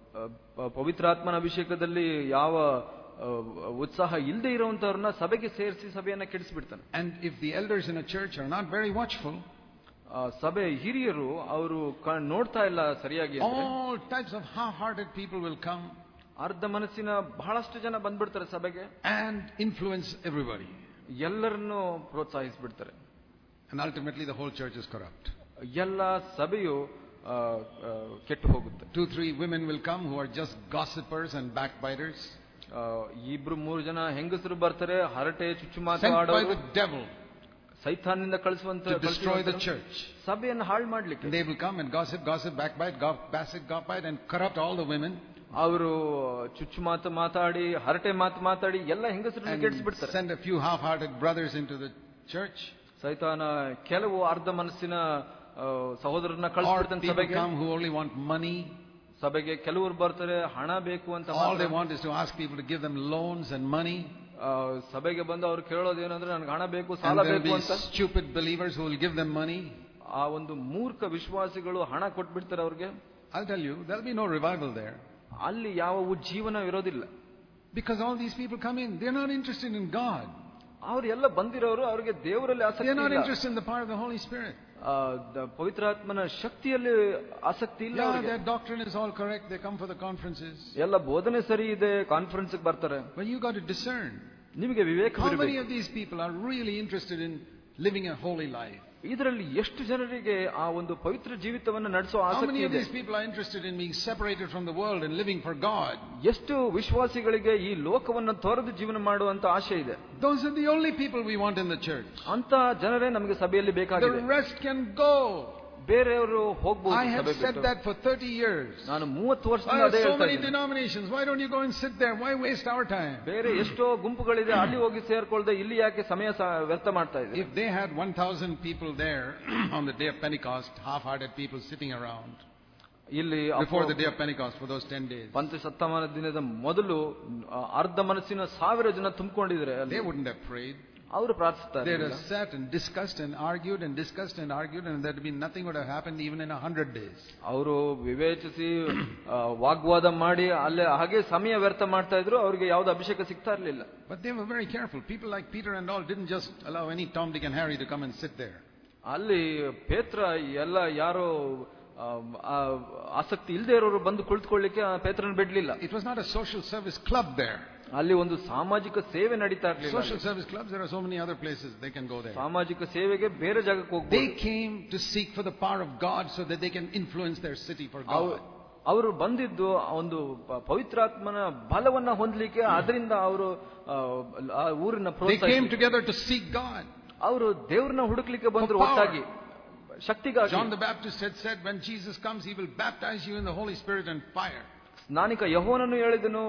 Speaker 2: ಆ, ಪವಿತ್ರಾತ್ಮನ ಅಭಿಷೇಕದಲ್ಲಿ ಯಾವ ಆ, ಉತ್ಸಾಹ ಇಲ್ಲದೆ ಇರುವಂತವ್ರನ್ನ ಸಭೆಗೆ ಸೇರಿಸಿ ಸಭೆಯನ್ನ ಕೆಡಿಸ್ಬಿಡ್ತಾನೆ
Speaker 1: And if the elders in a church are not very watchful,
Speaker 2: ಆ, ಸಭೆ ಹಿರಿಯರು ಅವರು ಕ- ನೋಡ್ತಾ ಇಲ್ಲ ಸರಿಯಾಗಿ ಅಂದ್ರೆ
Speaker 1: all types of half-hearted people will come
Speaker 2: ಅರ್ಧ ಮನಸ್ಸಿನ ಬಹಳಷ್ಟು ಜನ ಬಂದ್ಬಿಡ್ತಾರೆ ಸಭೆಗೆ
Speaker 1: and influence everybody.
Speaker 2: ಎಲ್ಲರನ್ನೂ ಪ್ರೋತ್ಸಾಹಿಸ್ಬಿಡ್ತಾರೆ
Speaker 1: And ultimately the whole church is corrupt.
Speaker 2: ಎಲ್ಲ ಸಭೆಯು ಆ, ಆ, ಕೆಟ್ಟು ಹೋಗುತ್ತೆ
Speaker 1: Two, three women will come who are just gossipers and backbiters,
Speaker 2: ಆ, ಇಬ್ರು ಮೂರು ಜನ ಹೆಂಗಸರು ಬರ್ತಾರೆ ಹರಟೆ ಚುಚ್ಚುಮಾತು
Speaker 1: sent by
Speaker 2: ಆಡೋರು
Speaker 1: the devil
Speaker 2: ಸೈತಾನ್ನಿಂದ ಕಳಿಸುವಂತ
Speaker 1: to destroy the
Speaker 2: ಕಳಿಸುವಂತರು
Speaker 1: church.
Speaker 2: ಸಭೆಯನ್ನು ಹಾಳು ಮಾಡ್ಲಿಕ್ಕೆ
Speaker 1: And they will come and gossip, gossip, backbite, go- gossip, gossip, and corrupt all the women
Speaker 2: ಅವರು ಚುಚ್ಚು ಮಾತು ಮಾತಾಡಿ ಹರಟೆ ಮಾತು ಮಾತಾಡಿ ಎಲ್ಲ ಹೆಂಗಸರನ್ನ
Speaker 1: and
Speaker 2: ಕೆಡಿಸ್ಬಿಡ್ತಾರೆ
Speaker 1: send a few half-hearted brothers into the church.
Speaker 2: ಸೈತಾನ ಕೆಲವು ಅರ್ಧ ಮನಸ್ಸಿನ ಆ, ಸಹೋದರರನ್ನ
Speaker 1: Or
Speaker 2: ಕಳಿಸ್ಬಿಡ್ತಾನೆ
Speaker 1: people
Speaker 2: ಸಭೆಗೆ
Speaker 1: come who only want money.
Speaker 2: ಸಭೆಗೆ ಕೆಲವರು ಬರ್ತಾರೆ ಹಣ ಬೇಕು ಅಂತ
Speaker 1: All
Speaker 2: ಮಾತ್ರ.
Speaker 1: they want is to ask people to give them loans and money.
Speaker 2: ಆ, ಸಭೆಗೆ ಬಂದು ಅವ್ರು ಕೇಳೋದು ಏನಂದ್ರೆ ನನಗೆ ಹಣ ಬೇಕು ಸಾಲ
Speaker 1: And there will
Speaker 2: ಬೇಕು
Speaker 1: be
Speaker 2: ಅಂತ
Speaker 1: stupid believers who will give them money.
Speaker 2: ಆ ಒಂದು ಮೂರ್ಖ ವಿಶ್ವಾಸಿಗಳು ಹಣ ಕೊಟ್ಬಿಡ್ತಾರೆ ಅವ್ರಿಗೆ
Speaker 1: I'll tell you, there'll be no revival there.
Speaker 2: ಅಲ್ಲಿ ಯಾವ ಉಜ್ಜೀವನ ಇರೋದಿಲ್ಲ
Speaker 1: Because all these people come in, they're not interested in God.
Speaker 2: ಅವ್ರು ಎಲ್ಲ ಬಂದಿರೋರು ಅವ್ರಿಗೆ ದೇವರಲ್ಲಿ ಆಸಕ್ತಿ
Speaker 1: They're not
Speaker 2: ಇಲ್ಲ.
Speaker 1: interested in the power of the Holy Spirit.
Speaker 2: ಆ, ದ- ಪವಿತ್ರಾತ್ಮನ ಶಕ್ತಿಯಲ್ಲಿ ಆಸಕ್ತಿ ಇಲ್ಲ
Speaker 1: Yeah,
Speaker 2: ಅವ್ರಿಗೆ
Speaker 1: their doctrine is all correct. They come for the conferences.
Speaker 2: ಎಲ್ಲ ಬೋಧನೆ ಸರಿ ಇದೆ ಕಾನ್ಫರೆನ್ಸ್ ಬರ್ತಾರೆ
Speaker 1: But you got to discern.
Speaker 2: ನಿಮಗೆ ವಿವೇಕ
Speaker 1: How many of these people are really interested in living a holy life?
Speaker 2: ಇದರಲ್ಲಿ ಎಷ್ಟು ಜನರಿಗೆ ಆ ಒಂದು ಪವಿತ್ರ ಜೀವಿತವನ್ನು ನಡೆಸೋ
Speaker 1: How
Speaker 2: ಆಸಕ್ತಿ
Speaker 1: many of
Speaker 2: ಇದೆ
Speaker 1: these people are interested in being separated from the world and living for God?
Speaker 2: ಎಷ್ಟು ವಿಶ್ವಾಸಿಗಳಿಗೆ ಈ ಲೋಕವನ್ನು ತೊರೆದು ಜೀವನ ಮಾಡುವಂತ ಆಶೆ ಇದೆ
Speaker 1: Those are the only people we want in the church.
Speaker 2: ಅಂತ ಜನರೇ ನಮಗೆ ಸಭೆಯಲ್ಲಿ
Speaker 1: The
Speaker 2: ಬೇಕಾಗಿದೆ
Speaker 1: rest can go.
Speaker 2: ಬೇರೆಯವರು ಹೋಗ್ಬೋದು
Speaker 1: I have
Speaker 2: ಸಭೆ
Speaker 1: said
Speaker 2: ಬಿಟ್ಟು.
Speaker 1: that for 30 years.
Speaker 2: ನಾನು ಮೂವತ್ತು
Speaker 1: Why
Speaker 2: ವರ್ಷದಿಂದ
Speaker 1: are
Speaker 2: ಅದೇ
Speaker 1: so
Speaker 2: ಹೇಳ್ತಾ
Speaker 1: many
Speaker 2: ಇದ್ದೀನಿ.
Speaker 1: denominations? Why don't you go and sit there? Why waste our time?
Speaker 2: ಬೇರೆ ಎಷ್ಟೋ ಗುಂಪುಗಳಿದೆ ಅಲ್ಲಿ ಹೋಗಿ ಸೇರ್ಕೊಳ್ದೆ ಇಲ್ಲಿ ಯಾಕೆ ಸಮಯ ಸ- ವ್ಯರ್ಥ ಮಾಡ್ತಾ ಇದೆ
Speaker 1: If they had 1,000 people there on the day of Pentecost, half-hearted people sitting around
Speaker 2: ಇಲ್ಲಿ
Speaker 1: before the day of Pentecost for those 10 days,
Speaker 2: ಪಂಚ ಸಪ್ತಮಾನ ದಿನದ ಮೊದಲು ಆ, ಅರ್ಧ ಮನಸ್ಸಿನ ಸಾವಿರ ಜನ ತುಂಬಿಕೊಂಡಿದ್ರೆ
Speaker 1: they wouldn't have prayed.
Speaker 2: ಅವರು ಪ್ರಾರ್ಥಿಸ್ತಾ
Speaker 1: They'd
Speaker 2: ಇರ್ಲಿಲ್ಲ.
Speaker 1: have sat and discussed and argued and discussed and argued, and there'd be nothing would have happened even in a hundred days.
Speaker 2: ಅವರು ವಿವೇಚಿಸಿ ಆ, ವಾಗ್ವಾದ ಮಾಡಿ ಅಲ್ಲೇ ಹಾಗೆ ಸಮಯ ವ್ಯರ್ಥ ಮಾಡ್ತಾ ಇದ್ರು ಅವ್ರಿಗೆ ಯಾವ್ದು ಅಭಿಷೇಕ ಸಿಗ್ತಾ ಇರ್ಲಿಲ್ಲ
Speaker 1: But they were very careful. People like Peter and all didn't just allow any Tom, Dick, and Harry to come and sit there.
Speaker 2: ಅಲ್ಲಿ ಪೇತ್ರ ಎಲ್ಲ ಯಾರೋ ಆ, ಆ, ಆಸಕ್ತಿ ಇಲ್ಲದೆ ಇರೋರು ಬಂದು ಕುಳಿತುಕೊಳ್ಳಿಕ್ಕೆ ಆ ಪೇತ್ರನ ಬಿಡ್ಲಿಲ್ಲ
Speaker 1: It was not a social service club there.
Speaker 2: ಅಲ್ಲಿ ಒಂದು ಸಾಮಾಜಿಕ ಸೇವೆ ನಡೀತಾ ಇರ್ಲಿಲ್ಲ
Speaker 1: Social
Speaker 2: ಅಲ್ಲಿ.
Speaker 1: service clubs, there are so many other places they can go there.
Speaker 2: ಸಾಮಾಜಿಕ ಸೇವೆಗೆ ಬೇರೆ ಜಾಗಕ್ಕೆ
Speaker 1: They
Speaker 2: ಹೋಗ್ಬೋದು
Speaker 1: came to seek for the power of God so that they can influence their city for
Speaker 2: ಅವ್-
Speaker 1: God.
Speaker 2: ಅವರು ಬಂದಿದ್ದು ಆ ಒಂದು ಪ- ಪವಿತ್ರಾತ್ಮನ ಬಲವನ್ನ ಹೊಂದಲಿಕ್ಕೆ ಅದರಿಂದ ಅವರು ಆ, ಆ ಊರಿನ
Speaker 1: They
Speaker 2: ಪ್ರೋತ್ಸಾಹ
Speaker 1: came together to seek God.
Speaker 2: ಅವರು ದೇವ್ರನ್ನ ಹುಡುಕ್ಲಿಕ್ಕೆ ಬಂದ್ರು
Speaker 1: For power.
Speaker 2: ಒಟ್ಟಾಗಿ ಶಕ್ತಿಗಾಗಿ
Speaker 1: John the Baptist had said, when Jesus comes, he will baptize you in the Holy Spirit and fire.
Speaker 2: ಸ್ನಾನಿಕ ಯಹೋನನ್ನು ಹೇಳಿದನು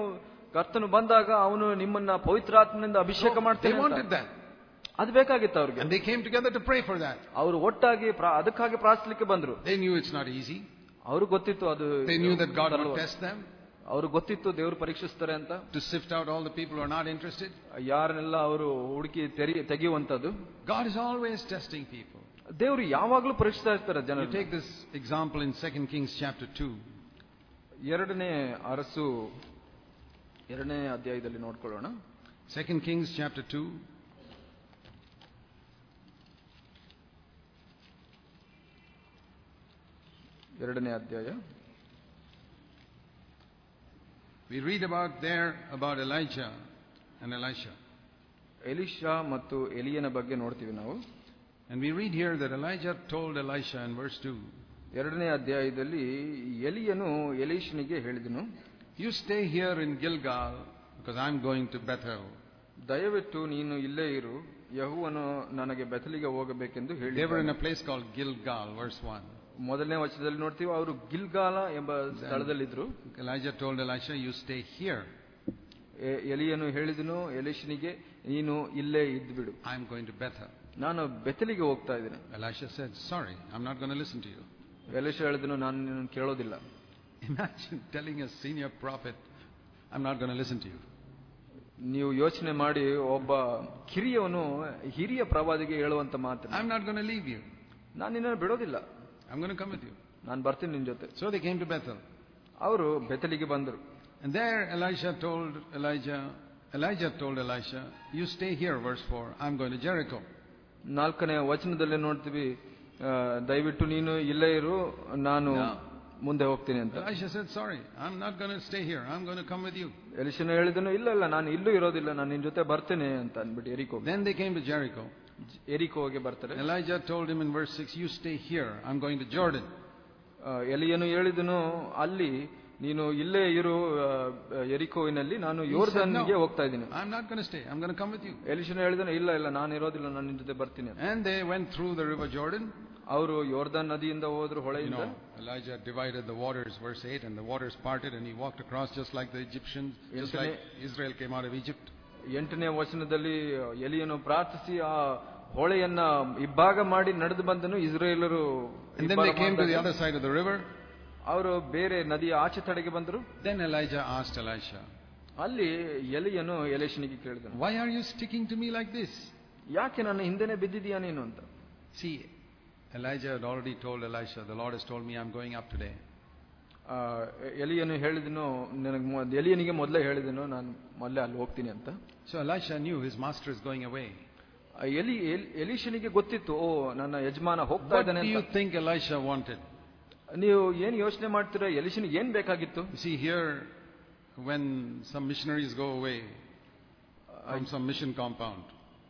Speaker 2: ಕರ್ತನು ಬಂದಾಗ ಅವನು ನಿಮ್ಮನ್ನ ಪವಿತ್ರಾತ್ಮನಿಂದ ಅಭಿಷೇಕ
Speaker 1: They
Speaker 2: ಮಾಡ್ತೇನೆ ಅಂತ.
Speaker 1: wanted that.
Speaker 2: ಅದು ಬೇಕಾಗಿತ್ತು ಅವ್ರಿಗೆ
Speaker 1: And they came together to pray for that.
Speaker 2: ಅವರು ಒಟ್ಟಾಗಿ ಪ್ರಾ- ಅದಕ್ಕಾಗಿ ಪ್ರಾರ್ಥಿಸಲಿಕ್ಕೆ ಬಂದ್ರು
Speaker 1: They knew it's not easy.
Speaker 2: ಅವ್ರು ಗೊತ್ತಿತ್ತು ಅದು
Speaker 1: They knew that God would
Speaker 2: ಸರಳವಲ್ಲ.
Speaker 1: test them
Speaker 2: ಅವ್ರು ಗೊತ್ತಿತ್ತು ದೇವರು ಪರೀಕ್ಷಿಸ್ತಾರೆ ಅಂತ
Speaker 1: to sift out all the people who are not interested.
Speaker 2: ಯಾರನ್ನೆಲ್ಲ ಅವರು ಹುಡುಕಿ ತೆರಿ ತೆಗೆಯುವಂತದ್ದು
Speaker 1: God is always testing people.
Speaker 2: ದೇವರು ಯಾವಾಗ್ಲೂ ಪರೀಕ್ಷಿಸ್ತಾ ಇರ್ತಾರೆ
Speaker 1: You
Speaker 2: ಜನರು
Speaker 1: take this example in 2 Kings chapter 2.
Speaker 2: ಎರಡನೇ ಅರಸು ಎರಡನೇ ಅಧ್ಯಾಯದಲ್ಲಿ ನೋಡ್ಕೊಳ್ಳೋಣ
Speaker 1: 2 Kings chapter 2.
Speaker 2: ಎರಡನೇ ಅಧ್ಯಾಯ
Speaker 1: We read about there about Elijah and Elisha.
Speaker 2: ಎಲಿಶಾ ಮತ್ತು ಎಲಿಯನ ಬಗ್ಗೆ ನೋಡ್ತೀವಿ ನಾವು
Speaker 1: And we read here that Elijah told Elisha in verse 2,
Speaker 2: ಎರಡನೇ ಅಧ್ಯಾಯದಲ್ಲಿ ಎಲಿಯನು ಎಲೀಶನಿಗೆ ಹೇಳಿದನು
Speaker 1: You stay here in Gilgal because I'm going to Bethel.
Speaker 2: ದಯವಿಟ್ಟು ನೀನು ಇಲ್ಲೇ ಇರು ಯಹುವನು ನನಗೆ ಬೆಥಲಿಗೆ ಹೋಗಬೇಕೆಂದು
Speaker 1: They were in
Speaker 2: ಹೇಳಿ
Speaker 1: a place called Gilgal, verse 1.
Speaker 2: ಮೊದಲನೇ ವಚನದಲ್ಲಿ ನೋಡ್ತೀವಿ ಅವರು ಗಿಲ್ಗಾಲ ಎಂಬ ಸ್ಥಳದಲ್ಲಿದ್ರು
Speaker 1: Elijah told Elisha, You stay here.
Speaker 2: ಎ- ಎಲಿಯನು ಹೇಳಿದನು ಎಲೀಶನಿಗೆ ನೀನು ಇಲ್ಲೇ ಇದ್ದು ಬಿಡು
Speaker 1: I'm going to Bethel.
Speaker 2: ನಾನು ಬೆಥಲಿಗೆ ಹೋಗ್ತಾ ಇದ್ದೇನೆ
Speaker 1: Elisha said, Sorry, I'm not going to listen to you.
Speaker 2: ಎಲೀಶ ಹೇಳಿದನು ನಾನು ನಿನ್ನನ್ನು ಕೇಳೋದಿಲ್ಲ
Speaker 1: Imagine telling a senior prophet, I'm not going to listen to you.
Speaker 2: ನೀವು ಯೋಚನೆ ಮಾಡಿ ಒಬ್ಬ ಕಿರಿಯವನು ಹಿರಿಯ ಪ್ರವಾದಿಗೆ ಹೇಳುವಂತ ಮಾತು
Speaker 1: I'm not going to leave you.
Speaker 2: ನಾನು ನಿನ್ನನ್ನು ಬಿಡೋದಿಲ್ಲ
Speaker 1: I'm going to come with you.
Speaker 2: ನಾನು ಬರ್ತೀನಿ ನಿನ್ ಜೊತೆ
Speaker 1: So they came to Bethel.
Speaker 2: ಅವರು ಬೆಥಲಿಗೆ ಬಂದರು
Speaker 1: And there Elisha told Elijah, Elijah told Elisha, You stay here, verse 4, I'm going to Jericho.
Speaker 2: ನಾಲ್ಕನೇ ವಚನದಲ್ಲಿ ನೋಡ್ತೀವಿ ಆ, ದಯವಿಟ್ಟು ನೀನು ಇಲ್ಲೇ ಇರು ನಾನು
Speaker 1: No.
Speaker 2: ಮುಂದೆ ಹೋಗ್ತೀನಿ ಅಂತ
Speaker 1: Elisha said, Sorry, I'm not going to stay here, I'm going to come with you.
Speaker 2: ಎಲಿಶನ ಹೇಳಿದನು ಇಲ್ಲ ಇಲ್ಲ ನಾನು ಇಲ್ಲೂ ಇರೋದಿಲ್ಲ ನಾನು ನಿನ್ ಜೊತೆ ಬರ್ತೇನೆ ಅಂತ ಅಂದ್ಬಿಟ್ಟು ಎರಿಕೋ
Speaker 1: Then they came to Jericho.
Speaker 2: ಎರಿಕೋಗೆ ಬರ್ತಾರೆ
Speaker 1: Elijah told him in verse 6, You stay here, I'm going to Jordan.
Speaker 2: ಆ, ಎಲಿಯನು ಹೇಳಿದನು ಅಲ್ಲಿ ನೀನು ಇಲ್ಲೇ ಇರು ಆ, ಎರಿಕೋವಿನಲ್ಲಿ ನಾನು ಯೋರ್ದನ್ಗೆ
Speaker 1: no.
Speaker 2: ಹೋಗ್ತಾ ಇದ್ದೀನಿ
Speaker 1: I'm not going to stay, I'm going to come with you.
Speaker 2: ಎಲಿಶನ ಹೇಳಿದನು ಇಲ್ಲ ಇಲ್ಲ ನಾನು ಇರೋದಿಲ್ಲ ನಾನು ನಿನ್ ಜೊತೆ ಬರ್ತೀನಿ ಅಂತ
Speaker 1: And they went through the river Jordan.
Speaker 2: ಅವರು ಯೋರ್ದನ್ ನದಿಯಿಂದ ಹೋದ್ರು
Speaker 1: You
Speaker 2: ಹೊಳೆಯಿಂದ
Speaker 1: know, Elijah divided the waters, verse 8, and the waters parted, and he walked across just like the Egyptians, just like Israel came out of Egypt.
Speaker 2: ಎಂಟನೇ ವಚನದಲ್ಲಿ ಎಲಿಯನು ಪ್ರಾರ್ಥಿಸಿ ಆ ಹೊಳೆಯನ್ನ ಇಬ್ಬಾಗ ಮಾಡಿ ನಡೆದು ಬಂದನು ಇಸ್ರೇಲರು
Speaker 1: And then they came to the other side of the river.
Speaker 2: ಅವರು ಬೇರೆ ನದಿಯ ಆಚೆ ತಡೆಗೆ ಬಂದರು
Speaker 1: Then Elijah asked Elisha,
Speaker 2: ಅಲ್ಲಿ ಎಲಿಯನು ಎಲೇಶನಿಗೆ ಕೇಳಿದನು
Speaker 1: Why are you sticking to me like this?
Speaker 2: ಯಾಕೆ ನನ್ನ ಹಿಂದೆನೆ ಬಿದ್ದಿದೀಯಾ ನೀನು ಅಂತ
Speaker 1: See, Elijah had already told Elisha, The Lord has told me I'm going up today.
Speaker 2: ಆ, ಎಲಿಯನು ಹೇಳಿದನು ನನಗೆ ಮೊ- ಎಲಿಯನಿಗೆ ಮೊದಲೇ ಹೇಳಿದನು ನಾನು ಮೊದಲೇ ಅಲ್ಲಿ ಹೋಗ್ತೀನಿ ಅಂತ
Speaker 1: So Elisha knew his master is going away.
Speaker 2: ಆ ಎಲಿ ಎಲ್- ಎಲೀಶನಿಗೆ ಗೊತ್ತಿತ್ತು ಓ ನನ್ನ ಯಜಮಾನ ಹೋಗ್ತಾ
Speaker 1: What
Speaker 2: ಇದ್ದಾನೆ
Speaker 1: do you
Speaker 2: ಅಂತ
Speaker 1: think Elisha wanted?
Speaker 2: ನೀವು ಏನ್ ಯೋಚನೆ ಮಾಡ್ತೀರಾ ಎಲಿಶನಿಗೆ ಏನ್ ಬೇಕಾಗಿತ್ತು
Speaker 1: You see, here, when some missionaries go away from some mission compound,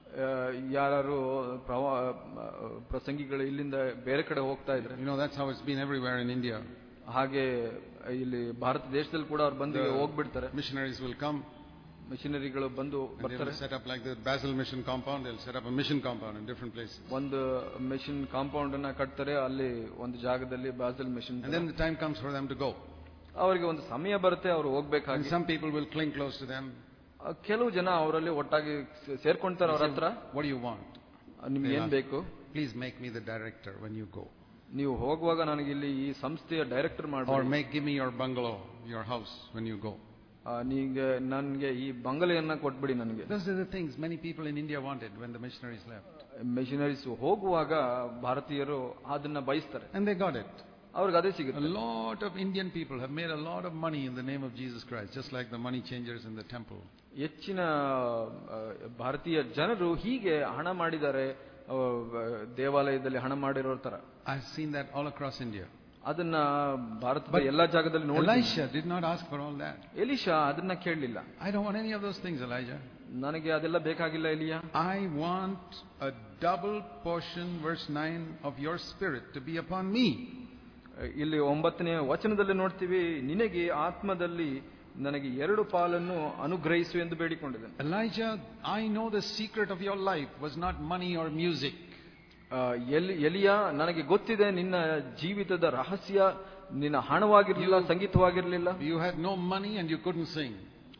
Speaker 2: ಯಾರು ಪ್ರವಾ ಆ, ಪ್ರಸಂಗಿಗಳು ಇಲ್ಲಿಂದ ಬೇರೆ ಕಡೆ ಹೋಗ್ತಾ ಇದ್ರೆ
Speaker 1: you know, that's how it's been everywhere in India.
Speaker 2: ಹಾಗೆ ಇಲ್ಲಿ ಭಾರತ ದೇಶದಲ್ಲಿ ಕೂಡ ಅವ್ರು ಬಂದು
Speaker 1: The
Speaker 2: ಹೋಗ್ಬಿಡ್ತಾರೆ
Speaker 1: missionaries will come
Speaker 2: ಮಿಷನರಿಗಳು ಬಂದು
Speaker 1: and they
Speaker 2: ಬರ್ತಾರೆ
Speaker 1: will set up like the Basil mission compound, they'll set up a mission compound in different places.
Speaker 2: ಒಂದು ಮಿಷನ್ ಕಾಂಪೌಂಡ್ ಅನ್ನ ಕಟ್ತಾರೆ ಅಲ್ಲಿ ಒಂದು ಜಾಗದಲ್ಲಿ Basel mission
Speaker 1: And then the time comes for them to go.
Speaker 2: ಅವರಿಗೆ ಒಂದು ಸಮಯ ಬರುತ್ತೆ ಅವ್ರು
Speaker 1: And
Speaker 2: ಹೋಗ್ಬೇಕಾಗಿ
Speaker 1: some people will cling close to them.
Speaker 2: ಆ, ಕೆಲವು ಜನ ಅವರಲ್ಲಿ ಒಟ್ಟಾಗಿ ಸೇ- ಸೇರ್ಕೊಂತಾರೆ ಅವ್ರ ಹತ್ರ
Speaker 1: What do you want?
Speaker 2: ನಿಮ್ಗೆ ಏನ್ ಬೇಕು
Speaker 1: Please make me the director when you go.
Speaker 2: ನೀವು ಹೋಗುವಾಗ ನನಗೆ ಇಲ್ಲಿ ಈ ಸಂಸ್ಥೆಯ ಡೈರೆಕ್ಟರ್
Speaker 1: Or
Speaker 2: ಮಾಡಿ
Speaker 1: make, give me your bungalow, your house when you go.
Speaker 2: ನೀಗೆ ನನ್ಗೆ ಈ ಬಂಗಲೆಯನ್ನ ಕೊಟ್ಬಿಡಿ ನನಗೆ
Speaker 1: Those are the things many people in India wanted when the missionaries left.
Speaker 2: Missionaries ಹೋಗುವಾಗ ಭಾರತೀಯರು ಅದನ್ನ ಬಯಸ್ತಾರೆ
Speaker 1: And they got it.
Speaker 2: ಅವ್ರಿಗೆ ಅದೇ
Speaker 1: A
Speaker 2: ಸಿಗುತ್ತೆ
Speaker 1: lot of Indian people have made a lot of money in the name of Jesus Christ, just like the money changers in the temple.
Speaker 2: ಹೆಚ್ಚಿನ ಆ, ಭಾರತೀಯ ಜನರು ಹೀಗೆ ಹಣ ಮಾಡಿದ್ದಾರೆ ಆ, ದೇವಾಲಯದಲ್ಲಿ ಹಣ ಮಾಡಿರೋ ತರ
Speaker 1: I've seen that all across India.
Speaker 2: ಅದನ್ನ ಭಾರತದ ಎಲ್ಲಾ ಜಾಗದಲ್ಲಿ ನೋಡಿ
Speaker 1: Elisha did not ask for all that.
Speaker 2: ಎಲಿಶಾ ಅದನ್ನ ಕೇಳಲಿಲ್ಲ
Speaker 1: I don't want any of those things, Elijah.
Speaker 2: ನನಗೆ ಅದೆಲ್ಲ ಬೇಕಾಗಿಲ್ಲ ಎಲಿಯ
Speaker 1: I want a double portion, verse 9, of your spirit to be upon me.
Speaker 2: ಇಲ್ಲಿ ಒಂಬತ್ತನೇ ವಚನದಲ್ಲಿ ನೋಡ್ತೀವಿ ನಿನಗೆ ಆತ್ಮದಲ್ಲಿ ನನಗೆ ಎರಡು ಪಾಲನ್ನು ಅನುಗ್ರಹಿಸು ಎಂದು ಬೇಡಿಕೊಂಡಿದ್ದೇನೆ
Speaker 1: Elijah, I know the secret of your life was not money or music.
Speaker 2: ಆ, ಎಲಿ ಎಲಿಯ ನನಗೆ ಗೊತ್ತಿದೆ ನಿನ್ನ ಜೀವಿತದ ರಹಸ್ಯ ನಿನ್ನ ಹಣವಾಗಿರ್ಲಿಲ್ಲ ಸಂಗೀತವಾಗಿರ್ಲಿಲ್ಲ
Speaker 1: You had no money and you couldn't sing.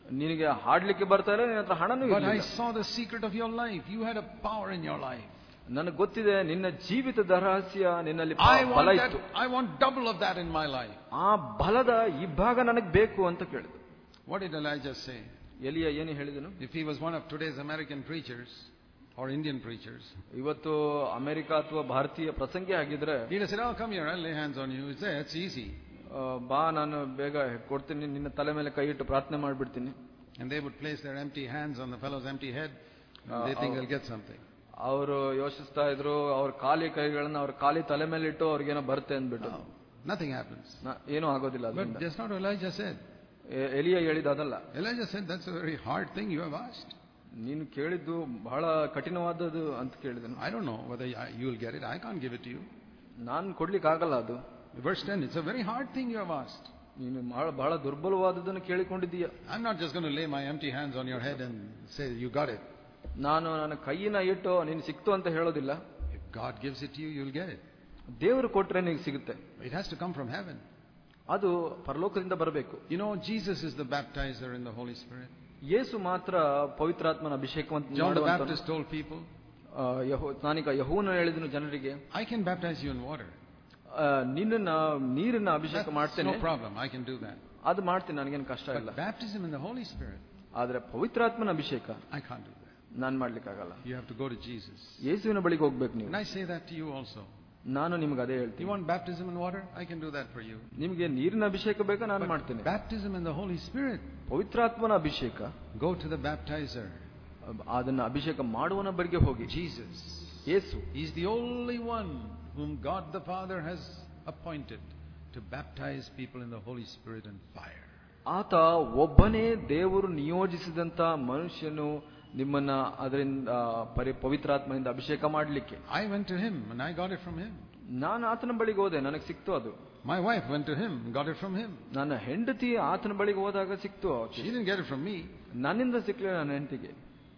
Speaker 2: ನಿನಗೆ ಹಾಡ್ಲಿಕ್ಕೆ ಬರ್ತಾ ಇಲ್ಲ ನಿನ್ನ ಹತ್ರ ಹಣನೂ
Speaker 1: But I
Speaker 2: ಇಲ್ಲ
Speaker 1: saw the secret of your life. You had a power in your life.
Speaker 2: ನನಗೆ ಗೊತ್ತಿದೆ ನಿನ್ನ ಜೀವಿತದ ರಹಸ್ಯ ನಿನ್ನಲ್ಲಿ
Speaker 1: I
Speaker 2: ಬಲ
Speaker 1: want that.
Speaker 2: ಇತ್ತು
Speaker 1: I want double of that in my life.
Speaker 2: ಆ ಬಲದ ಈ ಭಾಗ ನನಗೆ ಬೇಕು ಅಂತ ಕೇಳಿದ
Speaker 1: What did Elijah say?
Speaker 2: ಎಲಿಯ ಏನು ಹೇಳಿದನು
Speaker 1: If he was one of today's American preachers or Indian preachers,
Speaker 2: ಇವತ್ತು ಅಮೆರಿಕ ಅಥವಾ ಭಾರತೀಯ ಪ್ರಸಂಗಿ ಆಗಿದ್ರೆ
Speaker 1: he'd have said, "Oh, come here. I'll lay hands on you. It's there. It's easy."
Speaker 2: ಆ, ಬಾ ನಾನು ಬೇಗ ಕೊಡ್ತೀನಿ ನಿನ್ನ ತಲೆ ಮೇಲೆ ಕೈ ಇಟ್ಟು ಪ್ರಾರ್ಥನೆ ಮಾಡ್ಬಿಡ್ತೀನಿ
Speaker 1: And they would place their empty hands on the fellow's empty head. And
Speaker 2: Uh,
Speaker 1: they think
Speaker 2: oh.
Speaker 1: they'll get something.
Speaker 2: ಅವರು ಯೋಚಿಸ್ತಾ ಇದ್ರು ಅವ್ರ ಖಾಲಿ ಕೈಗಳನ್ನ ಅವ್ರ ಖಾಲಿ ತಲೆ ಮೇಲೆ ಇಟ್ಟು ಅವ್ರಿಗೇನೋ ಬರುತ್ತೆ ಅಂದ್ಬಿಟ್ಟು
Speaker 1: No, nothing happens.
Speaker 2: ನ- ಏನೂ ಆಗೋದಿಲ್ಲ
Speaker 1: But
Speaker 2: ಅದರಿಂದ
Speaker 1: that's not what Elijah said.
Speaker 2: ಎ- ಎಲಿಯ ಹೇಳಿದ ಅದಲ್ಲ
Speaker 1: Elijah said, That's a very hard thing you have asked.
Speaker 2: ನೀನು ಕೇಳಿದ್ದು ಬಹಳ ಕಠಿಣವಾದದ್ದು ಅಂತ ಕೇಳಿದನು
Speaker 1: I don't know whether I- you'll get it. I can't give it to you.
Speaker 2: ನಾನು ಕೊಡ್ಲಿಕ್ಕೆ ಆಗಲ್ಲ ಅದು
Speaker 1: Verse 10, it's a very hard thing you have asked.
Speaker 2: ನೀನು ಬಹಳ ಬಹಳ ದುರ್ಬಲವಾದದನ್ನು ಕೇಳಿಕೊಂಡಿದ್ದೀಯ
Speaker 1: I'm not just going to lay my empty hands on your head and say, You got it.
Speaker 2: ನಾನು ನನ್ನ ಕೈಯಿನ ಇಟ್ಟು ನೀನು ಸಿಕ್ತು ಅಂತ ಹೇಳೋದಿಲ್ಲ
Speaker 1: If God gives it to you, you'll get it.
Speaker 2: ದೇವರು ಕೊಟ್ರೆ ನಿನಗೆ ಸಿಗುತ್ತೆ
Speaker 1: It has to come from heaven.
Speaker 2: ಅದು ಪರಲೋಕದಿಂದ ಬರಬೇಕು
Speaker 1: You know, Jesus is the baptizer in the Holy Spirit.
Speaker 2: ಯೇಸು ಮಾತ್ರ ಪವಿತ್ರಾತ್ಮನ ಅಭಿಷೇಕವಂತ
Speaker 1: John the
Speaker 2: ಮಾಡುವಂತನು.
Speaker 1: Baptist told people,
Speaker 2: ಆ, ಯಹೋ- ನಾನೀಗ ಯಹೂನು ಹೇಳಿದನು ಜನರಿಗೆ
Speaker 1: I can baptize you in water.
Speaker 2: ಆ, ನಿನ್ನನ್ನ ನೀರನ್ನ ಅಭಿಷೇಕ
Speaker 1: That's
Speaker 2: ಮಾಡ್ತೇನೆ
Speaker 1: no problem. I can do that.
Speaker 2: ಅದು ಮಾಡ್ತೀನಿ ನನಗೇನು ಕಷ್ಟ ಇಲ್ಲ
Speaker 1: But baptism in the Holy Spirit,
Speaker 2: ಆದ್ರೆ ಪವಿತ್ರಾತ್ಮನ ಅಭಿಷೇಕ
Speaker 1: I can't do that.
Speaker 2: Non ಮಾಡ್ಲಿಕ್ಕಾಗಲ್ಲ
Speaker 1: You have to go to Jesus.
Speaker 2: ಯೇಸುವಿನ ಬಳಿಗೆ ಹೋಗ್ಬೇಕು ನೀವು
Speaker 1: And I say that to you also.
Speaker 2: ನಾನು ನಿಮ್ಗೆ ಅದೇ
Speaker 1: You
Speaker 2: ಹೇಳ್ತೀನಿ
Speaker 1: want baptism in water? I can do that for you.
Speaker 2: ನಿಮ್ಗೆ ನೀರಿನ ಅಭಿಷೇಕ ಬೇಕಾ ನಾನು ಮಾಡ್ತೇನೆ
Speaker 1: Baptism in the Holy Spirit,
Speaker 2: ಪವಿತ್ರಾತ್ಮನ ಅಭಿಷೇಕ
Speaker 1: go to the baptizer,
Speaker 2: ಅದನ್ನ ಅಭಿಷೇಕ ಮಾಡುವನ ಬಳಿಗೆ ಹೋಗಿ
Speaker 1: Jesus.
Speaker 2: Yesu
Speaker 1: He's the only one whom God the Father has appointed to baptize people in the Holy Spirit and fire.
Speaker 2: ಆತ ಒಬ್ಬನೇ ದೇವರು ನಿಯೋಜಿಸಿದಂತ ಮನುಷ್ಯನು ನಿಮ್ಮನ್ನ ಅದರಿಂದ ಪರಿ ಪವಿತ್ರಾತ್ಮನಿಂದ ಅಭಿಷೇಕ ಮಾಡಲಿಕ್ಕೆ
Speaker 1: I went to him and I got it from him.
Speaker 2: ನಾನು ಆತನ ಬಳಿಗೆ ಹೋದೆ ನನಗೆ ಸಿಕ್ತು ಅದು
Speaker 1: My wife went to him and got it from him.
Speaker 2: ನನ್ನ ಹೆಂಡತಿ ಆತನ ಬಳಿಗೆ ಹೋದಾಗ ಸಿಕ್ತು
Speaker 1: She didn't get it from me.
Speaker 2: ನನ್ನಿಂದ ಸಿಕ್ಲಿಲ್ಲ ನನ್ನ ಹೆಂಡತಿಗೆ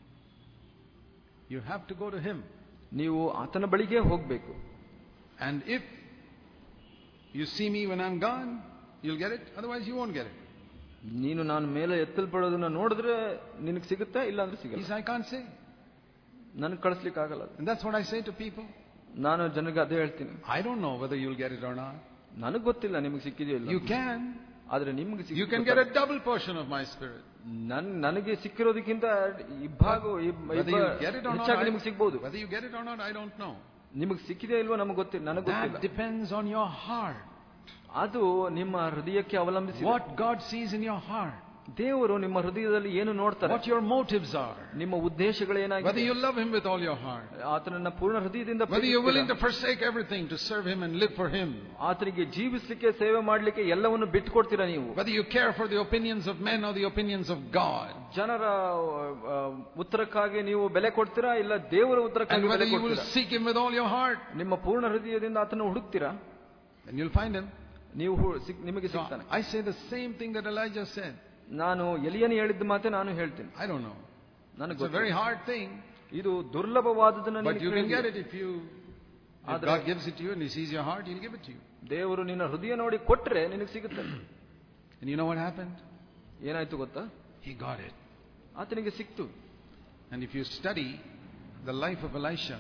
Speaker 1: You have to go to him.
Speaker 2: ನೀವು ಆತನ ಬಳಿಗೆ ಹೋಗ್ಬೇಕು
Speaker 1: And if you see me when I'm gone, you'll get it. Otherwise, you won't get it.
Speaker 2: ನೀನು ನಾನು ಮೇಲೆ ಎತ್ತಲ್ಪಡೋದನ್ನ ನೋಡಿದ್ರೆ ನಿನಗೆ ಸಿಗುತ್ತೆ ಇಲ್ಲ ಅಂದ್ರೆ
Speaker 1: He
Speaker 2: ಸಿಗಲ್ಲ
Speaker 1: says, I can't say.
Speaker 2: ನನಗೆ ಕಳಿಸ್ಲಿಕ್ಕೆ ಆಗಲ್ಲ ಅದು.
Speaker 1: And that's what I say to people.
Speaker 2: ನಾನು ಜನರಿಗೆ ಅದೇ ಹೇಳ್ತೀನಿ
Speaker 1: I don't know whether you'll get it or not.
Speaker 2: ನನಗೆ ಗೊತ್ತಿಲ್ಲ ನಿಮಗೆ ಸಿಕ್ಕಿದೆಯೋ ಇಲ್ಲ
Speaker 1: You can.
Speaker 2: ಆದ್ರೆ ನಿಮ್ಗೆ
Speaker 1: You can get a double portion of my spirit.
Speaker 2: ನನ್ ನನಗೆ ಸಿಕ್ಕಿರೋದಕ್ಕಿಂತ ಇಬ್ಬಾಗು ಇಬ್-
Speaker 1: Whether
Speaker 2: ಇಬ್ಬ-
Speaker 1: you get it or not,
Speaker 2: ಹೆಚ್ಚಾಗಿ
Speaker 1: I-
Speaker 2: ನಿಮ್ಗೆ ಸಿಗ್ಬೋದು
Speaker 1: whether you get it or not, I don't know.
Speaker 2: ನಿಮಗೆ ಸಿಕ್ಕಿದೆಯೋ ಇಲ್ವೋ ನಮಗೆ ಗೊತ್ತಿಲ್ಲ ನನಗೆ
Speaker 1: That
Speaker 2: ಗೊತ್ತಿಲ್ಲ
Speaker 1: depends on your heart.
Speaker 2: ಅದು ನಿಮ್ಮ ಹೃದಯಕ್ಕೆ ಅವಲಂಬಿಸಿ
Speaker 1: What God sees in your heart.
Speaker 2: ದೇವರು ನಿಮ್ಮ ಹೃದಯದಲ್ಲಿ ಏನು ನೋಡ್ತಾರೆ
Speaker 1: What your motives are.
Speaker 2: ನಿಮ್ಮ ಉದ್ದೇಶಗಳು
Speaker 1: Whether
Speaker 2: ಏನಾಗಿದೆ
Speaker 1: you love Him with all your heart.
Speaker 2: ಆತನನ್ನ ಪೂರ್ಣ ಹೃದಯದಿಂದ
Speaker 1: Whether you're willing to
Speaker 2: ಪ್ರೀತಿಸ್ತೀರಾ?
Speaker 1: forsake everything to serve Him and live for Him.
Speaker 2: ಆತನಿಗೆ ಜೀವಿಸ್ಲಿಕ್ಕೆ ಸೇವೆ ಮಾಡ್ಲಿಕ್ಕೆ ಎಲ್ಲವನ್ನು ಬಿಟ್ಟುಕೊಡ್ತೀರಾ ನೀವು
Speaker 1: Whether you care for the opinions of men or the opinions of God.
Speaker 2: ಜನರ ಆ, ಉತ್ತರಕ್ಕಾಗಿ ನೀವು ಬೆಲೆ ಕೊಡ್ತೀರಾ ಇಲ್ಲ ದೇವರ
Speaker 1: And
Speaker 2: ಉತ್ತರಕ್ಕಾಗಿ
Speaker 1: whether
Speaker 2: ಬೆಲೆ
Speaker 1: you will
Speaker 2: ಕೊಡ್ತೀರಾ
Speaker 1: seek Him with all your heart.
Speaker 2: ನಿಮ್ಮ ಪೂರ್ಣ ಹೃದಯದಿಂದ ಆತನ ಹುಡುಕ್ತೀರಾ
Speaker 1: Then you'll find Him.
Speaker 2: ನೀವು ಹು- ಸಿಕ್- ನಿಮಗೆ
Speaker 1: So
Speaker 2: ಸಿಗ್ತಾನೆ
Speaker 1: I say the same thing that Elijah said.
Speaker 2: ನಾನು ಎಲಿಯನು ಹೇಳಿದ್ದ ಮಾತೆ ನಾನು ಹೇಳ್ತೀನಿ
Speaker 1: I don't know.
Speaker 2: ನನಗೆ
Speaker 1: It's a very hard thing.
Speaker 2: ಇದು ದುರ್ಲಭವಾದದನ್ನ
Speaker 1: But
Speaker 2: ನೀನು
Speaker 1: you can get
Speaker 2: ಕೇಳಿದ್ಯಾ?
Speaker 1: it if you. If
Speaker 2: Adre-
Speaker 1: God gives it to you and He sees your heart, He'll give it to you.
Speaker 2: ದೇವರು ನಿನ್ನ ಹೃದಯ ನೋಡಿ ಕೊಟ್ರೆ ನಿನಗೆ ಸಿಗುತ್ತೆ
Speaker 1: And you know what happened?
Speaker 2: ಏನಾಯ್ತು ಗೊತ್ತಾ
Speaker 1: He got it.
Speaker 2: ಆತನಿಗೆ ಸಿಕ್ತು
Speaker 1: And if you study the life of Elisha,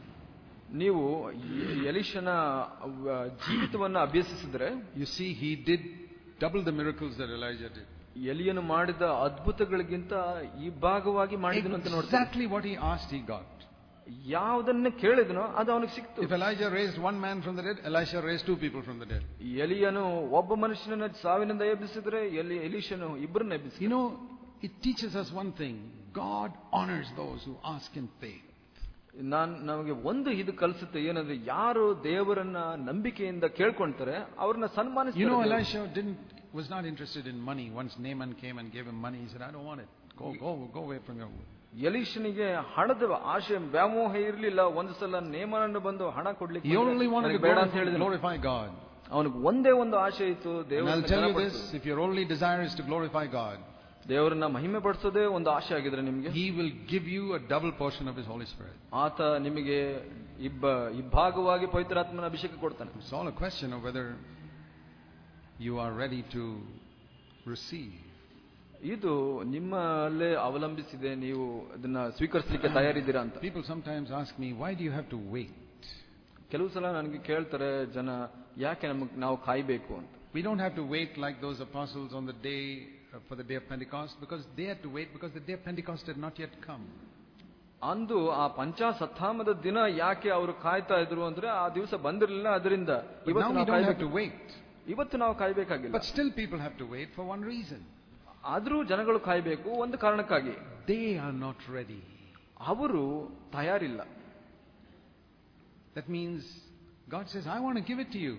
Speaker 2: ನೀವು ಎ- ಎಲಿಷನ ಅವ್- ಜೀವಿತವನ್ನ ಅಭ್ಯಸಿಸಿದ್ರೆ
Speaker 1: you see he did double the miracles that Elijah did.
Speaker 2: ಎಲಿಯನು ಮಾಡಿದ ಅದ್ಭುತಗಳಿಗಿಂತ ಈ ಭಾಗವಾಗಿ ಮಾಡಿದನು ಅಂತ ನೋಡ್ತಾರೆ
Speaker 1: Exactly what he asked, he got.
Speaker 2: ಯಾವುದನ್ನ ಕೇಳಿದನೋ ಅದು ಅವನಿಗೆ ಸಿಕ್ತು
Speaker 1: If Elijah raised one man from the dead, Elisha raised two people from the dead.
Speaker 2: ಎಲಿಯನು ಒಬ್ಬ ಮನುಷ್ಯನನ್ನ ಸಾವಿನಿಂದ ಎಬ್ಬಿಸಿದ್ರೆ ಎಲಿ ಎಲಿಶನು ಇಬ್ಬರನ್ನ ಎಬ್ಬಿಸಿ
Speaker 1: You know, it teaches us one thing God honors those who ask in faith.
Speaker 2: ನಾನ್ ನಮಗೆ ಒಂದು ಇದು ಕಲಿಸುತ್ತೆ ಏನಂದ್ರೆ ಯಾರು ದೇವರನ್ನ ನಂಬಿಕೆಯಿಂದ ಕೇಳ್ಕೊಂತಾರೆ ಅವ್ರನ್ನ
Speaker 1: You know,
Speaker 2: ಸನ್ಮಾನಿಸ್ತಾರೆ
Speaker 1: Elisha didn't was not interested in money. Once Naaman came and gave him money, he said, I don't want it. Go, go, go away from your
Speaker 2: ಎಲಿಶನಿಗೆ ಹಣದ ಆಶೆ ವ್ಯಾಮೋಹ ಇರಲಿಲ್ಲ ಒಂದು ಸಲ ನೇಮನನ್ನು ಬಂದು ಹಣ ಕೊಡ್ಲಿಕ್ಕೆ
Speaker 1: He only wanted to
Speaker 2: ನನಗೆ ಬೇಡ ಅಂತ
Speaker 1: glorify,
Speaker 2: ಹೇಳಿದನು
Speaker 1: glorify God.
Speaker 2: ಅವನಿಗೆ ಒಂದೇ ಒಂದು ಆಶೆ ಇತ್ತು
Speaker 1: And I'll
Speaker 2: ದೇವರನ್ನ
Speaker 1: tell you
Speaker 2: ಘನಪಡಿಸು.
Speaker 1: this if your only desire is to glorify God,
Speaker 2: ದೇವರನ್ನ ಮಹಿಮೆ ಪಡಿಸೋದೇ ಒಂದು ಆಶೆ ಆಗಿದ್ರೆ ನಿಮಗೆ
Speaker 1: He will give you a double portion of His Holy Spirit.
Speaker 2: ಆತ ನಿಮಗೆ ಇಬ್ಬ ಇಬ್ಬಾಗವಾಗಿ ಪವಿತ್ರಾತ್ಮನ ಅಭಿಷೇಕ ಕೊಡ್ತಾನೆ
Speaker 1: It's all a question of whether you are ready to receive.
Speaker 2: ಇದು ನಿಮ್ಮಲ್ಲೇ ಅವಲಂಬಿಸಿದೆ ನೀವು ಅದನ್ನ ಸ್ವೀಕರಿಸಲಿಕ್ಕೆ ತಯಾರಿದ್ದೀರಾ ಅಂತ
Speaker 1: People sometimes ask me, why do you have to wait?
Speaker 2: ಕೆಲವು ಸಲ ನನಗೆ ಕೇಳ್ತಾರೆ ಜನ ಯಾಕೆ ನಮಗ್ ನಾವು ಕಾಯ್ಬೇಕು ಅಂತ
Speaker 1: We don't have to wait like those apostles on the day uh, for the day of Pentecost because they had to wait because the day of Pentecost had not yet come.
Speaker 2: ಅಂದು ಆ ಪಂಚಾಸತ್ತಾಮದ ದಿನ ಯಾಕೆ ಅವರು ಕಾಯ್ತಾ ಇದ್ರು ಅಂದ್ರೆ ಆ ದಿವಸ ಬಂದಿರಲಿಲ್ಲ ಅದರಿಂದ
Speaker 1: But
Speaker 2: ಇವತ್ತು
Speaker 1: now we
Speaker 2: ನಾವು
Speaker 1: don't have
Speaker 2: ಕಾಯ್ಬೇಕು
Speaker 1: to wait.
Speaker 2: ಇವತ್ತು ನಾವು ಕಾಯ್ಬೇಕಾಗಿಲ್ಲ
Speaker 1: But still people have to wait for one reason.
Speaker 2: ಆದ್ರೂ ಜನಗಳು ಕಾಯ್ಬೇಕು ಒಂದು ಕಾರಣಕ್ಕಾಗಿ
Speaker 1: They are not ready.
Speaker 2: ಅವರು ತಯಾರಿಲ್ಲ
Speaker 1: That means God says, I want to give it to you.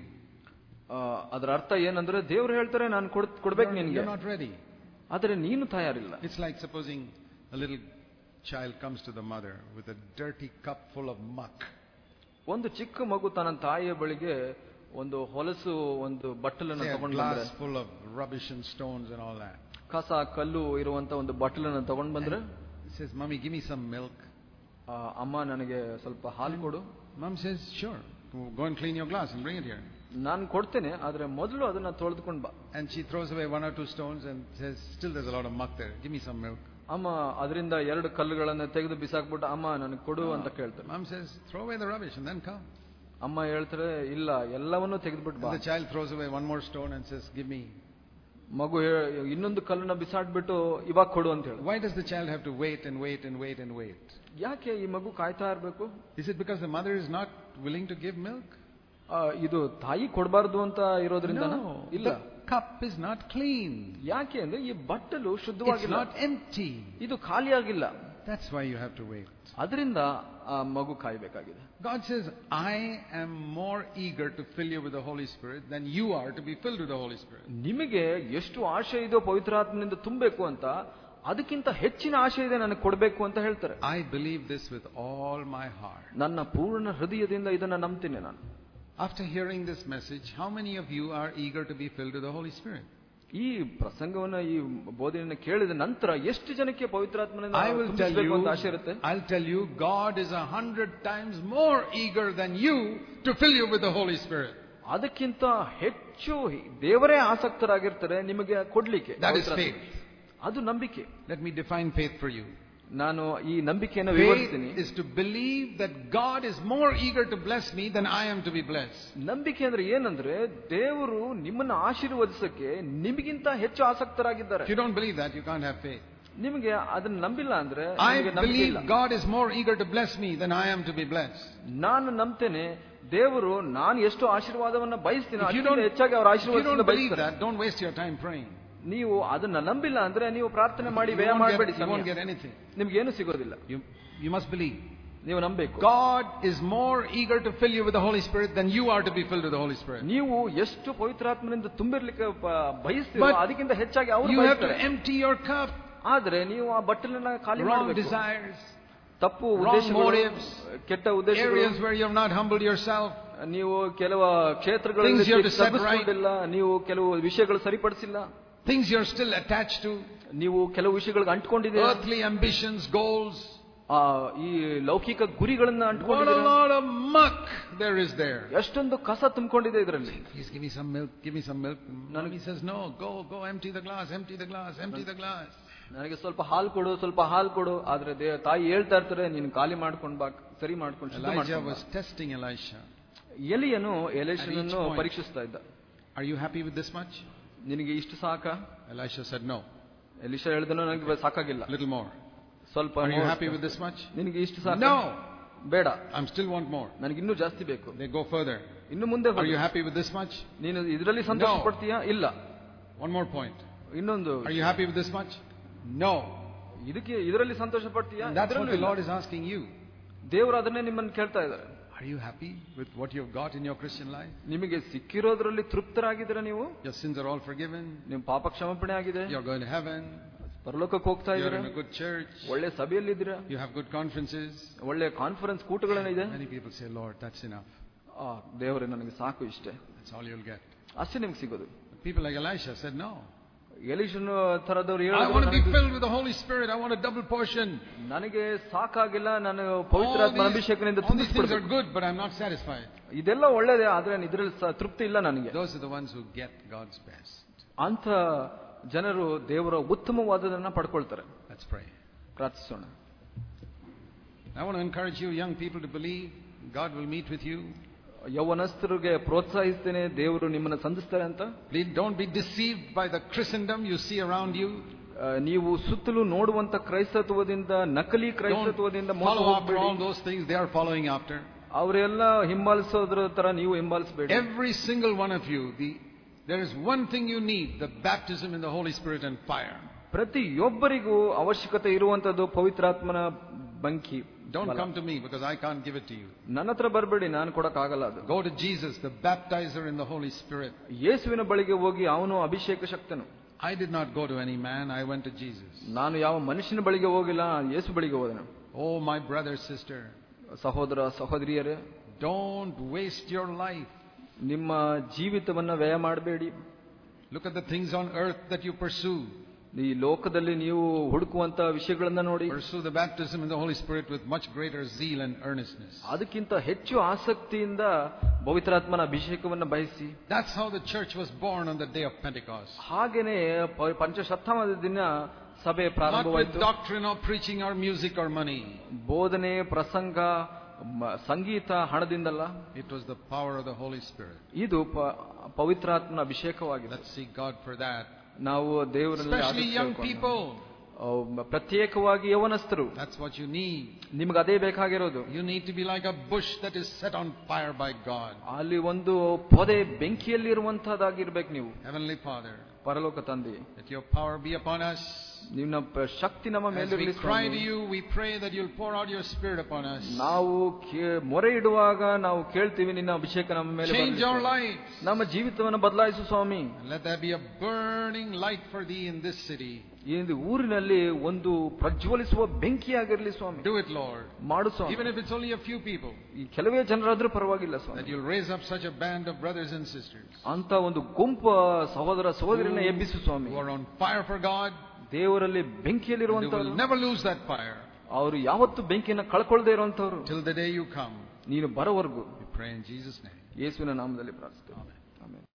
Speaker 2: ಆ, ಅದರ ಅರ್ಥ ಏನಂದ್ರೆ ದೇವ್ರು ಹೇಳ್ತಾರೆ ನಾನು ಕೊಡ್ ಕೊಡ್ಬೇಕು
Speaker 1: You're,
Speaker 2: ನಿನ್ಗೆ
Speaker 1: you're not ready.
Speaker 2: ಆದ್ರೆ ನೀನು ತಯಾರಿಲ್ಲ
Speaker 1: It's like supposing a little child comes to the mother with a dirty cup full of muck.
Speaker 2: ಒಂದು ಚಿಕ್ಕ ಮಗು ತನ್ನ ತಾಯಿಯ ಬಳಿಗೆ ಒಂದು ಹೊಲಸು ಒಂದು ಬಟ್ಟಲನ್ನು
Speaker 1: Say a
Speaker 2: ತಗೊಂಡು ಬಂದ್ರೆ
Speaker 1: glass full of rubbish and stones and all that.
Speaker 2: ಕಸ ಕಲ್ಲು ಇರುವಂತ ಒಂದು ಬಟ್ಟಲನ್ನು ತಗೊಂಡು ಬಂದ್ರೆ
Speaker 1: He says, Mommy, give me some milk.
Speaker 2: ಆ, ಅಮ್ಮ ನನಗೆ ಸ್ವಲ್ಪ ಹಾಲು ಕೊಡು
Speaker 1: Mom says, Sure. Go and clean your glass and bring it here.
Speaker 2: ನಾನು ಕೊಡ್ತೇನೆ ಆದ್ರೆ ಮೊದಲು ಅದನ್ನ ತೊಳೆದುಕೊಂಡು ಬಾ
Speaker 1: And she throws away one or two stones and says, Still there's a lot of muck there. Give me some milk.
Speaker 2: ಅಮ್ಮ ಅದರಿಂದ ಎರಡು ಕಲ್ಲುಗಳನ್ನ ತೆಗೆದು ಬಿಸಾಕ್ಬಿಟ್ಟು ಅಮ್ಮ ನನಗೆ ಕೊಡು ಅಂತ ಕೇಳ್ತಾರೆ
Speaker 1: Mom says, Throw away the rubbish and then come.
Speaker 2: ಅಮ್ಮ ಹೇಳ್ತಾರೆ ಇಲ್ಲ ಎಲ್ಲವನ್ನೂ ತೆಗೆದ್ಬಿಟ್ಟು ಬಾ
Speaker 1: And the child throws away one more stone and says, Give me.
Speaker 2: ಮಗು ಹೇ- ಇನ್ನೊಂದು ಕಲ್ಲನ್ನ ಬಿಸಾಡ್ಬಿಟ್ಟು ಇವಾಗ ಕೊಡು ಅಂತ ಹೇಳಿ
Speaker 1: Why does the child have to wait and wait and wait and wait?
Speaker 2: ಯಾಕೆ ಈ ಮಗು ಕಾಯ್ತಾ ಇರ್ಬೇಕು
Speaker 1: Is it because the mother is not willing to give milk?
Speaker 2: ಆ, ಇದು ತಾಯಿ ಕೊಡಬಾರ್ದು ಅಂತ ಇರೋದ್ರಿಂದ
Speaker 1: No.
Speaker 2: ಇಲ್ಲ
Speaker 1: The cup is not clean.
Speaker 2: ಯಾಕೆ ಅಂದ್ರೆ ಈ ಬಟ್ಟಲು
Speaker 1: It's
Speaker 2: ಶುದ್ಧವಾಗಿಲ್ಲ
Speaker 1: not empty.
Speaker 2: ಇದು ಖಾಲಿಯಾಗಿಲ್ಲ
Speaker 1: That's why you have to wait.
Speaker 2: ಅದರಿಂದ ಆ ಮಗು ಕಾಯ್ಬೇಕಾಗಿದೆ
Speaker 1: God says, I am more eager to fill you with the Holy Spirit than you are to be filled with the Holy Spirit.
Speaker 2: ನಿಮಗೆ ಎಷ್ಟು ಆಶೆ ಇದೆಯೋ ಪವಿತ್ರಾತ್ಮನಿಂದ ತುಂಬಬೇಕು ಅಂತ ಅದಕ್ಕಿಂತ ಹೆಚ್ಚಿನ ಆಶೆ ಇದೆ ನನಗೆ ಕೊಡಬೇಕು ಅಂತ ಹೇಳ್ತಾರೆ
Speaker 1: I believe this with all my heart.
Speaker 2: ನನ್ನ ಪೂರ್ಣ ಹೃದಯದಿಂದ ಇದನ್ನ ನಂಬ್ತೀನಿ ನಾನು
Speaker 1: After hearing this message, how many of you are eager to be filled with the Holy Spirit?
Speaker 2: ಈ ಪ್ರಸಂಗವನ್ನ ಈ ಬೋಧನೆಯನ್ನು ಕೇಳಿದ ನಂತರ ಎಷ್ಟು ಜನಕ್ಕೆ ಪವಿತ್ರಾತ್ಮನಿಂದ
Speaker 1: I will tell
Speaker 2: ತುಂಬಿಸ್ಬೇಕು
Speaker 1: you,
Speaker 2: ಅಂತ ಆಶೆ ಇರುತ್ತೆ
Speaker 1: I'll tell you, God is a hundred times more eager than you to fill you with the Holy Spirit.
Speaker 2: ಅದಕ್ಕಿಂತ ಹೆಚ್ಚು ದೇವರೇ ಆಸಕ್ತರಾಗಿರ್ತಾರೆ ನಿಮಗೆ ಕೊಡ್ಲಿಕ್ಕೆ
Speaker 1: That is
Speaker 2: ಪವಿತ್ರಾತ್ಮ.
Speaker 1: faith.
Speaker 2: ಅದು ನಂಬಿಕೆ
Speaker 1: Let me define faith for you.
Speaker 2: ನಾನು ಈ ನಂಬಿಕೆಯನ್ನು
Speaker 1: Faith
Speaker 2: ವಿವರಿಸ್ತೀನಿ
Speaker 1: is to believe that God is more eager to bless me than I am to be blessed.
Speaker 2: ನಂಬಿಕೆ ಅಂದ್ರೆ ಏನಂದ್ರೆ ದೇವರು ನಿಮ್ಮನ್ನ ಆಶೀರ್ವದಿಸಕ್ಕೆ ನಿಮಗಿಂತ ಹೆಚ್ಚು ಆಸಕ್ತರಾಗಿದ್ದಾರೆ
Speaker 1: If you don't believe that, you can't have faith.
Speaker 2: ನಿಮಗೆ ಅದನ್ನ ನಂಬಿಲ್ಲ ಅಂದ್ರೆ
Speaker 1: I
Speaker 2: ನಿಮಗೆ ನಂಬಿಕೆ
Speaker 1: believe
Speaker 2: ಇಲ್ಲ.
Speaker 1: God is more eager to bless me than I am to be blessed.
Speaker 2: ನಾನು ನಂಬ್ತೇನೆ ದೇವರು ನಾನು ಎಷ್ಟು ಆಶೀರ್ವಾದವನ್ನ ಬಯಸ್ತೀನಿ
Speaker 1: If you
Speaker 2: ಅದಕ್ಕಿಂತ
Speaker 1: don't,
Speaker 2: ಹೆಚ್ಚಾಗಿ ಅವ್ರ
Speaker 1: if you don't
Speaker 2: ಆಶೀರ್ವಾದ
Speaker 1: believe
Speaker 2: ಬಯಸ್ತಾರೆ
Speaker 1: that, don't waste your time praying.
Speaker 2: ನೀವು ಅದನ್ನ ನಂಬಿಲ್ಲ ಅಂದ್ರೆ ನೀವು ಪ್ರಾರ್ಥನೆ ಮಾಡಿ
Speaker 1: You
Speaker 2: ವ್ಯಯ
Speaker 1: won't
Speaker 2: ಮಾಡಬೇಡಿ
Speaker 1: get, you won't get anything.
Speaker 2: ನಿಮ್ಗೆ ಏನು ಸಿಗೋದಿಲ್ಲ
Speaker 1: You, you must believe.
Speaker 2: ನೀವು ನಂಬೇಕು
Speaker 1: God is more eager to fill you with the Holy Spirit than you are to be filled with the Holy Spirit.
Speaker 2: ನೀವು ಎಷ್ಟು ಪವಿತ್ರಾತ್ಮನಿಂದ ತುಂಬಿರ್ಲಿಕ್ಕೆ ಪ- ಬಯಸ್ತೀರೋ
Speaker 1: But
Speaker 2: ಅದಕ್ಕಿಂತ ಹೆಚ್ಚಾಗಿ ಅವರು
Speaker 1: You have to
Speaker 2: ಬಯಸ್ತಾರೆ.
Speaker 1: empty your cup.
Speaker 2: ಆದ್ರೆ ನೀವು ಆ ಬಟ್ಟಲನ್ನ ಖಾಲಿ
Speaker 1: Wrong
Speaker 2: ಮಾಡಬೇಕು
Speaker 1: desires,
Speaker 2: ತಪ್ಪು
Speaker 1: wrong
Speaker 2: ಉದ್ದೇಶಗಳು
Speaker 1: motives,
Speaker 2: ಕೆಟ್ಟ ಉದ್ದೇಶಗಳು
Speaker 1: areas where you have not humbled yourself.
Speaker 2: ನೀವು ಕೆಲವು ಕ್ಷೇತ್ರಗಳಲ್ಲಿ
Speaker 1: Things you have to set
Speaker 2: ತಗ್ಗಿಸ್ಕೊಂಡಿಲ್ಲ ನೀವು ಕೆಲವು ವಿಷಯಗಳು ಸರಿಪಡಿಸಿಲ್ಲ
Speaker 1: Things you're still attached to,
Speaker 2: ನೀವು ಕೆಲವು ವಿಷಯಗಳಿಗೆ ಅಂಟ್ಕೊಂಡಿದ್ದೀರಾ
Speaker 1: earthly ambitions, goals.
Speaker 2: ಆ, ಈ ಲೌಕಿಕ ಗುರಿಗಳನ್ನ
Speaker 1: What a
Speaker 2: ಅಂಟ್ಕೊಂಡಿದ್ದೀರಾ
Speaker 1: lot of muck there is there.
Speaker 2: ಎಷ್ಟೊಂದು ಕಸ ತುಂಬಿಕೊಂಡಿದೆ ಇದರಲ್ಲಿ
Speaker 1: Please give me some milk, give me some milk. Mommy says, no, go, go empty the glass, empty the glass, empty the glass.
Speaker 2: ನನಗೆ ಸ್ವಲ್ಪ ಹಾಲು ಕೊಡು ಸ್ವಲ್ಪ ಹಾಲು ಕೊಡು ಆದ್ರೆ ದೇ- ತಾಯಿ ಹೇಳ್ತಾ ಇರ್ತಾರೆ ನೀನು ಖಾಲಿ ಮಾಡ್ಕೊಂಡ್ ಬಾ ಸರಿ ಮಾಡ್ಕೊಂಡು ಶುದ್ಧ
Speaker 1: Elijah
Speaker 2: ಮಾಡ್ಕೊಂಡ್ ಬಾ.
Speaker 1: was testing Elisha.
Speaker 2: ಎಲಿಯನು ಎಲೇಷನನ್ನು
Speaker 1: At each point.
Speaker 2: ಪರೀಕ್ಷಿಸ್ತಾ ಇದ್ದ
Speaker 1: Are you happy with this much?
Speaker 2: ನಿನಗೆ ಇಷ್ಟು ಸಾಕ
Speaker 1: Elisha said, no.
Speaker 2: ಎಲಿಶ ಹೇಳಿದನು ನನಗೆ ಸಾಕಾಗಿಲ್ಲ
Speaker 1: A little more.
Speaker 2: ಸ್ವಲ್ಪ
Speaker 1: Are you
Speaker 2: more.
Speaker 1: happy with this much?
Speaker 2: ನಿನಗೆ ಇಷ್ಟು ಸಾಕ
Speaker 1: No.
Speaker 2: ಬೇಡ
Speaker 1: I'm still want more.
Speaker 2: ನನಗೆ ಇನ್ನೂ ಜಾಸ್ತಿ ಬೇಕು
Speaker 1: They go further.
Speaker 2: ಇನ್ನು ಮುಂದೆ
Speaker 1: Are
Speaker 2: ಹೋಗು.
Speaker 1: you happy with this much?
Speaker 2: ನೀನು ಇದರಲ್ಲಿ ಸಂತೋಷ
Speaker 1: No.
Speaker 2: ಪಡ್ತೀಯಾ ಇಲ್ಲ
Speaker 1: One more point.
Speaker 2: ಇನ್ನೊಂದು
Speaker 1: Are you happy with this much? No.
Speaker 2: ಇದಕ್ಕೆ ಇದರಲ್ಲಿ ಸಂತೋಷ ಪಡ್ತೀಯಾ
Speaker 1: And that's what
Speaker 2: ಇದ್ರಲ್ಲೂ
Speaker 1: the
Speaker 2: ಇಲ್ಲ.
Speaker 1: Lord is asking you.
Speaker 2: ದೇವರು ಅದನ್ನೇ ನಿಮ್ಮನ್ನು ಕೇಳ್ತಾ ಇದ್ದಾರೆ
Speaker 1: Are you happy with what you've got in your Christian life?
Speaker 2: ನಿಮಗೆ ಸಿಕ್ಕಿರೋದ್ರಲ್ಲಿ ತೃಪ್ತರಾಗಿದ್ದೀರಾ ನೀವು
Speaker 1: Your sins are all forgiven.
Speaker 2: ನಿಮ್ ಪಾಪ ಕ್ಷಮಾಪಣೆ ಆಗಿದೆ
Speaker 1: You're going to heaven.
Speaker 2: ಪರಲೋಕಕ್ಕೆ ಹೋಗ್ತಾ
Speaker 1: You're
Speaker 2: ಇದ್ದೀರಾ
Speaker 1: in a good church.
Speaker 2: ಒಳ್ಳೆ ಸಭೆಯಲ್ಲಿದ್ದೀರಾ
Speaker 1: You have good conferences.
Speaker 2: ಒಳ್ಳೆ ಕಾನ್ಫರೆನ್ಸ್ ಕೂಟಗಳೇನಿದೆ
Speaker 1: Many people say, Lord, that's enough.
Speaker 2: ಆ, ದೇವರೇ ನನಗೆ ಸಾಕು ಇಷ್ಟೇ
Speaker 1: That's all you'll get.
Speaker 2: ಅಷ್ಟೇ ನಿಮ್ಗೆ ಸಿಗೋದು
Speaker 1: But people like Elisha said, No.
Speaker 2: ಎಲಿಶನ್ ತರದವ್ರು
Speaker 1: I want to be
Speaker 2: ಹೇಳಿದ್ರು
Speaker 1: filled with the Holy Spirit. I want a double portion.
Speaker 2: ನನಗೆ ಸಾಕಾಗಿಲ್ಲ ನಾನು
Speaker 1: All
Speaker 2: ಪವಿತ್ರಾತ್ಮ
Speaker 1: these,
Speaker 2: ಅಭಿಷೇಕನಿಂದ
Speaker 1: all these things are
Speaker 2: ತುಂಬಿಸ್ಬಿಡ್ಬೇಕು
Speaker 1: good, but I'm not satisfied.
Speaker 2: ಇದೆಲ್ಲ ಒಳ್ಳೇದೇ ಆದ್ರೆ ಇದ್ರಲ್ಲಿ ಸ- ತೃಪ್ತಿ ಇಲ್ಲ ನನಗೆ
Speaker 1: Those are the ones who get God's best.
Speaker 2: ಅಂತ ಜನರು ದೇವರ ಉತ್ತಮವಾದದನ್ನ ಪಡ್ಕೊಳ್ತಾರೆ
Speaker 1: Let's pray.
Speaker 2: ಪ್ರಾರ್ಥಿಸೋಣ
Speaker 1: I want to encourage you, young people, to believe God will meet with you.
Speaker 2: ಯೌವನಸ್ಥರಿಗೆ ಪ್ರೋತ್ಸಾಹಿಸ್ತೇನೆ ದೇವರು ನಿಮ್ಮನ್ನ ಸಂಧಿಸ್ತಾರೆ ಅಂತ
Speaker 1: Please don't be deceived by the Christendom you see around you.
Speaker 2: ಆ, ನೀವು ಸುತ್ತಲೂ ನೋಡುವಂತ ಕ್ರೈಸ್ತತ್ವದಿಂದ ನಕಲಿ ಕ್ರೈಸ್ತತ್ವದಿಂದ
Speaker 1: Don't
Speaker 2: ಮೋಸ
Speaker 1: follow after
Speaker 2: ಹೋಗ್ಬೇಡಿ.
Speaker 1: all those things they are following after.
Speaker 2: ಅವರೆಲ್ಲ ಹಿಂಬಾಲಿಸೋದ್ರ ತರ ನೀವು ಹಿಂಬಾಲಿಸಬೇಡಿ
Speaker 1: Every single one of you, the, there is one thing you need the baptism in the Holy Spirit and fire.
Speaker 2: ಪ್ರತಿಯೊಬ್ಬರಿಗೂ ಅವಶ್ಯಕತೆ ಇರುವಂತದ್ದು ಪವಿತ್ರಾತ್ಮನ ಬಂಕಿ
Speaker 1: Don't
Speaker 2: ಬಲ.
Speaker 1: come to me because I can't give it to you.
Speaker 2: ನನ್ನ ಹತ್ರ ಬರಬೇಡಿ ನಾನು ಕೊಡಕ್ಕಾಗಲ್ಲ ಅದು
Speaker 1: Go to Jesus, the baptizer in the Holy Spirit.
Speaker 2: ಯೇಸುವಿನ ಬಳಿಗೆ ಹೋಗಿ ಅವನು ಅಭಿಷೇಕ ಶಕ್ತನು
Speaker 1: I did not go to any man, I went to Jesus.
Speaker 2: ನಾನು ಯಾವ ಮನುಷ್ಯನ ಬಳಿಗೆ ಹೋಗಿಲ್ಲ ಯೇಸು ಬಳಿಗೆ ಹೋದನು
Speaker 1: Oh, my brother, sister,
Speaker 2: ಸಹೋದರ ಸಹೋದರಿಯರೇ
Speaker 1: don't waste your life.
Speaker 2: ನಿಮ್ಮ ಜೀವಿತವನ್ನ ವ್ಯಯ ಮಾಡಬೇಡಿ
Speaker 1: Look at the things on earth that you pursue.
Speaker 2: ಈ ಲೋಕದಲ್ಲಿ ನೀವು ಹುಡುಕುವಂತ ವಿಷಯಗಳನ್ನ ನೋಡಿ
Speaker 1: Pursue the baptism in the Holy Spirit with much greater zeal and earnestness.
Speaker 2: ಅದಕ್ಕಿಂತ ಹೆಚ್ಚು ಆಸಕ್ತಿಯಿಂದ ಪವಿತ್ರಾತ್ಮನ ಅಭಿಷೇಕವನ್ನ ಬಯಸಿ
Speaker 1: That's how the church was born on the day of Pentecost.
Speaker 2: ಹಾಗೇನೆ ಪ- ಪಂಚಶತಮಾನದ ದಿನ ಸಭೆ
Speaker 1: Not with
Speaker 2: ಪ್ರಾರಂಭವಾಯಿತು
Speaker 1: doctrine or preaching or music or money.
Speaker 2: ಬೋಧನೆ ಪ್ರಸಂಗ ಮ- ಸಂಗೀತ ಹಣದಿಂದಲ್ಲ
Speaker 1: It was the power of the Holy Spirit.
Speaker 2: ಇದು ಪ- ಪವಿತ್ರಾತ್ಮನ ಅಭಿಷೇಕವಾಗಿದೆ
Speaker 1: Let's seek God for that.
Speaker 2: ನಾವು ದೇವರಲ್ಲಿ
Speaker 1: Especially
Speaker 2: ಆಸಕ್ತಿ
Speaker 1: young
Speaker 2: ಇಟ್ಕೊಂಡು.
Speaker 1: people.
Speaker 2: ಅವ್ ಪ್ರತ್ಯೇಕವಾಗಿ ಯವನಸ್ಥರು
Speaker 1: That's what you need.
Speaker 2: ನಿಮ್ಗೆ ಅದೇ ಬೇಕಾಗಿರೋದು
Speaker 1: You need to be like a bush that is set on fire by God.
Speaker 2: ಅಲ್ಲಿ ಒಂದು ಪೊದೆ ಬೆಂಕಿಯಲ್ಲಿರುವಂತಹದ್ದಾಗಿರ್ಬೇಕು ನೀವು
Speaker 1: Heavenly Father,
Speaker 2: ಪರಲೋಕ ತಂದೆ
Speaker 1: let your power be upon us.
Speaker 2: ನಿಮ್ಮ ಪ- ಶಕ್ತಿ ನಮ್ಮ
Speaker 1: As
Speaker 2: ಮೇಲಿರಲಿ
Speaker 1: we cry to
Speaker 2: Swami.
Speaker 1: you, we pray that you'll pour out your Spirit upon us.
Speaker 2: ನಾವು ಕೇ- ಮೊರೆ ಇಡುವಾಗ ನಾವು ಕೇಳ್ತೀವಿ ನಿನ್ನ ಅಭಿಷೇಕ ನಮ್ಮ ಮೇಲೆ
Speaker 1: Change
Speaker 2: ಬರ್ಲಿ
Speaker 1: our
Speaker 2: ಸ್ವಾಮಿ.
Speaker 1: lives.
Speaker 2: ನಮ್ಮ ಜೀವಿತವನ್ನು ಬದಲಾಯಿಸು ಸ್ವಾಮಿ
Speaker 1: And let there be a burning light for thee in this city.
Speaker 2: ಈ ಒಂದು ಊರಿನಲ್ಲಿ ಒಂದು ಪ್ರಜ್ವಲಿಸುವ ಬೆಂಕಿಯಾಗಿರ್ಲಿ ಸ್ವಾಮಿ
Speaker 1: Do it, Lord.
Speaker 2: ಮಾಡು ಸ್ವಾಮಿ
Speaker 1: Even if it's only a few people,
Speaker 2: ಈ ಕೆಲವೇ ಜನರಾದ್ರೂ ಪರವಾಗಿಲ್ಲ
Speaker 1: that
Speaker 2: Swami
Speaker 1: you'll raise up such a band of brothers and sisters
Speaker 2: ಅಂತ ಒಂದು ಗುಂಪು ಸಹೋದರ ಸಹೋದರಿನ ಎಬ್ಬಿಸು ಸ್ವಾಮಿ
Speaker 1: who are on fire for God
Speaker 2: ದೇವರಲ್ಲಿ
Speaker 1: and who
Speaker 2: ಬೆಂಕಿಯಲ್ಲಿರುವಂತವ್ರು
Speaker 1: will never lose that fire
Speaker 2: ಅವರು ಯಾವತ್ತು ಬೆಂಕಿಯನ್ನು ಕಳ್ಕೊಳ್ದೇ ಇರುವಂತವ್ರು
Speaker 1: till the day you come.
Speaker 2: ನೀನು ಬರೋವರೆಗೂ
Speaker 1: We pray in Jesus' name.
Speaker 2: ಯೇಸುವಿನ ನಾಮದಲ್ಲಿ ಪ್ರಾರ್ಥಿಸ್ತೇವೆ
Speaker 1: Amen.
Speaker 2: ಆಮೆನ್